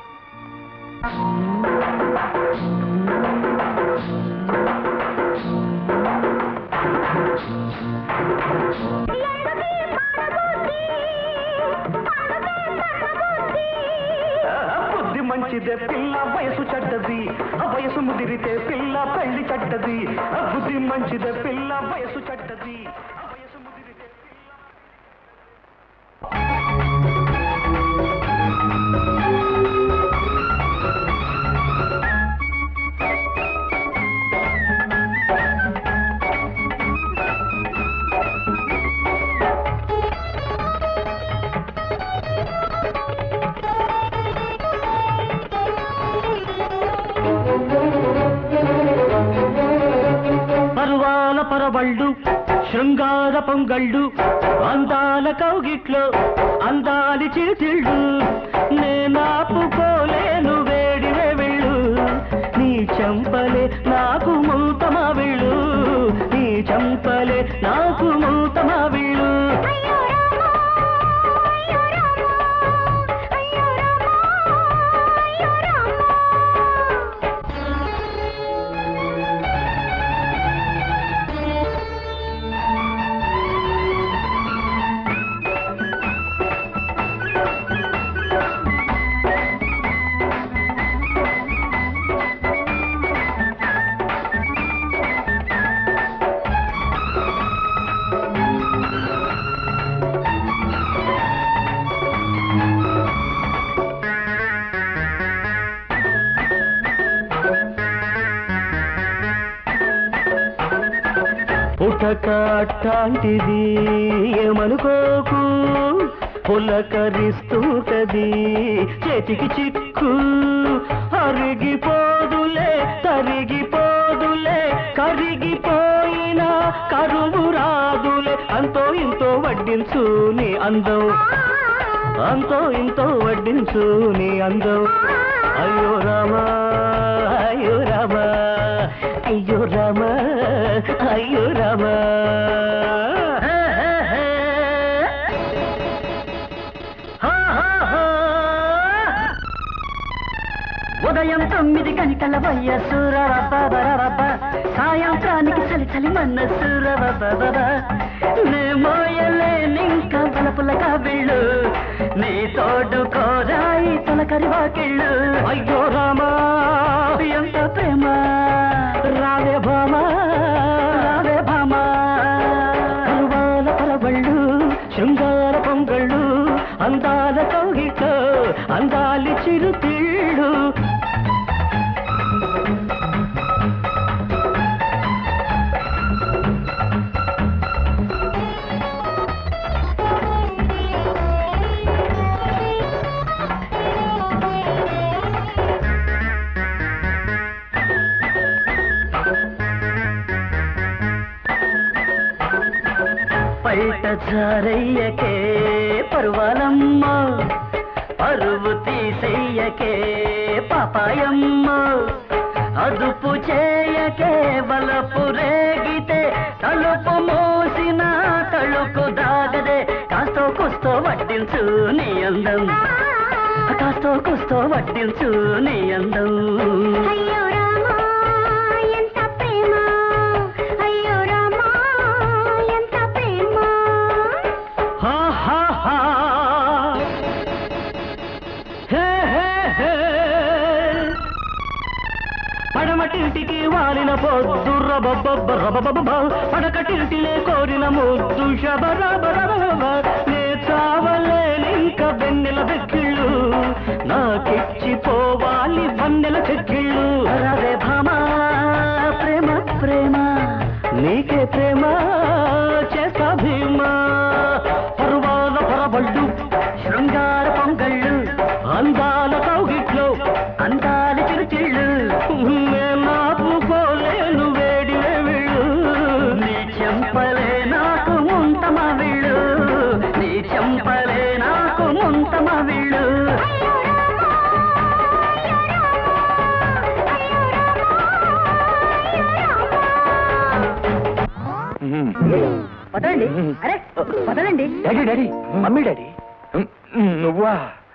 [SPEAKER 11] బుద్ధి మంచిదే పిల్ల వయసు చెడ్డది ఆ వయసు ముదిరితే పిల్ల పెళ్లి చెడ్డది ఆ బుద్ధి మంచిదే పిల్ల వయసు చెడ్డది ఆ వయసు ముదిరితే పరువాల పరవళ్ళు శృంగార పొంగళ్ళు అందాల కౌగిట్లో అందాలి చేతిళ్ళు నేనాపుకోలేను వేడివే వెళ్ళు నీ చంపలే నాకు మూతమా వెళ్ళు నీ చంపలే నాకు మూతమా వెళ్ళు పుటకాటాంటిది ఏమనుకోకు పులకరిస్తుంటది చేతికి చిక్కు అరిగిపోదులే తరిగిపోదులే కరిగిపోయిన కరువు రాదులే అంతో ఇంతో వడ్డించు నీ అందం అంతో ఇంతో వడ్డించు నీ అందం అయ్యో రామా అయ్యో రామా అయ్యో రామా అయ్యో రామా ఉదయం తొమ్మిది గంటల వయస్సు రబ్బ సాయంత్రానికి చలి చలి మనస్సు రబ్బ నే మోయలేనింక బలపులగా వెళ్ళు నీ తోడు కోరాయి తొలకరి వాకిళ్ళు అయ్యో రామా ఎంత ప్రేమ రావే భామా రావే భామా కరువాల పరవళ్ళు శృంగార పొంగళ్ళు అందాల కౌగిట అందాలి చిరుతిళ్ళు పైట జారయ్యకే పరువాలమ్మ పరువు తీసెయ్యకే పాపాయమ్మ అదుపు చేయకే వలపు రేగితే తలుపు మోసిన తలుపు దాగదే కాస్తో కుస్తో వడ్డించు నీ అందం కాస్తో కుస్తో వడ్డించు నీ అందం
[SPEAKER 1] అయ్యో రామా ఎంత ప్రేమ అయ్యో రామా ఎంత ప్రేమ
[SPEAKER 11] హా హా హా హే హే హే పడమటింటికి వాలిన పొద్దు రబబ్బబ్బ రబబబ్బ పడకటింటిలే కోరిన ముద్దు శబరబరబ నే చావలేనింక వెన్నెల వెక్కిళ్ళు నాకిచ్చి పోవాలి వన్నెల చెక్కిళ్ళు రవే భామా ప్రేమ ప్రేమ నీకే ప్రేమ చేస్తా భీమా పరువాల పరబళ్ళు శృంగార
[SPEAKER 3] వదలండి అరే వదలండి
[SPEAKER 6] డాడీ డాడీ మమ్మీ డాడీ
[SPEAKER 9] నువ్వా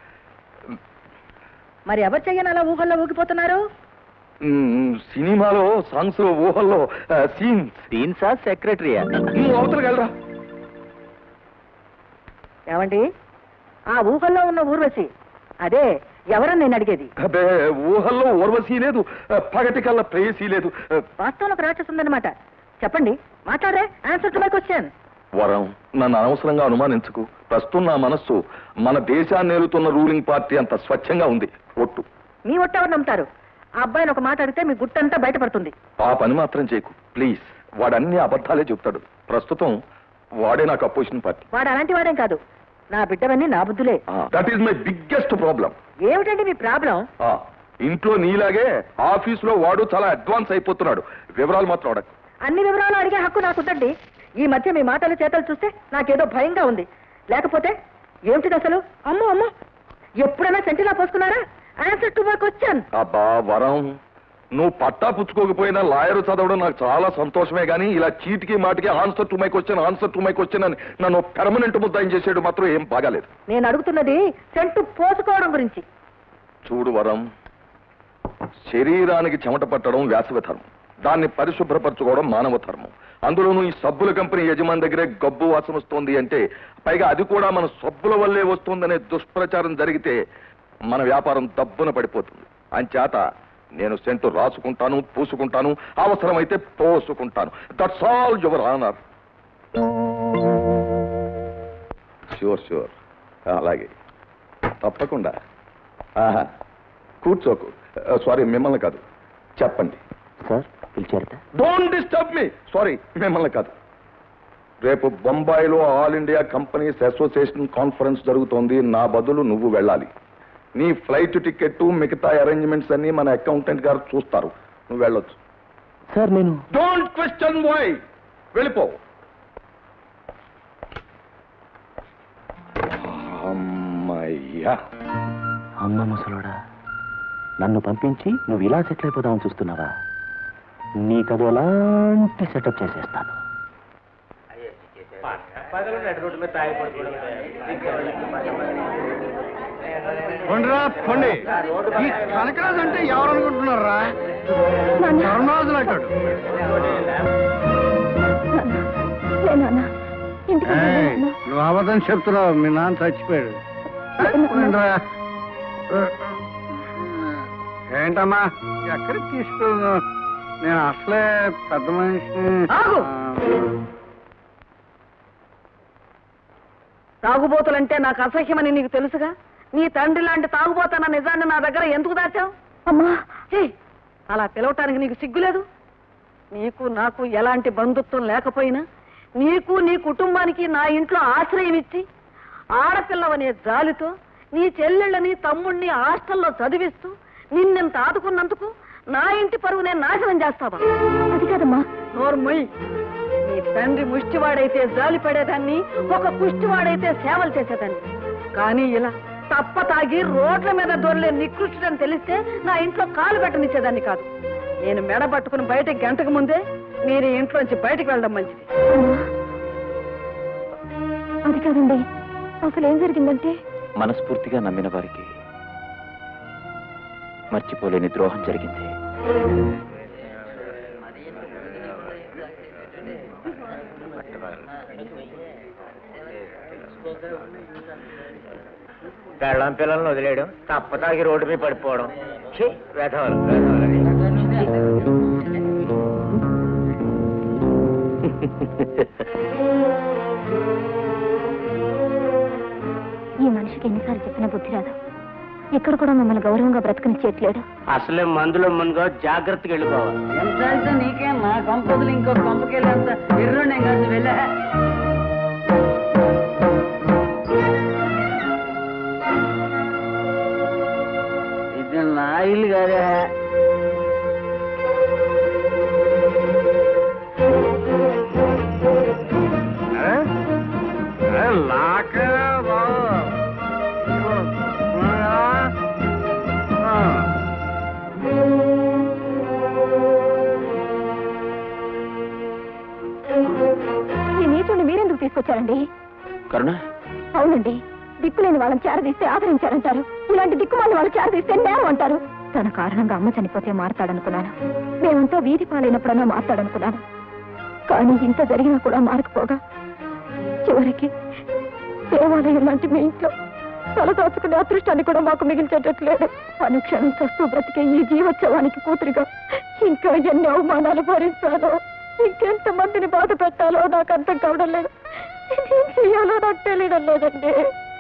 [SPEAKER 3] మరి ఎవరు చెయ్యని అలా ఊహల్లో ఊగిపోతున్నారు
[SPEAKER 9] మ్, సినిమాలో సాంగ్స్ ఊహల్లో సీన్స్
[SPEAKER 6] సీన్సా సెక్రటరీయా
[SPEAKER 9] నువ్వు అవతలకి వెళ్ళరా
[SPEAKER 3] ఏమండి ఆ ఊహల్లో ఉన్న ఊర్వశి అదే ఎవరని నేను అడిగేది
[SPEAKER 9] అబ్బే ఊహల్లో ఓర్వశీ లేదు పగటి కల్లా ప్రేయసీ లేదు
[SPEAKER 3] వాస్తవంలో ఒక రాక్షసు ఉందన్నమాట చెప్పండి మాట్లాడరే ఆన్సర్ టు మై క్వశ్చన్
[SPEAKER 9] వరం నన్ను అనవసరంగా అనుమానించుకు ప్రస్తుతం నా మనస్సు మన దేశాన్ని ఏలుతున్న రూలింగ్ పార్టీ అంత స్వచ్ఛంగా ఉంది ఒట్టు
[SPEAKER 3] మీ ఒట్టెవరు నమ్ముతారు ఆ అబ్బాయిని ఒక మాట అడిగితే మీ గుట్టంతా బయటపడుతుంది
[SPEAKER 9] ఆ పని మాత్రం చేయకు ప్లీజ్ వాడన్ని అబద్ధాలే చెప్తాడు ప్రస్తుతం వాడే నాకు అపోజిషన్ పార్టీ
[SPEAKER 3] వాడు అలాంటి వాడేం కాదు నా బిడ్డవన్నీ నా బుద్ధులే
[SPEAKER 9] that is my biggest problem
[SPEAKER 3] ఏమిటండి మీ ప్రాబ్లం
[SPEAKER 9] ఇంట్లో నీలాగే ఆఫీసులో వాడు చాలా అడ్వాన్స్ అయిపోతున్నాడు వివరాలు మాత్రం అడగ
[SPEAKER 3] అన్ని వివరాలు అడిగే హక్కు నాకుందండి ఈ మధ్య మీ మాటలు చేతలు చూస్తే నాకేదో భయంగా ఉంది లేకపోతే ఏమిటిది అసలు అమ్మో అమ్మో ఎప్పుడైనా సెంటిలా పోసుకున్నారా ఆన్సర్ టు మై క్వశ్చన్
[SPEAKER 9] అబ్బా వరం నువ్వు పట్టా పుచ్చుకోకపోయినా లాయర్ చదవడం నాకు చాలా సంతోషమే కానీ ఇలా చీటికి మాటికి answer to my question answer to my question అని నన్ను పెర్మనెంట్ ముద్దాయం చేసేడు మాత్రం ఏం బాగాలేదు
[SPEAKER 3] నేను అడుగుతున్నది సెంటు పోసుకోవడం గురించి
[SPEAKER 9] చూడు వరం శరీరానికి చెమట పట్టడం వేసవి ధర్మం దాన్ని పరిశుభ్రపరచుకోవడం మానవ ధర్మం అందులోనూ ఈ సబ్బుల కంపెనీ యజమాని దగ్గరే గబ్బు వాసన వస్తోంది అంటే పైగా అది కూడా మన సబ్బుల వల్లే వస్తుందనే దుష్ప్రచారం జరిగితే మన వ్యాపారం దబ్బున పడిపోతుంది అంచేత నేను సెంటు రాసుకుంటాను పూసుకుంటాను అవసరమైతే పోసుకుంటాను that's all your honour sure sure అలాగే తప్పకుండా ఆహా కూర్చోకు సారీ మిమ్మల్ని కాదు చెప్పండి
[SPEAKER 6] సార్ పిలిచారట
[SPEAKER 9] డోంట్ డిస్టర్బ్ మీ సారీ మిమ్మల్ని కాదు రేపు బొంబాయిలో all India companies association conference జరుగుతోంది నా బదులు నువ్వు వెళ్ళాలి నీ ఫ్లైట్ టికెట్ మిగతా అరేంజ్మెంట్స్ అన్ని మన అకౌంటెంట్ గారు చూస్తారు నువ్వు వెళ్ళొచ్చు
[SPEAKER 6] సార్ నేను
[SPEAKER 9] డోంట్ క్వశ్చన్ వై వెళ్ళిపో అమ్మయ్యా
[SPEAKER 6] అమ్మ ముసలోడా నన్ను పంపించి నువ్వు ఇలా సెటిల్ అయిపోదామని చూస్తున్నావా నీకది ఎలాంటి సెటప్ చేసేస్తాను
[SPEAKER 4] పండురా పండి ఈ కనకరాజు అంటే ఎవరు అనుకుంటున్నారా ధర్మరాజులు అంటాడు
[SPEAKER 1] లే నాన్న ఇంటికి
[SPEAKER 4] ఏయ్,
[SPEAKER 1] వెళ్ళు నాన్న.
[SPEAKER 4] నువ్వు అబద్ధం చెప్తున్నావు మీ నాన్న చచ్చిపోయాడు పండురా. ఏంటమ్మా ఎక్కడికి తీసుకెళ్ళను నేను అసలే పెద్ద మనిషిని
[SPEAKER 3] ఆగు. తాగుబోతులంటే నాకు అసహ్యమని నీకు తెలుసుగా నీ తండ్రి లాంటి తాగుబోతన్న నిజాన్ని నా దగ్గర ఎందుకు దాచావు
[SPEAKER 1] అమ్మా
[SPEAKER 3] ఛీ! అలా పిలవటానికి నీకు సిగ్గులేదు నీకు నాకు ఎలాంటి బంధుత్వం లేకపోయినా నీకు నీ కుటుంబానికి నా ఇంట్లో ఆశ్రయం ఇచ్చి ఆడపిల్లవనే జాలితో నీ చెల్లెళ్ళని తమ్ముణ్ణి హాస్టల్లో చదివిస్తూ నిన్నెంత ఆదుకున్నందుకు నా ఇంటి పరువు నేను నాశనం చేస్తావా
[SPEAKER 1] అది కాదమ్మా
[SPEAKER 3] నోర్మొయ్ నీ తండ్రి ముష్టివాడైతే జాలి పడేదాన్ని ఒక కుష్టివాడైతే సేవలు చేసేదాన్ని కానీ ఇలా తప్ప తాగి రోడ్ల మీద దొరలే నికృష్టుడని తెలిస్తే నా ఇంట్లో కాలు పెట్టనిచ్చేదాన్ని కాదు నేను మెడ పట్టుకుని బయటకి గంటకు ముందే మీరు ఈ ఇంట్లోంచి బయటకు వెళ్ళడం మంచిది
[SPEAKER 1] అమ్మా. అది కాదండి అసలు ఏం జరిగిందంటే
[SPEAKER 6] మనస్ఫూర్తిగా నమ్మిన వారికి మర్చిపోలేని ద్రోహం జరిగింది
[SPEAKER 8] పెళ్ళం పిల్లల్ని వదిలేయడం తప్పతాగి రోడ్డు మీద పడిపోవడం ఛీ, వెధవలు, వెధవలు.
[SPEAKER 1] ఈ మనిషికి ఎన్నిసార్లు చెప్పినా బుద్ధి రాదు ఇక్కడ కూడా మమ్మల్ని గౌరవంగా బ్రతకనిచ్చేయట్లేడు
[SPEAKER 8] అసలే మందులో మునుగో జాగ్రత్తగా వెళ్ళిపోవాలి
[SPEAKER 3] ఎంత నీకే నా కంపదులు ఇంకో కంపకెళ్ళంత ఎర్రుండే కాదు వెళ్ళా ఇది నా ఇల్లు కాదే
[SPEAKER 4] నాకే
[SPEAKER 1] ఈ నీచుడిని మీరెందుకు తీసుకొచ్చారండి
[SPEAKER 6] కరుణ
[SPEAKER 1] అవునండి దిక్కులేని వాళ్ళని చేరదీస్తే ఆదరించారంటారు ఇలాంటి దిక్కుమాలి వాళ్ళు చేరదీస్తే నేరం అంటారు తన కారణంగా అమ్మ చనిపోతే మారతాడనుకున్నాను మేమంతా వీధి పాలైనప్పుడన్నా మారతాడనుకున్నాను కానీ ఇంత జరిగినా కూడా మారకపోగా చివరికి దేవాలయం లాంటి మీ ఇంట్లో తల దాచుకునే అదృష్టాన్ని కూడా మాకు మిగిల్చేటట్లేదు అనుక్షణం చస్తూ బ్రతికే ఈ జీవోత్సవానికి కూతురిగా ఇంకా ఎన్ని అవమానాలు భరించాలో ఇంకెంత మందిని బాధ పెట్టాలో నాకు అర్థం కావడం లేదు ఏం చెయ్యాలో నాకు తెలియడం లేదండి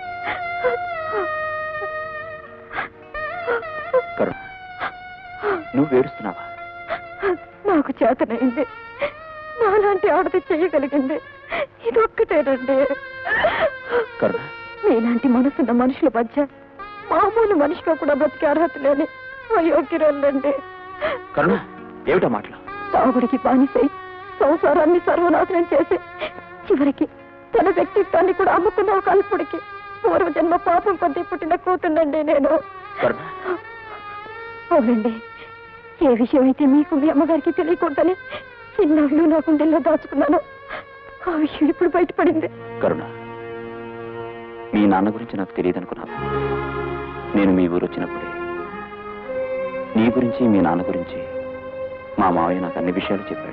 [SPEAKER 6] కరుణ నువ్వు ఏడుస్తున్నావా
[SPEAKER 1] నాకు చేతనైంది నాలాంటి ఆడది చేయగలిగింది ఇదొక్కటేనండి
[SPEAKER 6] కరుణ
[SPEAKER 1] మీలాంటి మనసున్న మనుషుల మధ్య మామూలు మనిషిగా కూడా బ్రతికే అర్హత లేని అయోగ్యురాలండి
[SPEAKER 6] కరుణ ఏమిటా మాటలు
[SPEAKER 1] తాగుడికి బానిసై సంసారాన్ని సర్వనాశనం చేసి చివరికి తన వ్యక్తిత్వాన్ని కూడా అమ్ముకున్న ఒక అల్పుడికి పూర్వజన్మ పాపం కొద్ది పుట్టిన కూతుండండి నేను
[SPEAKER 6] కరుణ
[SPEAKER 1] అవునండి ఏ విషయం అయితే మీకు మీ అమ్మగారికి తెలియకూడదని ఇన్నాళ్ళు నా గుండెల్లో దాచుకున్నాను ఆ విషయం ఇప్పుడు బయటపడింది
[SPEAKER 6] కరుణ మీ నాన్న గురించి నాకు తెలియదు అనుకున్నాను నేను మీ ఊరు వచ్చినప్పుడే నీ గురించి మీ నాన్న గురించి మా మావయ్య నాకు అన్ని విషయాలు చెప్పాడు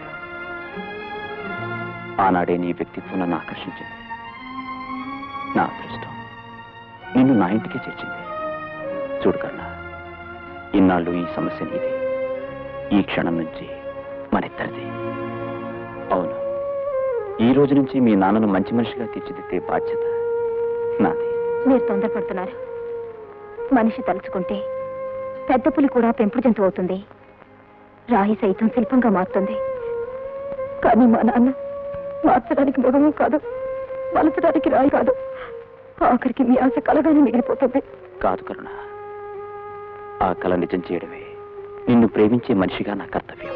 [SPEAKER 6] ఆనాడే నీ వ్యక్తిత్వం నన్ను ఆకర్షించింది నా అదృష్టం నిన్ను నా ఇంటికి చేర్చింది చూడు కరుణ ఇన్నాళ్ళు ఈ సమస్య నీది ఈ క్షణం నుంచి మనిద్దరిది అవును ఈ రోజు నుంచి మీ నాన్నను మంచి మనిషిగా తీర్చిదిద్దే బాధ్యత నాది
[SPEAKER 1] మీరు తొందరపడుతున్నారు మనిషి తలుచుకుంటే పెద్ద పులి కూడా పెంపుడు జంతువు అవుతుంది రాయి సైతం శిల్పంగా మారుతుంది కానీ మా నాన్న మార్చడానికి మృగము కాదు మలచడానికి రాయి కాదు ఆఖరికి మీ ఆశ కలగానే మిగిలిపోతుంది
[SPEAKER 6] కాదు కరుణ ఆ కళ నిజం చేయడమే నిన్ను ప్రేమించే మనిషిగా నా కర్తవ్యం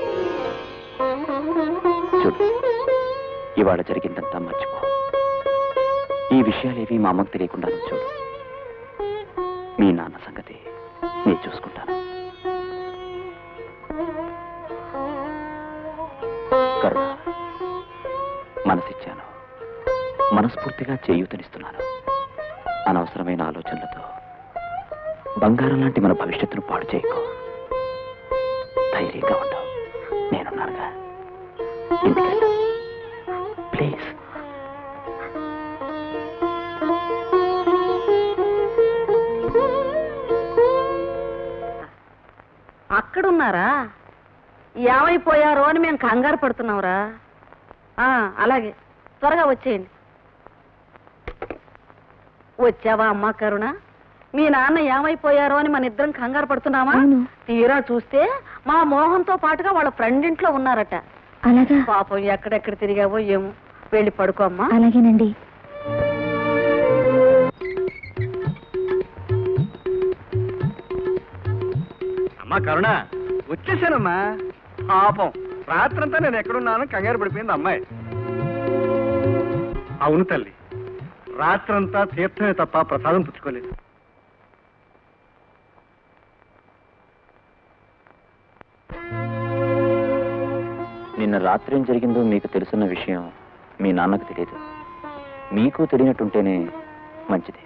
[SPEAKER 6] చూడు ఇవాళ జరిగిందంతా మర్చిపో ఈ విషయాలేవి మా అమ్మకు తెలియకుండా నువ్వు చూడు మీ నాన్న సంగతి నేను చూసుకుంటాను కరుణ మనసిచ్చాను మనస్ఫూర్తిగా చేయూతనిస్తున్నాను అనవసరమైన ఆలోచనలతో బంగారం లాంటి మన భవిష్యత్తును పాడు చేయకు ధైర్యంగా ఉండవు నేనున్నానుగా ఇంటికెళ్ళు ప్లీజ్
[SPEAKER 3] అక్కడున్నారా ఏమైపోయారో అని మేము కంగారు పడుతున్నావురా ఆ, అలాగే త్వరగా వచ్చేయండి వచ్చావా అమ్మా కరుణ మీ నాన్న ఏమైపోయారో అని మన ఇద్దరం కంగారు పడుతున్నామా
[SPEAKER 1] అవును.
[SPEAKER 3] తీరా చూస్తే మా మోహన్తో పాటుగా వాళ్ళ ఫ్రెండ్ ఇంట్లో ఉన్నారట
[SPEAKER 1] అలాగా
[SPEAKER 3] పాపం ఎక్కడెక్కడ తిరిగావో ఏమో వెళ్ళి పడుకో అమ్మా
[SPEAKER 1] అలాగేనండి
[SPEAKER 4] అమ్మా కరుణ వచ్చేసానమ్మా పాపం రాత్రంతా నేను ఎక్కడున్నాను కంగారు పడిపోయింది అమ్మాయి అవును తల్లి రాత్రంతా తీర్థమే తప్ప ప్రసాదం పుచ్చుకోలేదు
[SPEAKER 6] నిన్న రాత్రి ఏం జరిగిందో మీకు తెలుసున్న విషయం మీ నాన్నకు తెలియదు మీకు తెలియనట్టుంటేనే మంచిది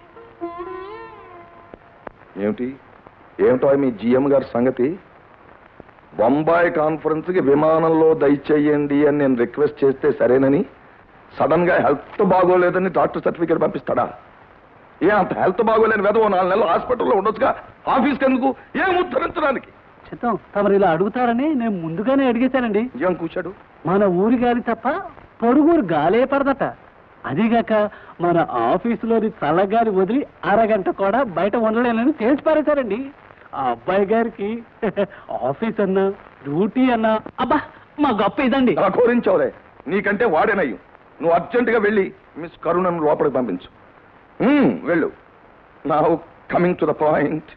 [SPEAKER 9] ఏమిటి ఏమిటో మీ జిఎం గారి సంగతి బొంబాయి కాన్ఫరెన్స్ కి విమానంలో దయచేయండి అని నేను రిక్వెస్ట్ చేస్తే సరేనని సడన్ గా హెల్త్ బాగోలేదని డాక్టర్ సర్టిఫికేట్ పంపిస్తాడా ఏ అంత హెల్త్ బాగోలేని వెదవ నాలుగు నెలలు హాస్పిటల్లో ఉండొచ్చుగా ఆఫీస్కి ఎందుకు ఏం ఉత్తరించడానికి
[SPEAKER 10] చిత్తం తమరు ఇలా అడుగుతారని నేను ముందుగానే అడిగేశానండి
[SPEAKER 9] ఏం కూర్చాడు
[SPEAKER 10] మన ఊరి గాలి తప్ప పొరుగురు గాలే పడదట అదిగాక మన ఆఫీసులోని చల్లగాలి వదిలి అరగంట కూడా బయట ఉండలేనని తేల్చి పారేశారండి ఆ అబ్బాయి గారికి ఆఫీస్ అన్నా డ్యూటీ అన్నా అబ్బా మా గొప్ప ఇదండి
[SPEAKER 9] అలా కోరించావులే నీకంటే వాడేనయ్యు నువ్వు అర్జెంటుగా వెళ్ళి మిస్ కరుణను లోపలికి పంపించు మ్మ్, వెళ్ళు నా coming to the point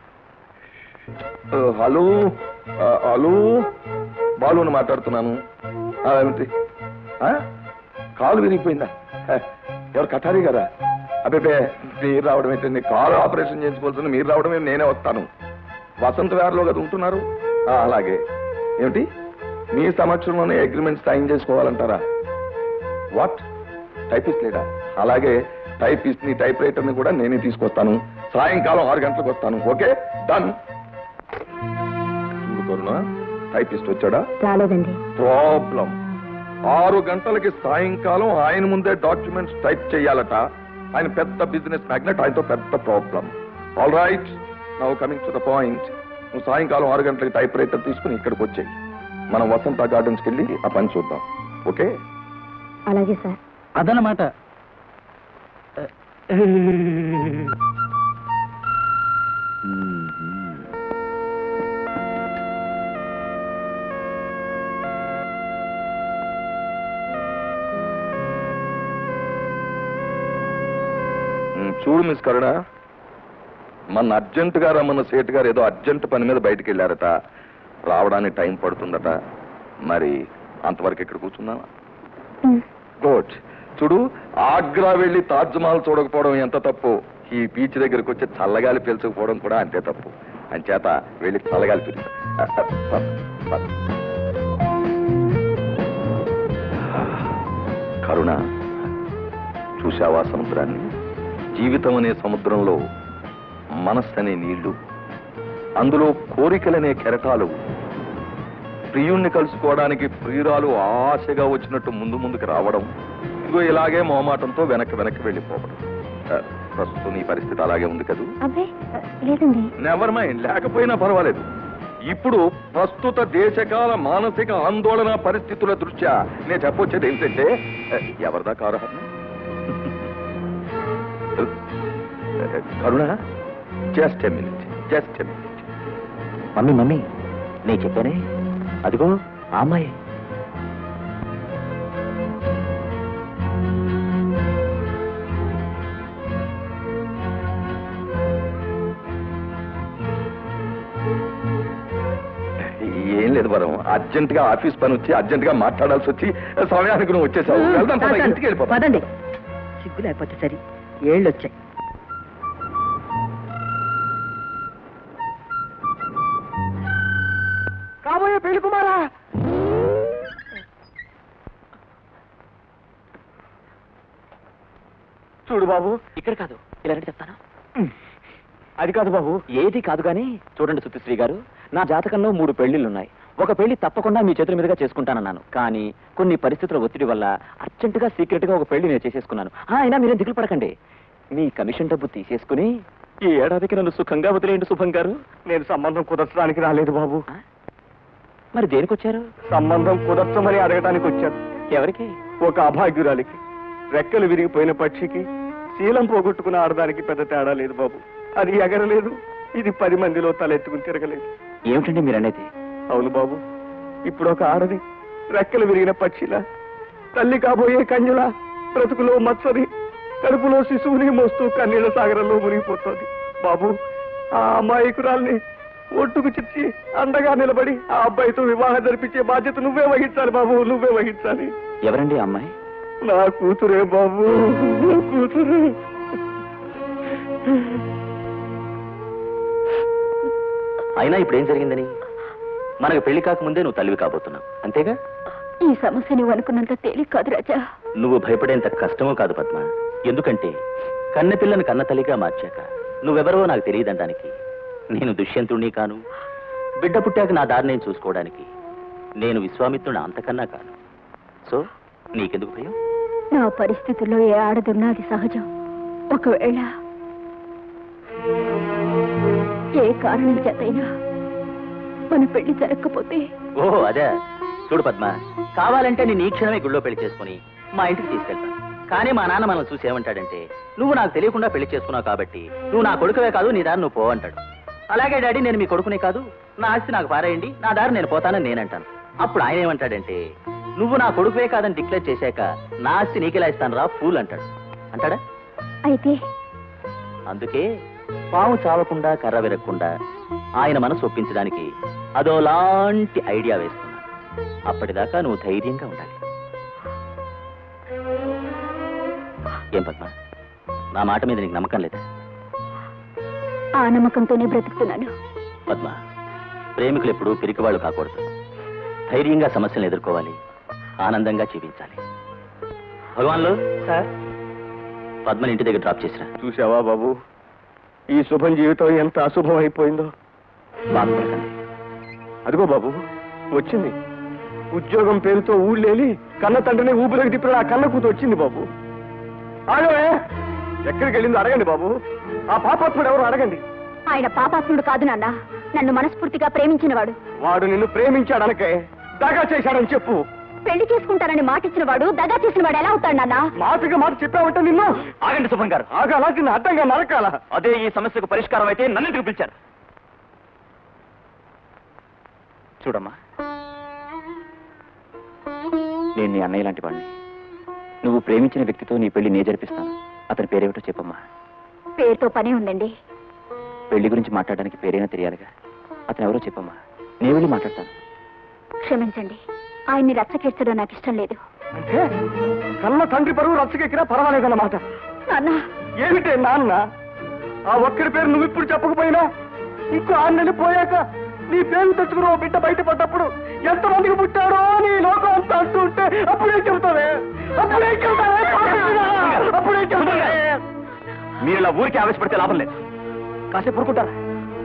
[SPEAKER 9] hello ఆ, హలో బాలుని మాట్లాడుతున్నాను ఆ, ఏమిటి ఆ? కాలు విరిగిపోయిందా హ, ఎవరు కటారి కదా అబ్బే మీరు రావడం ఏంటండి కాలు ఆపరేషన్ చేయించుకోవాల్సింది మీరు రావడం ఏంటి? నేనే వస్తాను వసంత వేరలో కదా ఉంటున్నారు ఆ, అలాగే ఏమిటి మీ సమక్షంలోనే అగ్రిమెంట్ సైన్ చేసుకోవాలంటారా వాట్ టైపిస్ట్ లేడా అలాగే టైపిస్ట్ ని టైప్ రైటర్ ని కూడా నేనే తీసుకొస్తాను సాయంకాలం ఆరు గంటలకు వస్తాను ఓకే డన్ టైపిస్ట్ వచ్చాడా
[SPEAKER 1] రాలేదండి
[SPEAKER 9] ప్రాబ్లం ఆరు గంటలకి సాయంకాలం ఆయన ముందే డాక్యుమెంట్స్ టైప్ చేయాలట ఆయన పెద్ద బిజినెస్ మ్యాగ్నెట్ ఆయనతో పెద్ద problem all right now coming to the point నువ్వు సాయంకాలం ఆరు గంటలకి టైప్ రైటర్ తీసుకుని ఇక్కడికి వచ్చేయి మనం వసంత గార్డెన్స్కి వెళ్ళి ఆ పని చూద్దాం ఓకే
[SPEAKER 1] అలాగే సార్
[SPEAKER 2] అదనమాట
[SPEAKER 9] ఉమ్, చూడు మిస్ కరుణ మన అర్జెంట్ గా రమ్మన్న సేట్ గారు ఏదో అర్జెంట్ పని మీద బయటికి వెళ్ళారట రావడానికి టైం పడుతుందట మరి అంతవరకు ఇక్కడ కూర్చున్నావా గుడ్ చూడు ఆగ్రా వెళ్ళి తాజ్ మహల్ చూడకపోవడం ఎంత తప్పు ఈ బీచ్ దగ్గరకు వచ్చి చల్లగాలి పీల్చకపోవడం కూడా అంతే తప్పు అంచేత వెళ్ళి చల్లగాలి పీల్చు అ, అ, పద, పద. కరుణ చూశావా సముద్రాన్ని జీవితం అనే సముద్రంలో మనస్సు అనే నీళ్లు అందులో కోరికలనే కెరటాలు ప్రియుణ్ణి కలుసుకోవడానికి ప్రియురాలు ఆశగా వచ్చినట్టు ముందు ముందుకు రావడం ఇదిగో ఇలాగే మోమాటంతో వెనక్కి వెనక్కి వెళ్ళిపోవడం ఆ, ప్రస్తుతం నీ పరిస్థితి అలాగే ఉంది కదూ
[SPEAKER 1] అబ్బే లేదండి
[SPEAKER 9] నెవర్ మైండ్ లేకపోయినా పర్వాలేదు ఇప్పుడు ప్రస్తుత దేశకాల మానసిక ఆందోళన పరిస్థితుల దృష్ట్యా నేను చెప్పొచ్చేది ఏంటంటే ఆ, ఎవరిదా కారు హర్ణ? Karuna just a minute just a minute
[SPEAKER 6] mummy mummy నేను చెప్పానే అదిగో ఆ అమ్మాయి
[SPEAKER 9] ఏం లేదు వరం అర్జెంట్ గా ఆఫీస్ పని వచ్చి అర్జెంట్ గా మాట్లాడాల్సి వచ్చి సమయానికి నువ్వు వచ్చేసావు వెళ్దాం పద, ఇంటికి వెళ్ళిపోతాం
[SPEAKER 3] పదండి సిగ్గు లేకపోతే సరి ఏళ్ళు వచ్చాయి
[SPEAKER 4] కాబోయే పెళ్లి కుమారా చూడు బాబు
[SPEAKER 6] ఇక్కడ కాదు ఇలా రండి చెప్తాను
[SPEAKER 4] అది కాదు బాబు
[SPEAKER 6] ఏది కాదు కానీ చూడండి సుతిశ్రీ గారు నా జాతకంలో మూడు పెళ్లిళ్ళున్నాయి ఒక పెళ్లి తప్పకుండా మీ చేతుల మీదుగా చేసుకుంటానన్నాను కానీ కొన్ని పరిస్థితుల ఒత్తిడి వల్ల అర్జెంటుగా సీక్రెట్ గా ఒక పెళ్లి నేను చేసేసుకున్నాను ఆ, అయినా మీరేం దిగులు పడకండి మీ కమిషన్ డబ్బు తీసేసుకుని ఈ ఏడాదికి నన్ను సుఖంగా వదిలేయండి శుభం గారు
[SPEAKER 4] నేను సంబంధం కుదర్చడానికి రాలేదు బాబు
[SPEAKER 6] ఆ? మరి దేనికి వచ్చారు
[SPEAKER 4] సంబంధం కుదర్చమని అడగడానికి వచ్చాను
[SPEAKER 6] ఎవరికి
[SPEAKER 4] ఒక అభాగ్యురాలికి రెక్కలు విరిగిపోయిన పక్షికి శీలం పోగొట్టుకున్న ఆడదానికి పెద్ద తేడా లేదు బాబు అది ఎగరలేదు ఇది పది మందిలో తలెత్తుకుని తిరగలేదు
[SPEAKER 6] ఏమిటండి మీరు అనేది
[SPEAKER 4] అవును బాబు ఇప్పుడు ఒక ఆడది రెక్కలు విరిగిన పక్షిలా తల్లి కాబోయే కన్యలా బ్రతుకులో మత్సరి కడుపులో శిశువుని మోస్తూ కన్నీళ్ల సాగరంలో మునిగిపోతోంది బాబు ఆ అమాయకురాల్ని ఒట్టుకు చిచ్చి అండగా నిలబడి ఆ అబ్బాయితో వివాహం జరిపించే బాధ్యత నువ్వే వహించాలి బాబు నువ్వే వహించాలి
[SPEAKER 6] ఎవరండి ఆ అమ్మాయి
[SPEAKER 4] నా కూతురే బాబు నా కూతురు
[SPEAKER 6] అయినా ఇప్పుడు ఏం జరిగిందని మనకు పెళ్లి కాకముందే నువ్వు తల్లివి కాబోతున్నావు అంతేగా
[SPEAKER 1] ఈ సమస్య నువ్వు అనుకున్నంత తేలిక కాదు రాజా
[SPEAKER 6] నువ్వు భయపడేంత కష్టమూ కాదు పద్మ ఎందుకంటే కన్నెపిల్లను కన్న తల్లిగా మార్చాక నువ్వెవరో నాకు తెలియదంటానికి నేను దుష్యంతుణ్ణి కాను బిడ్డ పుట్టాక నా దారి నేను చూసుకోవడానికి నేను విశ్వామిత్రుని అంతకన్నా కాను సో నీకెందుకు భయం
[SPEAKER 1] నా పరిస్థితుల్లో ఏ ఆడదున్నా అది సహజం ఒకవేళ ఏ కారణం చేతైనా మన పెళ్లి జరగకపోతే
[SPEAKER 6] ఓహో అదే చూడు పద్మ కావాలంటే నేను ఈ క్షణమే గుళ్ళో పెళ్లి చేసుకుని మా ఇంటికి తీసుకెళ్తాను కానీ మా నాన్న మనల్ని చూసి ఏమంటాడంటే నువ్వు నాకు తెలియకుండా పెళ్లి చేసుకున్నావు కాబట్టి నువ్వు నా కొడుకువే కాదు నీ దారి నువ్వు పో అంటాడు అలాగే డాడీ నేను మీ కొడుకునే కాదు నా ఆస్తి నాకు పారేయండి నా దారి నేను పోతానని నేనంటాను అప్పుడు ఆయన ఏమంటాడంటే నువ్వు నా కొడుకువే కాదని డిక్లేర్ చేశాక నా ఆస్తి నీకెలా ఇస్తాను రా ఫూల్ అంటాడు అంటాడా
[SPEAKER 1] అయితే
[SPEAKER 6] అందుకే పాము చావకుండా కర్ర విరగకుండా ఆయన మనసు ఒప్పించడానికి అదో లాంటి ఐడియా వేస్తున్నాను అప్పటిదాకా నువ్వు ధైర్యంగా ఉండాలి ఏం పద్మ నా మాట మీద నీకు నమ్మకం లేదా
[SPEAKER 1] ఆ నమ్మకంతోనే బ్రతుకుతున్నాను
[SPEAKER 6] పద్మ ప్రేమికులు ఎప్పుడూ పిరికివాళ్ళు కాకూడదు ధైర్యంగా సమస్యలను ఎదుర్కోవాలి ఆనందంగా జీవించాలి భగవాన్లు సార్ పద్మని ఇంటి దగ్గర డ్రాప్ చేసిరా
[SPEAKER 8] చూసావా బాబు ఈ శుభం జీవితం ఎంత అశుభం అయిపోయిందో
[SPEAKER 6] బాధపడకండి
[SPEAKER 8] అదిగో బాబు వచ్చింది ఉద్యోగం పేరుతో ఊళ్ళేలి కన్న తండ్రిని ఊపిరికి తిప్పిన ఆ కన్న కూతురు వచ్చింది బాబు ఆగవే ఎక్కడికి వెళ్ళిందో అడగండి బాబు ఆ పాపాత్ముడు ఎవరు అడగండి
[SPEAKER 1] ఆయన పాపాత్ముడు కాదు నాన్న నన్ను మనస్ఫూర్తిగా ప్రేమించినవాడు
[SPEAKER 8] వాడు నిన్ను ప్రేమించాడు అనకే దగా చేశాడని చెప్పు
[SPEAKER 1] పెళ్లి చేసుకుంటానని మాటిచ్చిన వాడు దగా చేసిన వాడు ఎలా అవుతాడు నాన్న
[SPEAKER 8] మాటగా మాట చెప్పావంటే నిన్ను
[SPEAKER 6] ఆగండి సుభం గారు
[SPEAKER 8] ఆగాలా నిన్ను అడ్డంగా నరకాల
[SPEAKER 6] అదే ఈ సమస్యకు పరిష్కారం అయితే నన్ను ఎందుకు పిలిచారు చూడమ్మా నేను నీ అన్నయ్య లాంటి వాడిని నువ్వు ప్రేమించిన వ్యక్తితో నీ పెళ్లి నే జరిపిస్తాను అతని పేరేమిటో చెప్పమ్మా
[SPEAKER 1] పేరుతో పని ఉందండి
[SPEAKER 6] పెళ్లి గురించి మాట్లాడడానికి పేరైనా తెలియాలిగా అతను ఎవరో చెప్పమ్మా నేను వెళ్ళి మాట్లాడతాను
[SPEAKER 1] క్షమించండి ఆయన్ని రచ్చకెచ్చడం నాకు ఇష్టం లేదు
[SPEAKER 8] అంటే కన్న తండ్రి పరువు రచ్చకెక్కినా పర్వాలేదన్నమాట
[SPEAKER 1] నాన్న
[SPEAKER 8] ఏమిటే నాన్న ఆ ఒక్కడి పేరు నువ్వు ఇప్పుడు చెప్పకపోయినా ఇంకో ఆరు నెలలు పోయాక నీ పేరు తెచ్చుకుని ఓ బిడ్డ బయటపడ్డప్పుడు ఎంతమందికి పుట్టాడో నీ లోకం అంతా అంటూ ఉంటే అప్పుడే చెబుతావే అప్పుడే చెబుతావే పాపిష్టిగా! అప్పుడే చెబుతావే
[SPEAKER 6] మీరు ఇలా ఊరికి ఆవేశపడితే లాభం లేదు కాసేపు ఊరుకుంటారా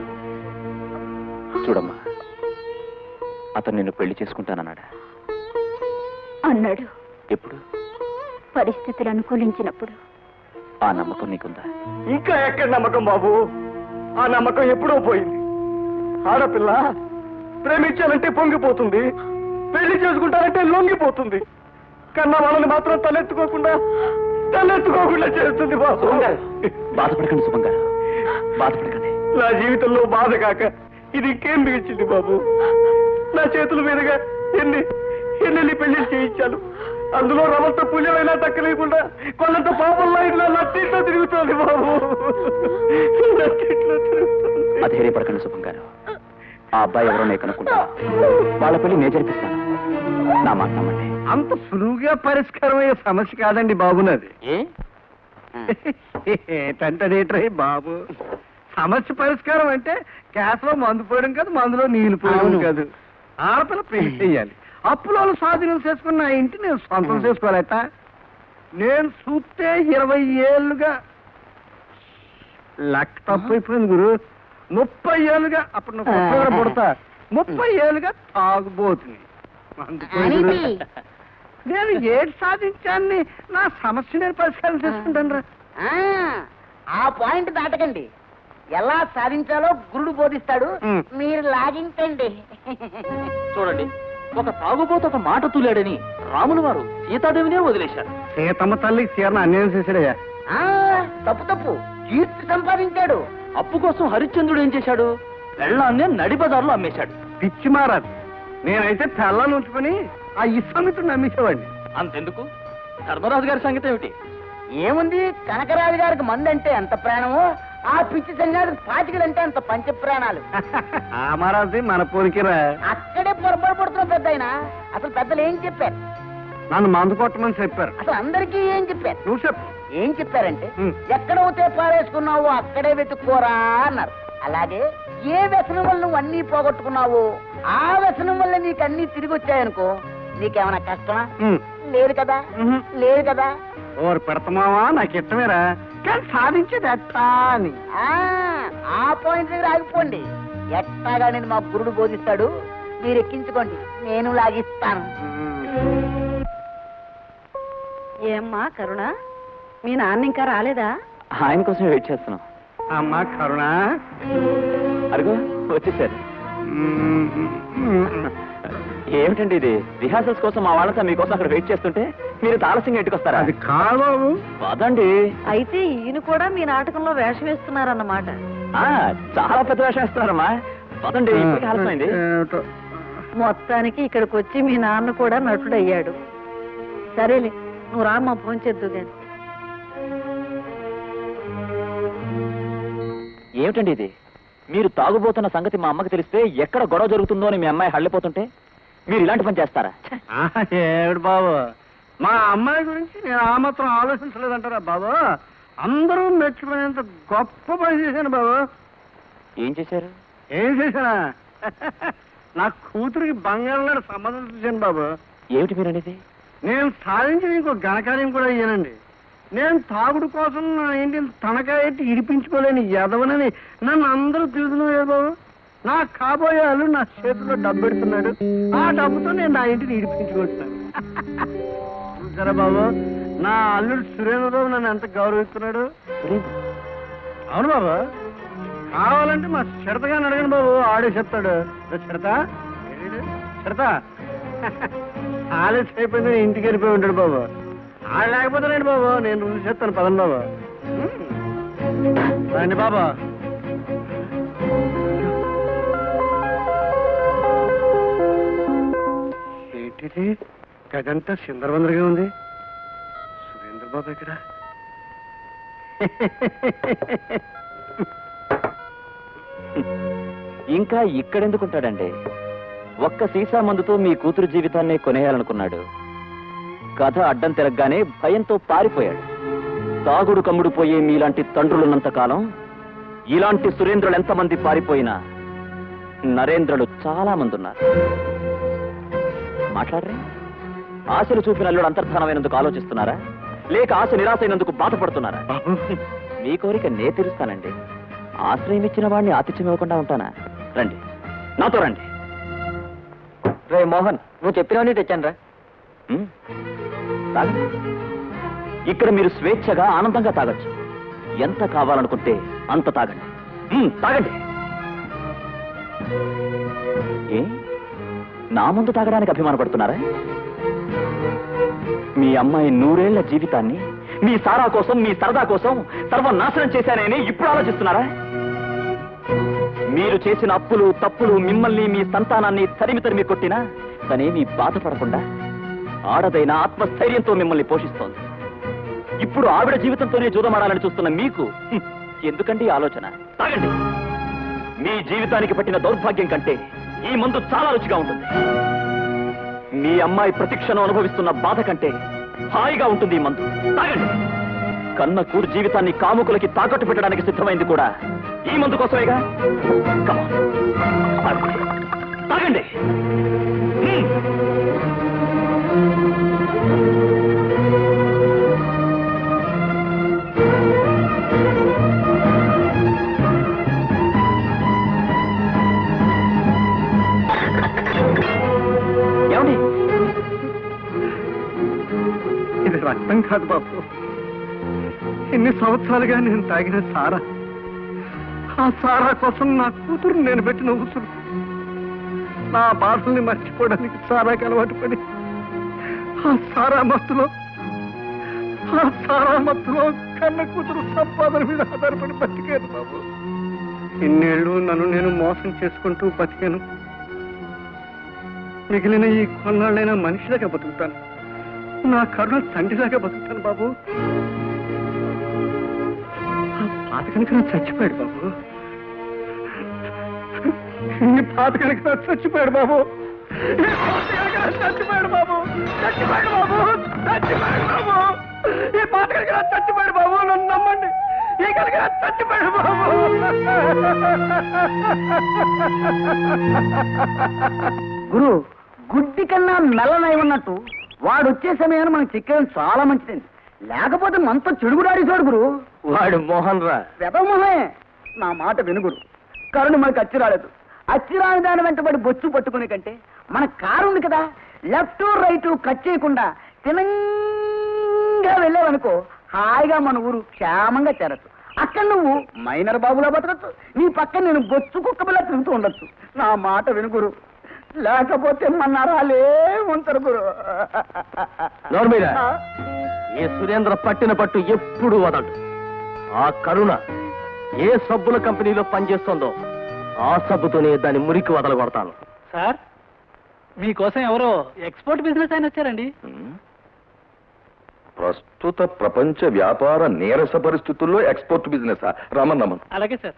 [SPEAKER 6] చూడమ్మా అతను నిన్ను పెళ్లి చేసుకుంటానన్నాడా
[SPEAKER 1] అన్నాడు
[SPEAKER 6] ఎప్పుడు
[SPEAKER 1] పరిస్థితులు అనుకూలించినప్పుడు
[SPEAKER 6] ఆ నమ్మకం నీకుందా
[SPEAKER 8] ఇంకా ఎక్కడ నమ్మకం బాబు ఆ నమ్మకం ఎప్పుడో పోయింది ఆడపిల్ల ప్రేమించాలంటే పొంగిపోతుంది పెళ్లి చేసుకుంటానంటే లొంగిపోతుంది కన్నా వాళ్ళని మాత్రం తలెత్తుకోకుండా తలెత్తుకోకుండా చేస్తుంది బాబు
[SPEAKER 6] బాధపడకండి శుభం గారు బాధపడకండి
[SPEAKER 8] నా జీవితంలో బాధ కాక ఇది ఇంకేం మిగిల్చింది బాబు నా చేతుల మీదుగా ఎన్ని ఎన్నెన్ని పెళ్లి చేయించాను అందులో రవంత పుణ్యమైనా దక్కలేకుండా కొండంత పాపంలో ఇట్లా నట్టిట్లో తిరుగుతోంది బాబు నట్టిట్లో తిరుగుతోంది
[SPEAKER 6] అధైర్యపడకండి శుభం గారు ఆ అబ్బాయి ఎవరో నేను కనుక్కుంటా వాళ్ళ పెళ్లి నేను జరిపిస్తాను నా మాట నమ్మండి
[SPEAKER 4] అంత సులువుగా పరిష్కారమయ్యే సమస్య కాదండి బాబునది
[SPEAKER 6] ఏ
[SPEAKER 4] ఏంటంటే బాబు సమస్య పరిష్కారం అంటే కేసులో మందు పోయడం కాదు మందులో నీళ్లు పోయడం కాదు ఆడపిల్ల పెళ్లి చెయ్యాలి అప్పులో స్వాధీనం చేసుకున్న నా ఇంటి నేను సొంతం చేసుకోవాలట నేను చూస్తే ఇరవై ఏళ్ళుగా లెక్క తప్పు అయిపోయింది గురు ముప్పై ఏళ్ళుగా అప్పుడు నువ్వు కొత్తగా పుడతా ముప్పై ఏళ్ళుగా తాగుబోతుంది మందు పోయి గురు. నేను ఏడు సాధించాన్ని నా సమస్య నేను పరిష్కారం చేసుకుంటాను రా
[SPEAKER 12] ఆ, ఆ పాయింట్ దాటకండి ఎలా సాధించాలో గురుడు బోధిస్తాడు
[SPEAKER 4] ఉమ్.
[SPEAKER 12] మీరు లాగించండి
[SPEAKER 7] చూడండి ఒక తాగుబోతు ఒక మాట తూలాడని రాములు వారు సీతాదేవినే వదిలేశారు
[SPEAKER 4] సీతమ్మ తల్లికి చీరను అన్యాయం చేశాడయ్యా
[SPEAKER 12] ఆ, తప్పు తప్పు కీర్తి సంపాదించాడు
[SPEAKER 7] అప్పు కోసం హరిశ్చంద్రుడు ఏం చేశాడు పెళ్ళాన్నే నడి బజార్లో అమ్మేశాడు
[SPEAKER 4] పిచ్చి మారాదు నేనైతే తెల్లని ఉంచుకొని ఆ ఇస్సమితుడు నమ్మేసేవాడిని
[SPEAKER 7] అంతెందుకు ధర్మరాజు గారి సంగతి ఏమిటి
[SPEAKER 12] ఏముంది కనకరాజు గారికి మందు అంటే ఎంత ప్రాణమో ఆ పిచ్చి సంగాడికి పాచికలంటే అంత పంచ ప్రాణాలు
[SPEAKER 4] ఆ మారాజు మన పోలికిరా
[SPEAKER 12] అక్కడే పొరపాటు పడుతున్న పెద్ద అసలు పెద్దలు ఏం చెప్పారు
[SPEAKER 4] నన్ను మందు కొట్టమని చెప్పారు
[SPEAKER 12] అసలు అందరికీ ఏం చెప్పారు
[SPEAKER 4] నువ్వు చెప్పు
[SPEAKER 12] ఏం చెప్పారంటే
[SPEAKER 4] ఉం.
[SPEAKER 12] ఎక్కడైతే పారేసుకున్నావో అక్కడే వెతుక్కోరా అన్నారు అలాగే ఏ వ్యసనం వల్ల నువ్వు అన్నీ పోగొట్టుకున్నావో ఆ వ్యసనం వల్ల నీకు అన్ని తిరిగి వచ్చాయనుకో నీకేమైనా కష్టమా
[SPEAKER 4] ఉమ్.
[SPEAKER 12] లేదు కదా
[SPEAKER 4] ఉహు.
[SPEAKER 12] లేదు కదా
[SPEAKER 4] ఓరు పెడతామావా నాకు ఇష్టమేరా కానీ సాధించేది ఎట్టా అని
[SPEAKER 12] ఆ ఆ పాయింట్ దగ్గర ఆగిపోండి ఎట్టాగా నేను మా గురుడు బోధిస్తాడు మీరు ఎక్కించుకోండి నేను లాగిస్తాను
[SPEAKER 3] ఏమ్మా కరుణ మీ నాన్న ఇంకా రాలేదా
[SPEAKER 6] ఆయన కోసం వెయిట్ చేస్తున్నాం
[SPEAKER 4] అమ్మా కరుణ
[SPEAKER 6] అడుగు వచ్చేసారు ఏమిటండి ఇది రిహార్సల్స్ కోసం మా వాళ్ళంతా మీకోసం అక్కడ వెయిట్ చేస్తుంటే మీరు ఆలస్యంగా ఇంటికి వస్తారా
[SPEAKER 4] అది కాదు బాబు
[SPEAKER 6] పదండి
[SPEAKER 3] అయితే ఈయన కూడా మీ నాటకంలో వేషం వేస్తున్నారన్నమాట
[SPEAKER 6] ఆ, చాలా పెద్ద వేషం వేస్తున్నారమ్మా పదండి ఇప్పటికే ఆలస్యమైంది
[SPEAKER 4] ఏమిటో.
[SPEAKER 3] మొత్తానికి ఇక్కడికి వచ్చి మీ నాన్న కూడా నటుడయ్యాడు సరేలే నువ్వు రామ్మా ఫోన్ చేద్దు గాని
[SPEAKER 6] ఏమిటండి ఇది మీరు తాగుబోతున్న సంగతి మా అమ్మకి తెలిస్తే ఎక్కడ గొడవ జరుగుతుందో అని మీ అమ్మాయి హళ్ళిపోతుంటే మీరు ఇలాంటి పని చేస్తారా
[SPEAKER 4] ఆ, ఏమిటి బాబు మా అమ్మాయి గురించి నేను ఆ మాత్రం ఆలోచించలేదంటారా బాబు అందరూ మెచ్చుకునేంత గొప్ప పని చేశాను బాబు
[SPEAKER 6] ఏం చేశారు
[SPEAKER 4] ఏం చేశానా నా కూతురికి బంగారం లాంటి సంబంధం చూశాను బాబు
[SPEAKER 6] ఏమిటి మీరు అనేది
[SPEAKER 4] నేను సాధించిన ఇంకో ఘనకార్యం కూడా ఇయ్యనండి నేను తాగుడు కోసం నా ఇంటిని తనకాయ ఎట్టి ఇడిపించుకోలేని ఎదవనని నన్ను అందరూ తిరుగుతున్నారు బాబు నా కాబోయే వాళ్ళు నా చేతిలో డబ్బు పెడుతున్నాడు ఆ డబ్బుతో నేను నా ఇంటిని ఇడిపించుకుంటున్నాను చూసారా బాబు నా అల్లుడు సురేంద్రబాబు నన్ను ఎంత గౌరవిస్తున్నాడు అవును బాబు కావాలంటే మా చిడతగాని అడగండి బాబు ఆడే చెప్తాడు చిడత చిడత ఆలస్యం అయిపోయింది నేను ఇంటికి వెళ్ళిపోయి ఉంటాడు బాబు ఆడ లేకపోతే రండి బాబు నేను రుచి చెప్తాను పదండి బాబు రండి బాబా ఏంటిది గదంతా సిందరవందరగా ఉంది సురేంద్ర బాబు ఎక్కడ
[SPEAKER 6] ఇంకా ఇక్కడెందుకుంటాడండి ఒక్క సీసా మందుతో మీ కూతురు జీవితాన్ని కొనేయాలనుకున్నాడు కథ అడ్డం తిరగగానే భయంతో పారిపోయాడు తాగుడు కమ్ముడు పోయే మీలాంటి తండ్రులున్నంత కాలం ఇలాంటి సురేంద్రులు ఎంతమంది పారిపోయినా నరేంద్రులు చాలా మంది ఉన్నారు మాట్లాడరే ఆశలు చూపిన అల్లుడు అంతర్ధానమైనందుకు ఆలోచిస్తున్నారా లేక ఆశ నిరాశైనందుకు బాధపడుతున్నారా మీ కోరిక నే తీరుస్తానండి ఆశ్రయం ఇచ్చిన వాడిని ఆతిథ్యం ఇవ్వకుండా ఉంటానా రండి నాతో రండి రే మోహన్ నువ్వు చెప్పినవన్నీ తెచ్చాను రా ఇక్కడ మీరు స్వేచ్ఛగా ఆనందంగా తాగొచ్చు ఎంత కావాలనుకుంటే అంత తాగండి ఉమ్, తాగండి ఏ నా ముందు తాగడానికి అభిమానపడుతున్నారా మీ అమ్మాయి నూరేళ్ల జీవితాన్ని మీ సారా కోసం మీ సరదా కోసం సర్వనాశనం చేశానని ఇప్పుడు ఆలోచిస్తున్నారా మీరు చేసిన అప్పులు తప్పులు మిమ్మల్ని మీ సంతానాన్ని తరిమి తరిమి కొట్టినా తనేమీ బాధపడకుండా ఆడదైన ఆత్మస్థైర్యంతో మిమ్మల్ని పోషిస్తోంది ఇప్పుడు ఆవిడ జీవితంతోనే జూదమాడాలని చూస్తున్న మీకు హ్మ్, ఎందుకండి ఈ ఆలోచన తాగండి మీ జీవితానికి పట్టిన దౌర్భాగ్యం కంటే ఈ మందు చాలా రుచిగా ఉంటుంది మీ అమ్మాయి ప్రతిక్షణం అనుభవిస్తున్న బాధ కంటే హాయిగా ఉంటుంది ఈ మందు తాగండి కన్న కూరు జీవితాన్ని కాముకులకి తాకట్టు పెట్టడానికి సిద్ధమైంది కూడా ఈ మందు కోసమేగా Come on. తాగండి. తాగండి హ్మ్. ఏమండి
[SPEAKER 4] ఇది రక్తం కాదు బాబు ఎన్ని సంవత్సరాలుగా నేను తాగిన సారా ఆ సారా కోసం నా కూతురు నేను పెట్టిన ఊసులు నా బాధల్ని మర్చిపోవడానికి సారాకి అలవాటు పడి ఆ సారా మత్తులో ఆ సారా మత్తులో కన్న కూతురు సంపాదన మీద ఆధారపడి బతికాను బాబు ఇన్నేళ్ళు నన్ను నేను మోసం చేసుకుంటూ బతికాను మిగిలిన ఈ కొన్నాళ్ళైనా మనిషిలాగా బతుకుతాను నా కరుణ తండ్రిలాగా బతుకుతాను బాబు ఆ పాత కనుక నా చచ్చిపోయాడు బాబు ఈ పాత కనుక నా చచ్చిపోయాడు బాబు ఈ పాత కనుక నా చచ్చిపోయాడు బాబు చచ్చిపోయాడు బాబు చచ్చిపోయాడు బాబు ఈ పాత కనుక నా చచ్చిపోయాడు బాబు నన్ను నమ్మండి ఈ కనుక నా చచ్చిపోయాడు బాబు గురు గుడ్డి కన్నా మెల్లనై ఉన్నట్టు వాడు వచ్చే సమయాన్ని మనం చిక్కడం చాలా మంచిదండి లేకపోతే మనతో చెడుగుడాడేసాడు గురు
[SPEAKER 7] వాడు మోహన్ రా
[SPEAKER 4] వెదమోహే నా మాట వినుగురు కరుణ మనకు అచ్చి రాలేదు అచ్చి రాని దాని వెంటబడి బొచ్చు పట్టుకునే కంటే మన కారు ఉంది కదా లెఫ్ట్ రైట్ కట్ చేయకుండా తినంగా వెళ్ళావనుకో హాయిగా మన ఊరు క్షేమంగా చేరచ్చు అక్కడ నువ్వు మైనర్ బాబులా బతకచ్చు నీ పక్కన నేను బొచ్చు కుక్క బిల్ల తిరుగుతూ ఉండొచ్చు నా మాట వినుగురు లేకపోతే మన నరాలే ఉంటారు గురు
[SPEAKER 7] నోర్మీరా ఈ సురేంద్ర పట్టిన పట్టు ఎప్పుడు వదలడు ఆ కరుణ ఏ సబ్బుల కంపెనీలో పనిచేస్తుందో ఆ సబ్బుతోనే దాని మురికి వదలగొడతాను
[SPEAKER 10] సార్ మీకోసం ఎవరో ఎక్స్పోర్ట్ బిజినెస్ ఆయన వచ్చారండి
[SPEAKER 9] ప్రస్తుత ప్రపంచ వ్యాపార నీరస పరిస్థితుల్లో ఎక్స్పోర్ట్ బిజినెస్ రమన్ రమన్
[SPEAKER 10] అలాగే sir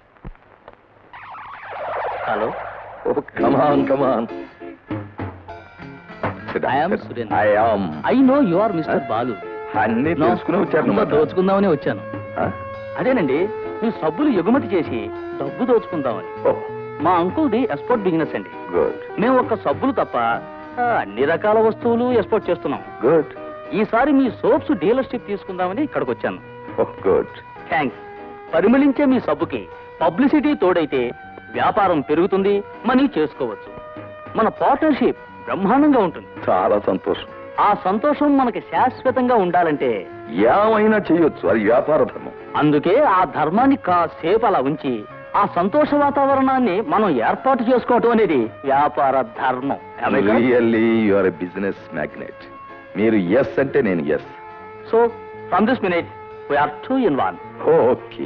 [SPEAKER 6] hello
[SPEAKER 9] oh come on come on
[SPEAKER 2] I am Surendra.
[SPEAKER 9] I am
[SPEAKER 2] I know you are mister Balu
[SPEAKER 9] అన్ని
[SPEAKER 2] No.
[SPEAKER 9] తెలుసుకుని వచ్చారు
[SPEAKER 2] ఇంకా దోచుకుందామని వచ్చాను
[SPEAKER 9] ఆ?
[SPEAKER 2] అదేనండి మీ సబ్బులు ఎగుమతి చేసి డబ్బు దోచుకుందామని
[SPEAKER 9] ఓ
[SPEAKER 2] మా అంకుల్ది ఎక్స్పోర్ట్ బిజినెస్ అండి
[SPEAKER 9] గుడ్
[SPEAKER 2] మేము ఒక్క సబ్బులు తప్ప ఆ, అన్ని రకాల వస్తువులు ఎక్స్పోర్ట్ చేస్తున్నాం
[SPEAKER 9] గుడ్
[SPEAKER 2] ఈసారి మీ సోప్స్ డీలర్షిప్ తీసుకుందామని ఇక్కడికి వచ్చాను
[SPEAKER 9] గుడ్
[SPEAKER 2] థ్యాంక్స్ పరిమళించే మీ సబ్బుకి పబ్లిసిటీ తోడైతే వ్యాపారం పెరుగుతుంది మనీ చేసుకోవచ్చు మన పార్ట్నర్షిప్ బ్రహ్మాండంగా ఉంటుంది
[SPEAKER 9] చాలా సంతోషం
[SPEAKER 2] ఆ సంతోషం మనకి శాశ్వతంగా ఉండాలంటే
[SPEAKER 9] ఏమైనా చెయ్యొచ్చు అది వ్యాపార ధర్మం
[SPEAKER 2] అందుకే ఆ ధర్మాన్ని కాసేపు అలా ఉంచి ఆ సంతోష వాతావరణాన్ని మనం ఏర్పాటు చేసుకోవటం అనేది వ్యాపార ధర్మం Am I correct?
[SPEAKER 9] Really you are a business magnate మీరు ఎస్ అంటే నేను yes
[SPEAKER 2] so from this minute we are two in one
[SPEAKER 9] okay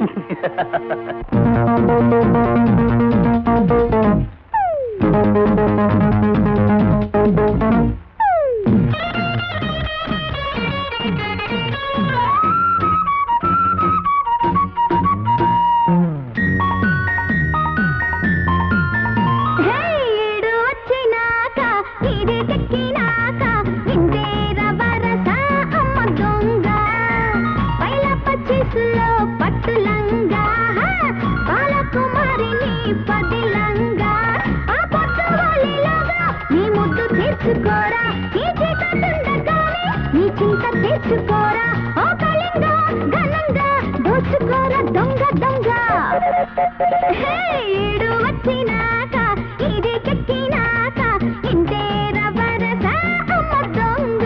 [SPEAKER 1] ఈడు వచ్చినాక ఇది తెక్కినాక ఇందేర వరస అమ్మ దొంగ పైల పచ్చిసులో పట్టులంగా బాలకుమారిని పదిలంగా ఆ పొట్టవాలిలాగా నీ ముద్దు తీర్చుకోరా ఈ చీకటుండగానే నీ చింత తీర్చుకోరా ఓ కళింగా ఘనంగా దోచుకోరా దొంగ దొంగ హే, ఈడు వచ్చినాక ఇది కెక్కినాక ఇంతేర వరస అమ్మ దొంగ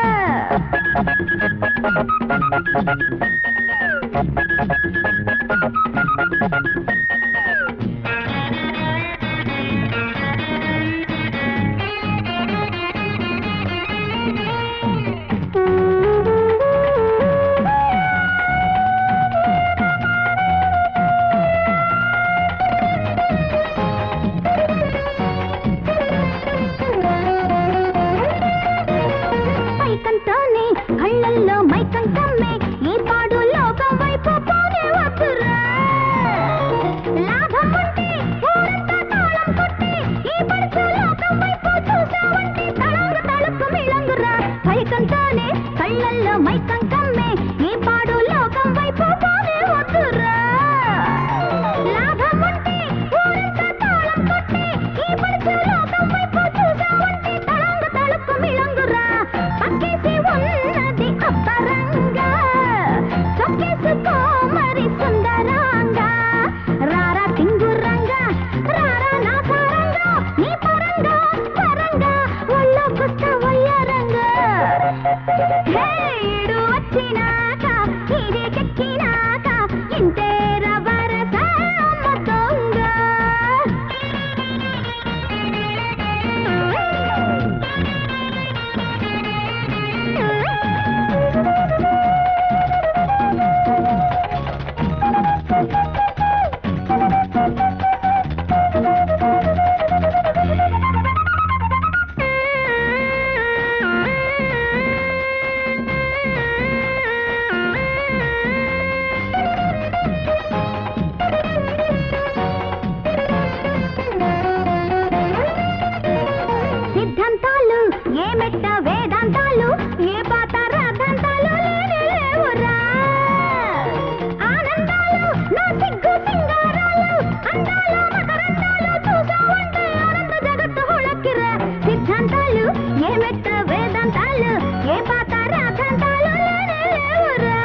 [SPEAKER 1] పైకంతోనే కళ్ళల్లో మైకం కమ్మే ఈ పాడు లోకం వైపు పోనే వద్దురా లాభం ఉంటే ఊరంతా తాళం కొట్టి ఈ పడుచు లోకం వైపు చూసావంటే తళంగ తళుకు మిళంగురా పైకంతోనే కళ్ళల్లో మైకం కమ్మే ఈ పాడు లోకం వైపు పోనే వద్దురా లాభం ఉంటే ఊరంతా తాళం కొట్టి ఈ పడుచు లోకం వైపు చూసావంటే తళంగ తళుకు మిళంగురా పక్కేసి ఉన్నది అబ్బరంగా చొక్కేసుకో మరి సుందరంగా రారా టింగురంగా రారా నా సారంగా నీ పరంగా పరంగా ఒళ్ళో పుష్ట వయ్యారంగా హే, ఈడు వచ్చినాక ఇది కెక్కినాక ఇంతేర వరస అమ్మ దొంగ సిద్ధాంతాలు ఏ మెట్ట వేదాంతాలు ఏ పాత రాధాంతాలు లేనే లేవురా ఆనందాలు నా సిగ్గు సింగారాలు అందాలు మకరందాలు చూసావంటే ఆనంద జగత్తు హుళక్కిరా సిద్ధాంతాలు ఏ మెట్ట వేదాంతాలు ఏ పాత రాధాంతాలు లేనే లేవురా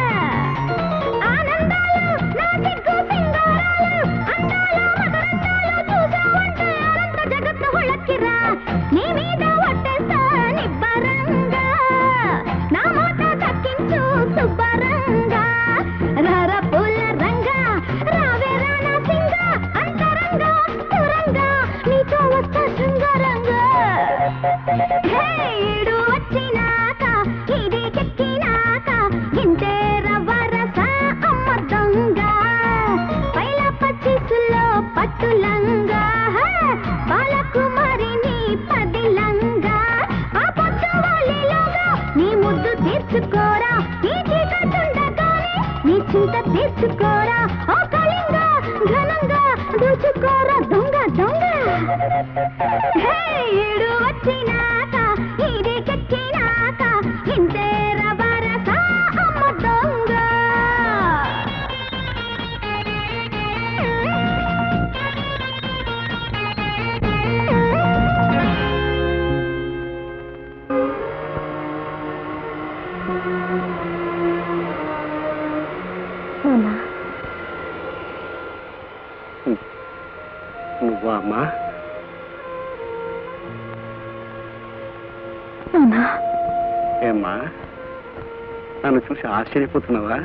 [SPEAKER 1] ఆనందాలు నా సిగ్గు సింగారాలు అందాలు మకరందాలు చూసావంటే ఆనంద జగత్తు హుళక్కిరా నీ మీద ఒట్టేస్తా నిబ్బరంగా నా మాట దక్కించు సుబ్బరంగా రర పూల రంగా రావే రానా సింగ అంతరంగా తురంగా నీతో వస్తా శృంగారంగా హే, ఈడు వచ్చినాక ఇది కెక్కినాక ఇంతేర వరస అమ్మ దొంగ పైల పచ్చిసులో పట్టులంగా బాలకుమారిని పదిలంగా ఆ పొచ్చవాలిలోగా నీ ముద్దు తీర్చుకోరా ఈ చీకటుండగానే నీ చింత తీర్చుకోరా ఓ కళింగా ఘనంగా దోచుకోరా దొంగ దొంగ హే, ఈడు వచ్చినాక ఇది కెక్కినాక ఇంతేర వరస అమ్మ దొంగ
[SPEAKER 10] నువ్వా అమ్మా
[SPEAKER 1] నాన్నా
[SPEAKER 10] ఏమ్మా నన్ను చూసి ఆశ్చర్యపోతున్నావా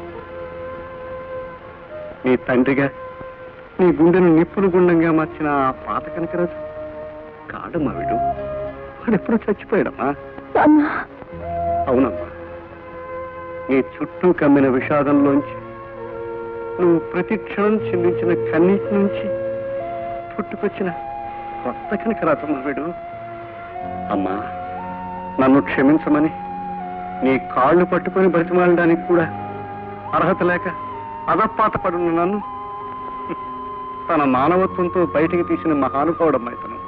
[SPEAKER 10] నీ తండ్రిగా నీ గుండెను నిప్పులు గుండంగా మార్చిన ఆ పాత కనకరాజు కాడమ్మా వీడు వాడెప్పుడో చచ్చిపోయాడమ్మా
[SPEAKER 1] నాన్నా
[SPEAKER 10] అవునమ్మా నీ చుట్టూ కమ్మిన విషాదంలోంచి నువ్వు ప్రతి క్షణం చిందించిన కన్నీటి నుంచి పుట్టుకొచ్చిన కొత్త కనకరాజమ్మ వీడు అమ్మా నన్ను క్షమించమని నీ కాళ్ళు పట్టుకొని బ్రతిమాలడానికి కూడా అర్హత లేక అదపాత పడున్న నన్ను తన మానవత్వంతో బయటికి తీసిన మహానుభావుడమ్మా ఇతను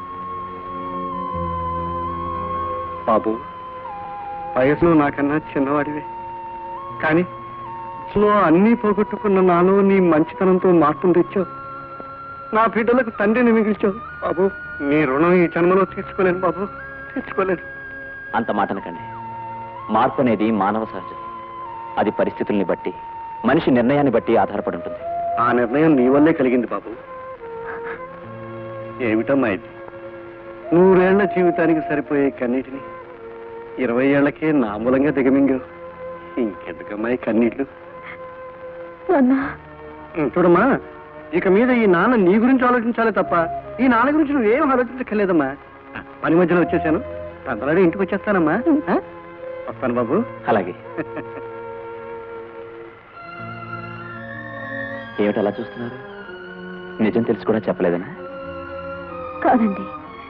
[SPEAKER 10] బాబు వయసులో నాకన్నా చిన్నవాడివే కానీ లో అన్నీ పోగొట్టుకున్న నాలో నీ మంచితనంతో మార్పును తెచ్చావు నా బిడ్డలకు తండ్రిని మిగిల్చావు బాబు నీ రుణం ఈ జన్మలో తీర్చుకోలేను బాబు తీర్చుకోలేను
[SPEAKER 6] అంత మాట అనకండి మార్పు అనేది మానవ సహజం అది పరిస్థితుల్ని బట్టి మనిషి నిర్ణయాన్ని బట్టి ఆధారపడి ఉంటుంది
[SPEAKER 10] ఆ నిర్ణయం నీ వల్లే కలిగింది బాబు ఏమిటమ్మా ఇది నూరేళ్ల జీవితానికి సరిపోయే కన్నీటిని ఇరవై ఏళ్లకే నా మూలంగా దిగమింగావు ఇంకెందుకమ్మా ఈ కన్నీళ్లు
[SPEAKER 1] నాన్నా
[SPEAKER 10] ఉం, చూడమ్మా ఇక మీద ఈ నాన్న నీ గురించి ఆలోచించాలి తప్ప ఈ నాన్న గురించి నువ్వేం ఆలోచించక్కర్లేదమ్మా పని మధ్యలో వచ్చేసాను తొందరగా ఇంటికి వచ్చేస్తానమ్మా ఆ? వస్తాను బాబు
[SPEAKER 6] అలాగే ఏమిటి అలా చూస్తున్నారు నిజం తెలిసి కూడా చెప్పలేదనా
[SPEAKER 1] కాదండి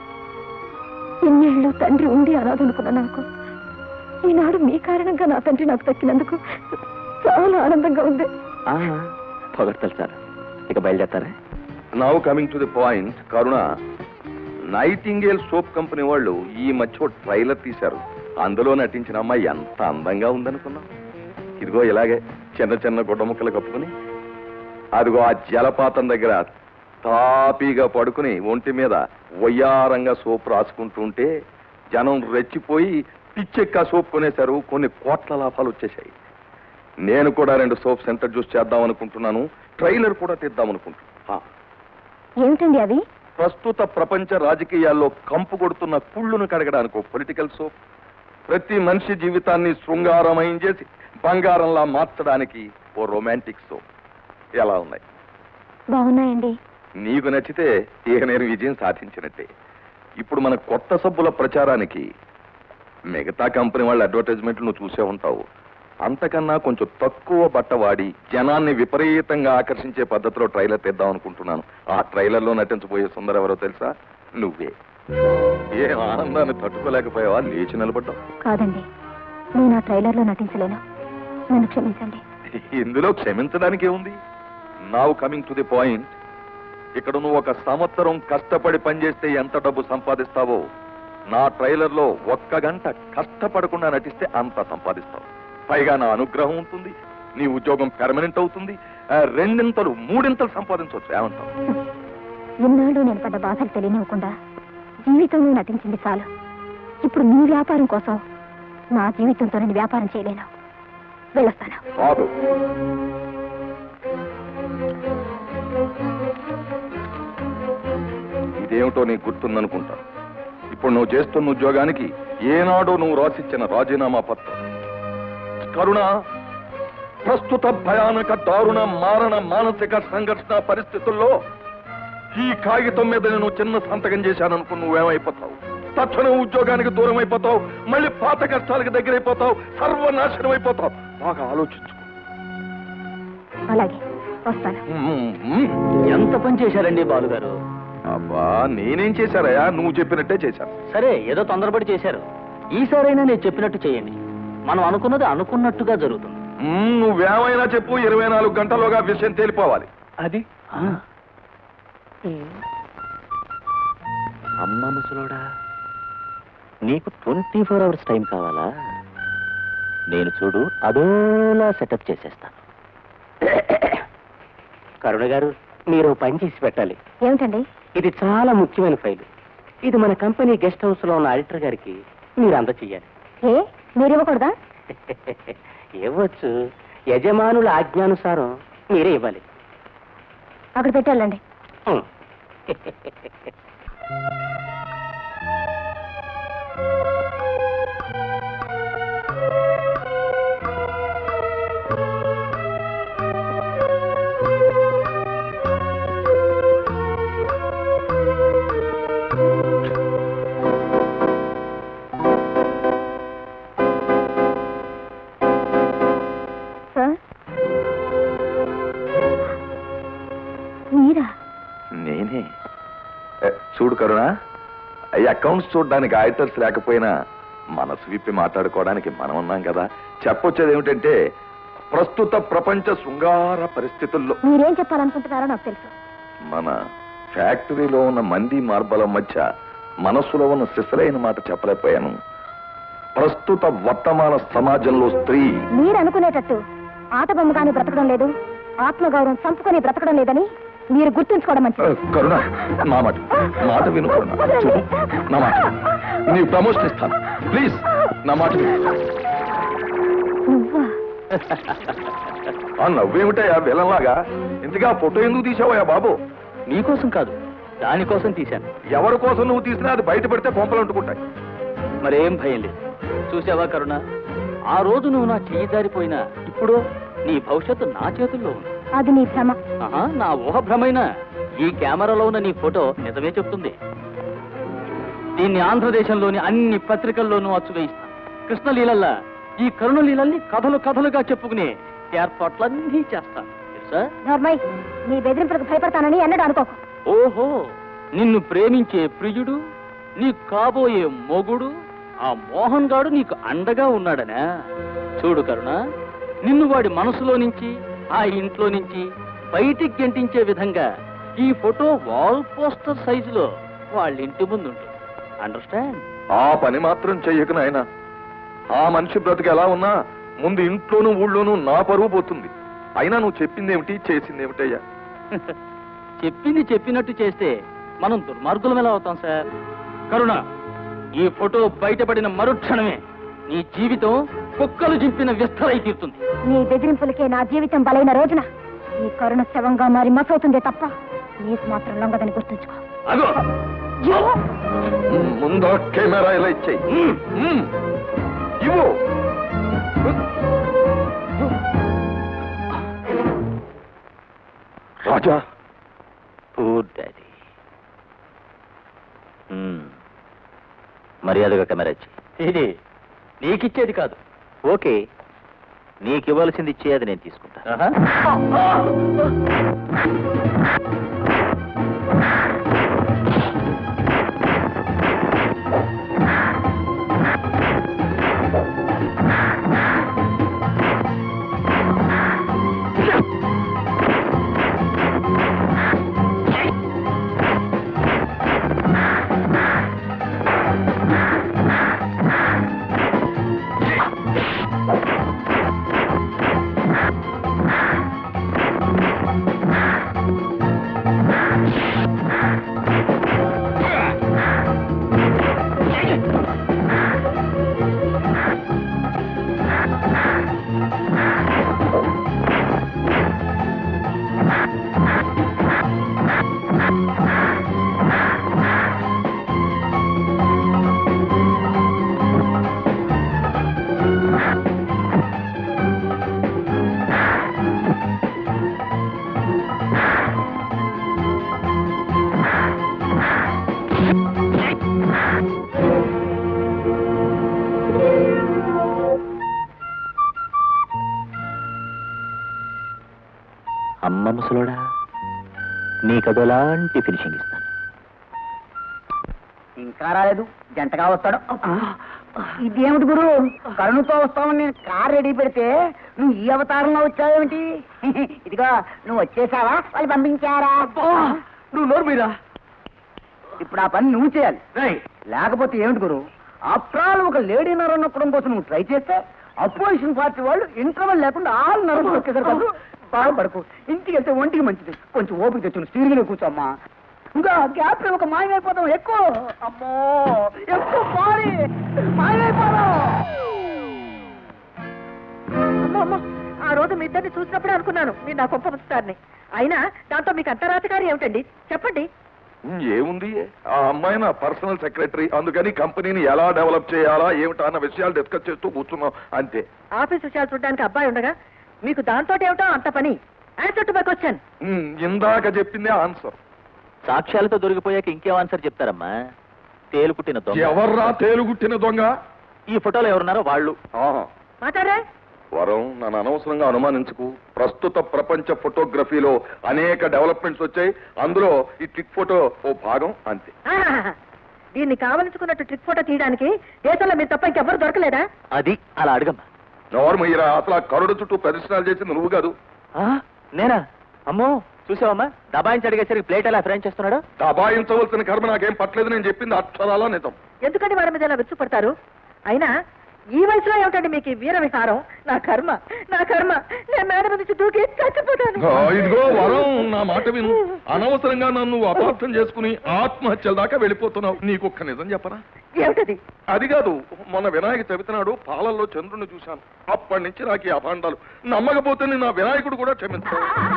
[SPEAKER 1] ఇన్నేళ్ళు తండ్రి ఉంది అనాథనుకున్న నాకు ఈనాడు మీ కారణంగా నా తండ్రి నాకు దక్కినందుకు చాలా ఆనందంగా ఉంది
[SPEAKER 6] ఆ, పొగడతలు చాలు ఇక బయలుదేరతారా
[SPEAKER 9] now coming to the point Karuna nightingale soap company వాళ్ళు ఈ మధ్య ఓ ట్రైలర్ తీశారు అందులో నటించిన అమ్మాయి ఎంత అందంగా ఉందనుకున్నాం ఇదిగో ఇలాగే చిన్న చిన్న గుడ్డ ముక్కలు కప్పుకుని అదిగో ఆ జలపాతం దగ్గర తాపీగా పడుకుని ఒంటి మీద వయ్యారంగా సోప్ రాసుకుంటుంటే జనం రెచ్చిపోయి పిచ్చెక్క సోప్ కొనేశారు కొన్ని కోట్ల లాభాలు వచ్చేసాయి నేను కూడా రెండు సోప్ సెంటర్ జ్యూస్ చేద్దాం అనుకుంటున్నాను ట్రైలర్ కూడా తీద్దాం అనుకుంటున్నాను
[SPEAKER 1] ఏమిటండి అవి
[SPEAKER 9] ప్రస్తుత ప్రపంచ రాజకీయాల్లో కంపు కొడుతున్న కుళ్ళును కడగడానికి ఒక పొలిటికల్ సోప్ ప్రతి మనిషి జీవితాన్ని శృంగారమయం చేసి బంగారంలా మార్చడానికి ఓ రొమాంటిక్ సోప్ ఎలా ఉన్నాయి
[SPEAKER 1] బాగున్నాయండి
[SPEAKER 9] నీకు నచ్చితే ఇక నేను విజయం సాధించినట్టే ఇప్పుడు మన కొత్త సబ్బుల ప్రచారానికి మిగతా కంపెనీ వాళ్ళ అడ్వర్టైజ్మెంట్లు నువ్వు చూసే ఉంటావు అంతకన్నా కొంచెం తక్కువ బట్ట వాడి జనాన్ని విపరీతంగా ఆకర్షించే పద్ధతిలో ట్రైలర్ తెద్దాం అనుకుంటున్నాను ఆ ట్రైలర్లో నటించబోయే సుందర ఎవరో తెలుసా నువ్వే ఏ ఆనందాన్ని తట్టుకోలేకపోయావా లేచి నిలబడ్డావు
[SPEAKER 1] కాదండి నేను ఆ ట్రైలర్లో నటించలేను నన్ను క్షమించండి
[SPEAKER 9] ఇందులో క్షమించడానికి ఏముంది now coming to the point ఇక్కడ నువ్వు ఒక సంవత్సరం కష్టపడి పనిచేస్తే ఎంత డబ్బు సంపాదిస్తావో నా ట్రైలర్లో ఒక్క గంట కష్టపడకుండా నటిస్తే అంత సంపాదిస్తావు పైగా నా అనుగ్రహం ఉంటుంది నీ ఉద్యోగం పెర్మనెంట్ అవుతుంది ఆ, రెండింతలు మూడింతలు సంపాదించవచ్చు ఏమంటావు
[SPEAKER 1] ఇన్నాళ్ళు నేను పడ్డ బాధలు తెలియనివ్వకుండా జీవితంలో నటించింది చాలు ఇప్పుడు నీ వ్యాపారం కోసం నా జీవితంతో నేను వ్యాపారం చేయలేను వెళ్ళొస్తాను
[SPEAKER 9] కాదు ఇదేమిటో నీకు గుర్తుందనుకుంటా ఇప్పుడు నువ్వు చేస్తున్న ఉద్యోగానికి ఏనాడో నువ్వు రాసిచ్చిన రాజీనామా పత్రం కరుణ ప్రస్తుత భయానక దారుణ మారణ మానసిక సంఘర్షణ పరిస్థితుల్లో ఈ కాగితం మీద నేను చిన్న సంతకం చేశాననుకో నువ్వేమైపోతావు తక్షణం ఉద్యోగానికి దూరం అయిపోతావు మళ్ళీ పాత కష్టాలకు దగ్గరైపోతావు సర్వనాశనం అయిపోతావు బాగా ఆలోచించు
[SPEAKER 1] అలాగే వస్తాను
[SPEAKER 2] ఎంత పని చేశారండి బాలుగారు
[SPEAKER 9] అబ్బా నేనేం చేశారయ్యా నువ్వు చెప్పినట్టే చేశాను
[SPEAKER 2] సరే ఏదో తొందరపడి చేశారు ఈసారైనా నేను చెప్పినట్టు చేయండి మనం అనుకున్నది అనుకున్నట్టుగా జరుగుతుంది
[SPEAKER 9] మ్మ్, నువ్వేమైనా చెప్పు ఇరవై నాలుగు గంటల్లోగా విషయం తేలిపోవాలి
[SPEAKER 10] అది
[SPEAKER 6] అమ్మ ముసలోడా నీకు ట్వంటీ ఫోర్ అవర్స్ టైం కావాలా నేను చూడు అదోలా సెటప్ చేసేస్తాను
[SPEAKER 2] కరుణ గారు మీరు పని చేసి పెట్టాలి
[SPEAKER 1] ఏమిటండి
[SPEAKER 2] ఇది చాలా ముఖ్యమైన ఫైల్ ఇది మన కంపెనీ గెస్ట్ హౌస్ లో ఉన్న ఆడిటర్ గారికి మీరు అందచేయాలి
[SPEAKER 1] ఏ మీరు ఇవ్వకూడదా
[SPEAKER 2] ఇవ్వచ్చు యజమానుల ఆజ్ఞానుసారం మీరే ఇవ్వాలి
[SPEAKER 1] అక్కడ పెట్టాలండి
[SPEAKER 2] హ్మ్.
[SPEAKER 1] సార్ మీరా
[SPEAKER 9] నేనే ఏ, చూడు కరుణ ఈ అకౌంట్స్ చూడడానికి ఆడిటర్స్ లేకపోయినా మనసు విప్పి మాట్లాడుకోవడానికి మనం ఉన్నాం కదా చెప్పొచ్చేది ఏమిటంటే ప్రస్తుత ప్రపంచ శృంగార పరిస్థితుల్లో
[SPEAKER 1] మీరేం చెప్పాలనుకుంటున్నారో నాకు తెలుసు
[SPEAKER 9] మన ఫ్యాక్టరీలో ఉన్న మంది మార్బలం మధ్య మనస్సులో ఉన్న సిసలైన మాట చెప్పలేకపోయాను ప్రస్తుత వర్తమాన సమాజంలో స్త్రీ
[SPEAKER 1] మీరు అనుకునేటట్టు ఆట బొమ్మగాని బ్రతకడం లేదు ఆత్మగౌరవం చంపుకొని బ్రతకడం లేదని మీరు గుర్తుంచుకోవడం
[SPEAKER 9] ఆ,
[SPEAKER 1] మంచిది
[SPEAKER 9] కరుణ నా మాట మాట విను కరుణ చూడు నా మాట నీ ప్రమోషన్ ఇస్తాను ప్లీజ్ నా మాట విను.
[SPEAKER 1] నువ్వా
[SPEAKER 9] ఆ నవ్వేమిటయా విలన్లాగా ఇంతగా ఫోటో ఎందుకు తీసావయ్యా బాబు
[SPEAKER 2] నీకోసం కాదు దానికోసం తీశాను
[SPEAKER 9] ఎవరి కోసం నువ్వు తీసినా అది బయట పెడితే పంపలు అంటుకుంటాయి
[SPEAKER 2] మరేం భయం లేదు చూసావా కరుణ ఆ రోజు నువ్వు నా చెయ్యి జారిపోయినా ఇప్పుడు నీ భవిష్యత్తు నా చేతుల్లో ఉంది
[SPEAKER 1] అది నీ భ్రమ
[SPEAKER 2] ఆహా, నా ఊహ భ్రమైనా ఈ కెమెరాలో ఉన్న నీ ఫోటో నిజమే చెప్తుంది దీన్ని ఆంధ్రదేశంలోని అన్ని పత్రికల్లోనూ అచ్చువేయిస్తాను కృష్ణలీలల్లా ఈ కరుణ లీలల్ని కథలు కథలుగా చెప్పుకునే ఏర్పాట్లన్నీ చేస్తాను తెలుసా
[SPEAKER 1] నోర్మయ్ నీ బెదిరింపులకు భయపడతానని ఎన్నడూ అనుకోకు
[SPEAKER 2] ఓహో నిన్ను ప్రేమించే ప్రియుడు నీ కాబోయే మొగుడు ఆ మోహన్ గాడు నీకు అండగా ఉన్నాడనా చూడు కరుణ నిన్ను వాడి మనసులో నుంచి ఆ ఇంట్లో నుంచి బయటికి గెంటించే విధంగా ఈ ఫోటో వాల్ పోస్టర్ సైజులో వాళ్ళ ఇంటి ముందు ఉంటుంది అండర్స్టాండ్
[SPEAKER 9] ఆ పని మాత్రం చెయ్యకు నాయన ఆ మనిషి బ్రతికి ఎలా ఉన్నా ముందు ఇంట్లోనూ ఊళ్ళోనూ నా పరువు పోతుంది అయినా నువ్వు చెప్పిందేమిటి చేసిందేమిటయ్యా
[SPEAKER 2] చెప్పింది చెప్పినట్టు చేస్తే మనం దుర్మార్గులం ఎలా అవుతాం సార్ కరుణ ఈ ఫోటో బయటపడిన మరుక్షణమే నీ జీవితం కుక్కలు చింపిన విస్తరై తీరుతుంది
[SPEAKER 1] నీ బెదిరింపులకే నా జీవితం బలైన రోజున నీ కరుణ శవంగా మారి మసవుతుందే తప్ప నీకు మాత్రం లొంగదని గుర్తుంచుకో
[SPEAKER 9] అగో ముందు కెమెరా ఇలా ఇచ్చేయి మ్మ్. ఇవ్వు రాజా
[SPEAKER 6] పూర్ డాడీ మర్యాదగా కెమెరా ఇచ్చి
[SPEAKER 2] ఇది నీకిచ్చేది కాదు
[SPEAKER 6] ఓకే నీకు ఇవ్వాల్సింది ఇచ్చేది నేను తీసుకుంటా
[SPEAKER 2] ఆహా.
[SPEAKER 6] అమ్మ ముసలోడా నీకదోలాంటి ఫినిషింగ్ ఇస్తాను
[SPEAKER 12] ఇంకా రాలేదు జంటగా వస్తాడు ఇదేమిటి గురు కరుణతో వస్తామని నేను కార్ రెడీ పెడితే నువ్వు ఈ అవతారంలో వచ్చావేమిటి ఇదిగో నువ్వు వచ్చేసావా వాళ్ళు పంపించారా
[SPEAKER 10] నువ్వు నోరు మీరా
[SPEAKER 12] ఇప్పుడు ఆ పని నువ్వు చేయాలి లేకపోతే ఏమిటి గురు ఆఫ్టర్ ఆల్ ఒక లేడీ నరం నొక్కడం కోసం నువ్వు ట్రై చేస్తే అపోజిషన్ పార్టీ వాళ్ళు ఇంటర్వల్ లేకుండా ఆల్ నరం నొక్కేసారు కదా బాధపడకు ఇంటికి వెళ్తే ఒంటికి మంచిది కొంచెం ఓపిక తెచ్చును స్టీరింగ్ కూర్చోమ్మా ఇంకా గ్యాప్ ఒక మాయమైపోతాం ఎక్కువ అమ్మో ఎక్కువ పారి మాయమైపోదాం
[SPEAKER 3] అమ్మో ఆ రోజు మీ ఇద్దరిని చూసినప్పుడే అనుకున్నాను మీరు నా గొప్ప పుస్తారని అయినా దాంతో మీకు అంతరాతకారి ఏమిటండి చెప్పండి
[SPEAKER 9] ఏముంది ఆ అమ్మాయి నా పర్సనల్ సెక్రటరీ అందుకని కంపెనీని ఎలా డెవలప్ చేయాలా ఏమిటా అన్న విషయాలు డిస్కస్ చేస్తూ కూర్చున్నాం అంతే
[SPEAKER 3] ఆఫీస్ విషయాలు చూడడానికి అబ్బాయి ఉండగా మీకు దాంతో ఏమిటో అంత పని answer to my question
[SPEAKER 9] um, ఇందాక చెప్పిందే ఆన్సర్
[SPEAKER 6] సాక్ష్యాలతో దొరికిపోయాక ఇంకేం ఆన్సర్ చెప్తారమ్మా తేలుకుట్టిన దొంగ
[SPEAKER 9] ఎవర్రా తేలుగుట్టిన దొంగ
[SPEAKER 6] ఈ ఫోటోలో ఎవరున్నారో వాళ్ళు
[SPEAKER 9] ఆహా.
[SPEAKER 3] మాట్లాడే
[SPEAKER 9] వరం నన్ను అనవసరంగా అనుమానించుకు ప్రస్తుత ప్రపంచ ఫోటోగ్రఫీలో అనేక డెవలప్మెంట్స్ వచ్చాయి అందులో ఈ ట్రిక్ ఫోటో ఓ భాగం అంతే
[SPEAKER 3] ఆహాహాహా. దీన్ని కావలసుకున్నట్టు ట్రిక్ ఫోటో తీయడానికి దేశంలో మీరు తప్ప ఇంకెవ్వరు దొరకలేదా
[SPEAKER 6] అది అలా అడగమ్మా
[SPEAKER 9] నోర్మయ్యరా అసలు ఆ కరుడు చుట్టూ ప్రదర్శనలు చేసింది నువ్వు కాదు
[SPEAKER 6] ఆ, నేనా అమ్మో చూసావమ్మా దబాయించి అడిగేసరికి ప్లేట్ ఎలా ఫ్రైన్ చేస్తున్నాడు
[SPEAKER 9] దబాయించవలసిన కర్మ నాకేం పట్టలేదు నేను చెప్పింది అక్షరాలా నిజం
[SPEAKER 3] ఎందుకంటే వారి మీద ఇలా విరుచుపడతారు అయినా ఈ వయసులో ఏమిటండి మీకు ఈ వీర విహారం నా కర్మ నా కర్మ నేను మేడ మీద నుంచి దూకి చచ్చిపోతాను
[SPEAKER 9] ఆ, ఇదిగో వరం నా మాట విను అనవసరంగా నన్ను అపార్థం చేసుకుని ఆత్మహత్యల దాకా వెళ్ళిపోతున్నావు నీకు ఒక్క నిజం చెప్పరా
[SPEAKER 3] ఏమిటది
[SPEAKER 9] అది కాదు మొన్న వినాయక చవితి నాడు పాలల్లో చంద్రుని చూశాను అప్పటి నుంచి నాకు ఈ అభాండాలు నమ్మకపోతే నేను నా వినాయకుడు కూడా క్షమించు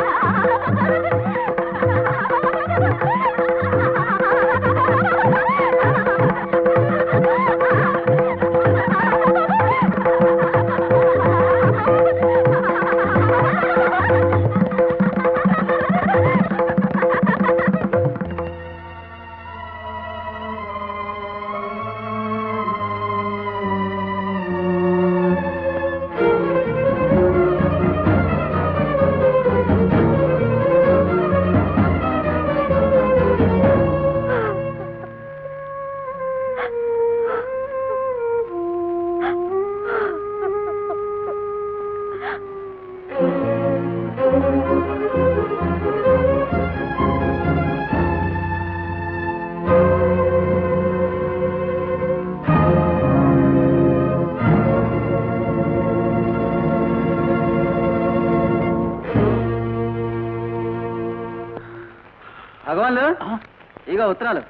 [SPEAKER 12] భగవాన్లు ఇక ఉత్తరాలు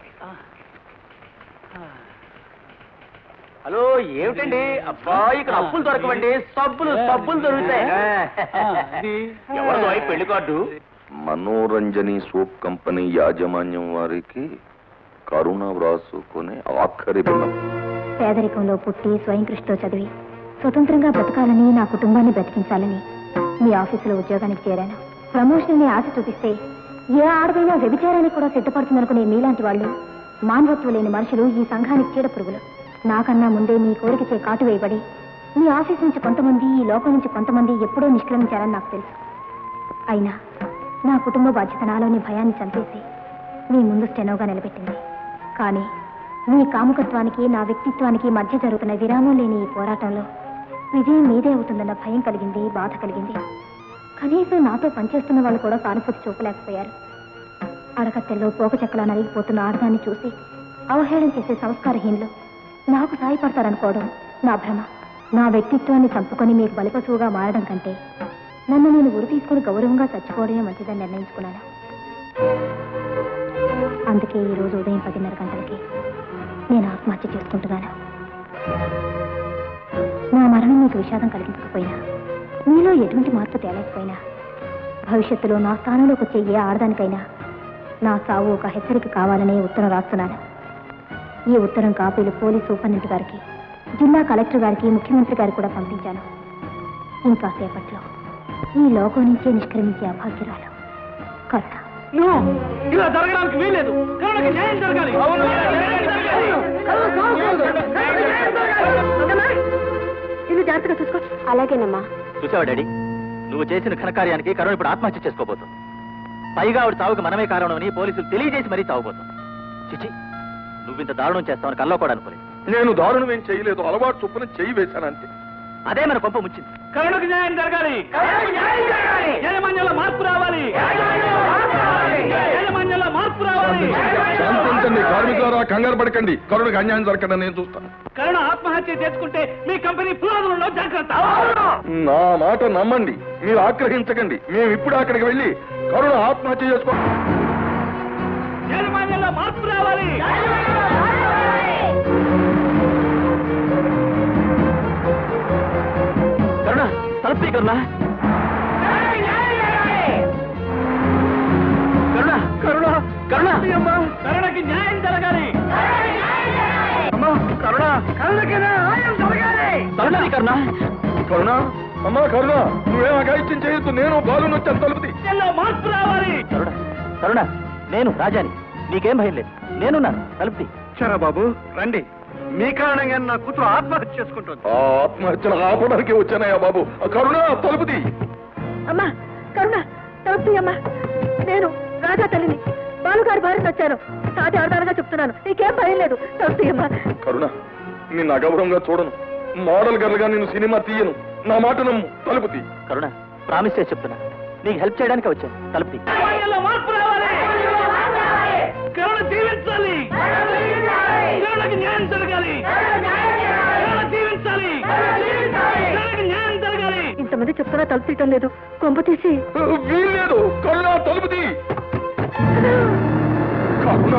[SPEAKER 7] హలో ఏమిటండి అబ్బా ఇక్కడ అప్పులు దొరకవండి సబ్బులు సబ్బులు దొరుకుతాయి ఎవరిదో ఈ పెళ్లి కార్డు
[SPEAKER 9] మనోరంజని సోప్ కంపెనీ యాజమాన్యం వారికి కరుణ వ్రాసుకునే ఆఖరి భిన్నం
[SPEAKER 1] పేదరికంలో పుట్టి స్వయం కృషితో చదివి స్వతంత్రంగా బ్రతకాలని నా కుటుంబాన్ని బ్రతికించాలని మీ ఆఫీసులో ఉద్యోగానికి చేరాను ప్రమోషన్ అనే ఆశ చూపిస్తే ఏ ఆడదైనా వ్యభిచారానికి కూడా సిద్ధపడుతుందనుకునే మీలాంటి వాళ్ళు మానవత్వం లేని మనుషులు ఈ సంఘానికి చీడ పురుగులు నాకన్నా ముందే మీ కోరికచే కాటు వేయబడి మీ ఆఫీస్ నుంచి కొంతమంది ఈ లోకం నుంచి కొంతమంది ఎప్పుడో నిష్క్రమించారని నాకు తెలుసు అయినా నా కుటుంబ బాధ్యత నాలోని భయాన్ని చంపేసి మీ ముందు స్టెనోగా నిలబెట్టింది కానీ మీ కాముకత్వానికి నా వ్యక్తిత్వానికి మధ్య జరుగుతున్న విరామం లేని ఈ పోరాటంలో విజయం మీదే అవుతుందన్న భయం కలిగింది బాధ కలిగింది కనీసం నాతో పనిచేస్తున్న వాళ్ళు కూడా సానుభూతి చూపలేకపోయారు అడకత్తెల్లో పోక చెక్కలా నలిగిపోతున్న ఆడదాన్ని చూసి అవహేళన చేసే సంస్కారహీనులు నాకు సాయపడతారనుకోవడం నా భ్రమ నా వ్యక్తిత్వాన్ని చంపుకొని మీకు బలిపశువుగా మారడం కంటే నన్ను నేను ఉరి తీసుకుని గౌరవంగా చచ్చిపోవడమే మంచిదని నిర్ణయించుకున్నాను అందుకే ఈ రోజు ఉదయం పదిన్నర గంటలకి నేను ఆత్మహత్య చేసుకుంటున్నాను నా మరణం మీకు విషాదం కలిగించకపోయినా మీలో ఎటువంటి మార్పు తేలేకపోయినా భవిష్యత్తులో నా స్థానంలోకి వచ్చే ఏ ఆడదానికైనా నా సావు ఒక హెచ్చరిక కావాలనే ఉత్తరం రాస్తున్నాను ఈ ఉత్తరం కాపీలు పోలీస్ సూపరింటెండెంట్ గారికి జిల్లా కలెక్టర్ గారికి ముఖ్యమంత్రి గారికి కూడా పంపించాను ఇంకా సేపట్లో ఈ లోకం నుంచే నిష్క్రమించే అభాగ్యురాలు కరుణ
[SPEAKER 10] ఇలా జరగడానికి వీలేదు కరుణకి న్యాయం జరగాలి
[SPEAKER 3] ఇది జాగ్రత్తగా చూసుకో
[SPEAKER 1] అలాగేనమ్మా
[SPEAKER 6] చూసావా డాడీ నువ్వు చేసిన ఘనకార్యానికి కరుణ ఇప్పుడు ఆత్మహత్య చేసుకోబోతుంది పైగా ఆవిడ చావుకు మనమే కారణమని పోలీసులు తెలియజేసి మరీ చావబోతుంది చిచి నువ్వింత దారుణం చేస్తావని కల్లో కూడా అనుకోలేదు
[SPEAKER 9] నేను దారుణం ఏం చేయలేదు అలవాటు చొప్పున చెయ్యి వేశాను అంతే
[SPEAKER 6] అదే మన కొంప ముంచింది
[SPEAKER 10] కరుణకు న్యాయం జరగాలి యాజమాన్యంలో మార్పు రావాలి యాజమాన్యంలో మార్పు రావాలి
[SPEAKER 9] శాంతించండి కార్మికులారా కంగారు పడకండి కరుణకు అన్యాయం జరగకుండా నేను చూస్తాను
[SPEAKER 10] కరుణ ఆత్మహత్య చేసుకుంటే మీ కంపెనీ పురోగతులలో జాగ్రత్త
[SPEAKER 9] నా మాట నమ్మండి మీరు ఆగ్రహించకండి మేము ఇప్పుడు అక్కడికి వెళ్ళి కరుణ ఆత్మహత్య చేసుకో
[SPEAKER 10] యాజమాన్యంలో మార్పు రావాలి
[SPEAKER 6] కరుణ తలపి కరుణ కరుణ కరుణ కరుణ
[SPEAKER 8] కరుణకి న్యాయం జరగాలి
[SPEAKER 6] జరగాలి కరుణ
[SPEAKER 9] కరుణ అమ్మా కరుణ నువ్వేం అగాయిత్యం చేయొద్దు నేను బాలు వచ్చాను తలుపుది
[SPEAKER 10] మార్పు రావాలి
[SPEAKER 6] కరుణ కరుణ నేను రాజాని నీకేం భయం లేదు నేనున్నాను తలుపుతి
[SPEAKER 4] చరా బాబు రండి మీ కారణంగా నా కూతురు ఆత్మహత్య చేసుకుంటుంది
[SPEAKER 9] ఆ ఆత్మహత్యలు ఆపడానికి వచ్చానయ్యా బాబు ఆ కరుణ తలుపుది
[SPEAKER 3] అమ్మా కరుణ తలుపు అమ్మా నేను రాజా తల్లిని బాలుగారి భార్యను వచ్చాను తాతి ఆధారంగా చెప్తున్నాను నీకేం భయం లేదు తలుపు అమ్మా
[SPEAKER 9] కరుణ నిన్ను అగౌరవంగా చూడను మోడల్ గర్ల్గా నేను సినిమా తీయను నా మాట నమ్ము తలుపుతి
[SPEAKER 6] కరుణ ప్రామిస్ చేసి చెప్తున్నా నీకు హెల్ప్ చేయడానికి వచ్చాను తలుపుతి
[SPEAKER 10] సమాజంలో మార్పు రావాలి కరుణ జీవించాలి కరుణకి న్యాయం జరగాలి కరుణ జీవించాలి కరుణకి న్యాయం జరగాలి
[SPEAKER 3] ఇంతమంది చెప్తున్నా తలుపు తీయటం లేదు కొంప తీసి
[SPEAKER 9] వీల్లేదు కరుణ తలుపుది కరుణ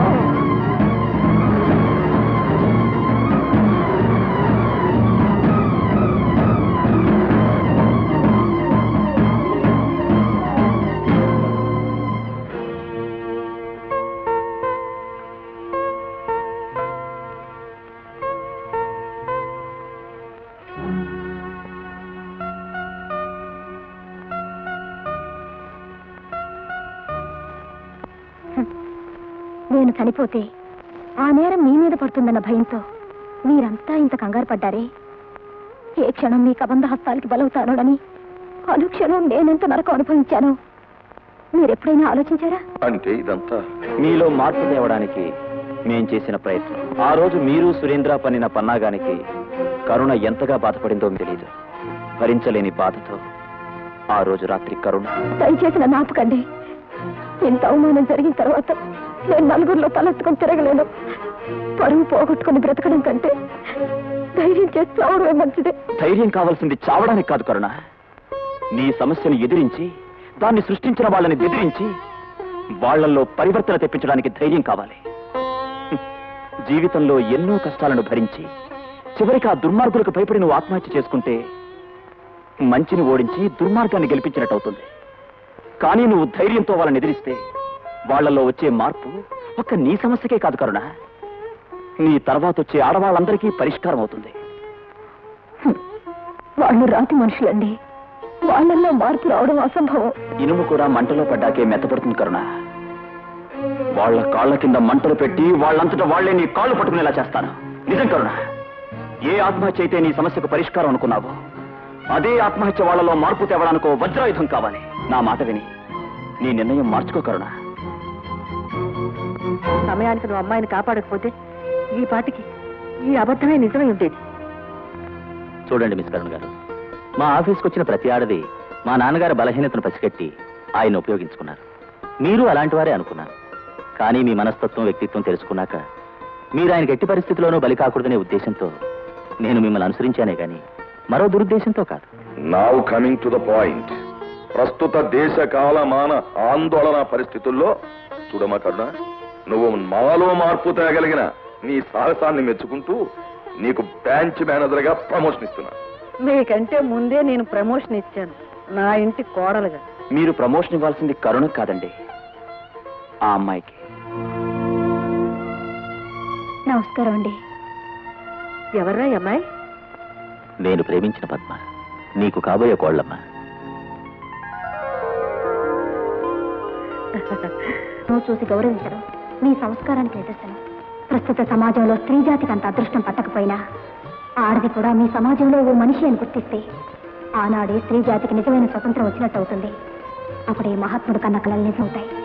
[SPEAKER 1] నేను చనిపోతే ఆ నేరం మీ మీద పడుతుందన్న భయంతో మీరంతా ఇంత కంగారు పడ్డారే ఏ క్షణం మీ కబంధ హస్తాలకి బలవుతానోడని అనుక్షణం నేనెంత నరకం అనుభవించానో మీరెప్పుడైనా ఆలోచించారా
[SPEAKER 9] అంటే ఇదంతా
[SPEAKER 6] మీలో మార్పు తేవడానికి మేం చేసిన ప్రయత్నం ఆ రోజు మీరు సురేంద్ర పన్నిన పన్నాగానికి కరుణ ఎంతగా బాధపడిందో మీకు తెలియదు భరించలేని బాధతో ఆ రోజు రాత్రి కరుణ
[SPEAKER 1] దయచేసి నన్ను ఆపకండి ఇంత అవమానం జరిగిన తర్వాత నేను నలుగురిలో తలెత్తుకొని తిరగలేను పరువు పోగొట్టుకుని బ్రతకడం కంటే ధైర్యం చేసి చావడమే మంచిదే
[SPEAKER 6] ధైర్యం కావాల్సింది చావడానికి కాదు కరుణ నీ సమస్యను ఎదిరించి దాన్ని సృష్టించిన వాళ్ళని బెదిరించి వాళ్ళల్లో పరివర్తన తెప్పించడానికి ధైర్యం కావాలి హ్మ్. జీవితంలో ఎన్నో కష్టాలను భరించి చివరికి ఆ దుర్మార్గులకు భయపడి నువ్వు ఆత్మహత్య చేసుకుంటే మంచిని ఓడించి దుర్మార్గాన్ని గెలిపించినట్టు అవుతుంది కానీ నువ్వు ధైర్యంతో వాళ్ళని ఎదిరిస్తే వాళ్ళల్లో వచ్చే మార్పు ఒక్క నీ సమస్యకే కాదు కరుణ నీ తర్వాత వచ్చే ఆడవాళ్ళందరికీ పరిష్కారం అవుతుంది
[SPEAKER 1] వాళ్ళు రాతి మనుషులండి వాళ్ళల్లో మార్పు రావడం అసంభవం
[SPEAKER 6] ఇనుము కూడా మంటలో పడ్డాకే మెత్తపడుతుంది కరుణ వాళ్ళ కాళ్ళ కింద మంటలు పెట్టి వాళ్ళంతటా వాళ్లే నీ కాళ్ళు పట్టుకునేలా చేస్తాను నిజం కరుణ ఏ ఆత్మహత్య అయితే నీ సమస్యకు పరిష్కారం అనుకున్నావో అదే ఆత్మహత్య వాళ్ళలో మార్పు తేవడానికో వజ్రాయుధం కావాలి నా మాట విని నీ నిర్ణయం మార్చుకో కరుణ
[SPEAKER 3] సమయానికి నువ్వు అమ్మాయిని కాపాడకపోతే ఈ పాటికి ఈ అబద్ధమే నిజమై ఉండేది
[SPEAKER 6] చూడండి మిస్ కరుణ్ గారు మా ఆఫీస్కి వచ్చిన ప్రతి ఆడది మా నాన్నగారి బలహీనతను పసిగట్టి ఆయన ఉపయోగించుకున్నారు మీరు అలాంటి వారే అనుకున్నారు కానీ మీ మనస్తత్వం వ్యక్తిత్వం తెలుసుకున్నాక మీరు ఆయన గట్టి పరిస్థితిలోనూ బలి కాకూడదనే ఉద్దేశంతో నేను మిమ్మల్ని అనుసరించానే గాని మరో దురుద్దేశంతో కాదు
[SPEAKER 9] now coming to the point ప్రస్తుత దేశ కాలమాన ఆందోళన పరిస్థితుల్లో చూడమా కరుణ నువ్వు మాలో మార్పు తేగలిగిన నీ సాహసాన్ని మెచ్చుకుంటూ నీకు బ్రాంచ్ మేనేజర్ గా ప్రమోషన్ ఇస్తున్నా
[SPEAKER 3] మీకంటే ముందే నేను ప్రమోషన్ ఇచ్చాను నా ఇంటి కోడలుగా
[SPEAKER 6] మీరు ప్రమోషన్ ఇవ్వాల్సింది కరుణ కాదండి ఆ అమ్మాయికి
[SPEAKER 1] నమస్కారం అండి
[SPEAKER 3] ఎవర్రా ఈ అమ్మాయి
[SPEAKER 6] నేను ప్రేమించిన పద్మ నీకు కాబోయే కోళ్ళమ్మ
[SPEAKER 1] నువ్వు చూసి గౌరవించడం మీ సంస్కారానికి నిదర్శనం ప్రస్తుత సమాజంలో స్త్రీ జాతికి అంత అదృష్టం పట్టకపోయినా ఆడది కూడా మీ సమాజంలో ఓ మనిషి అని గుర్తిస్తే ఆనాడే స్త్రీ జాతికి నిజమైన స్వతంత్రం వచ్చినట్టు అవుతుంది అప్పుడే మహాత్ముడు కన్న కళలు నిజమవుతాయి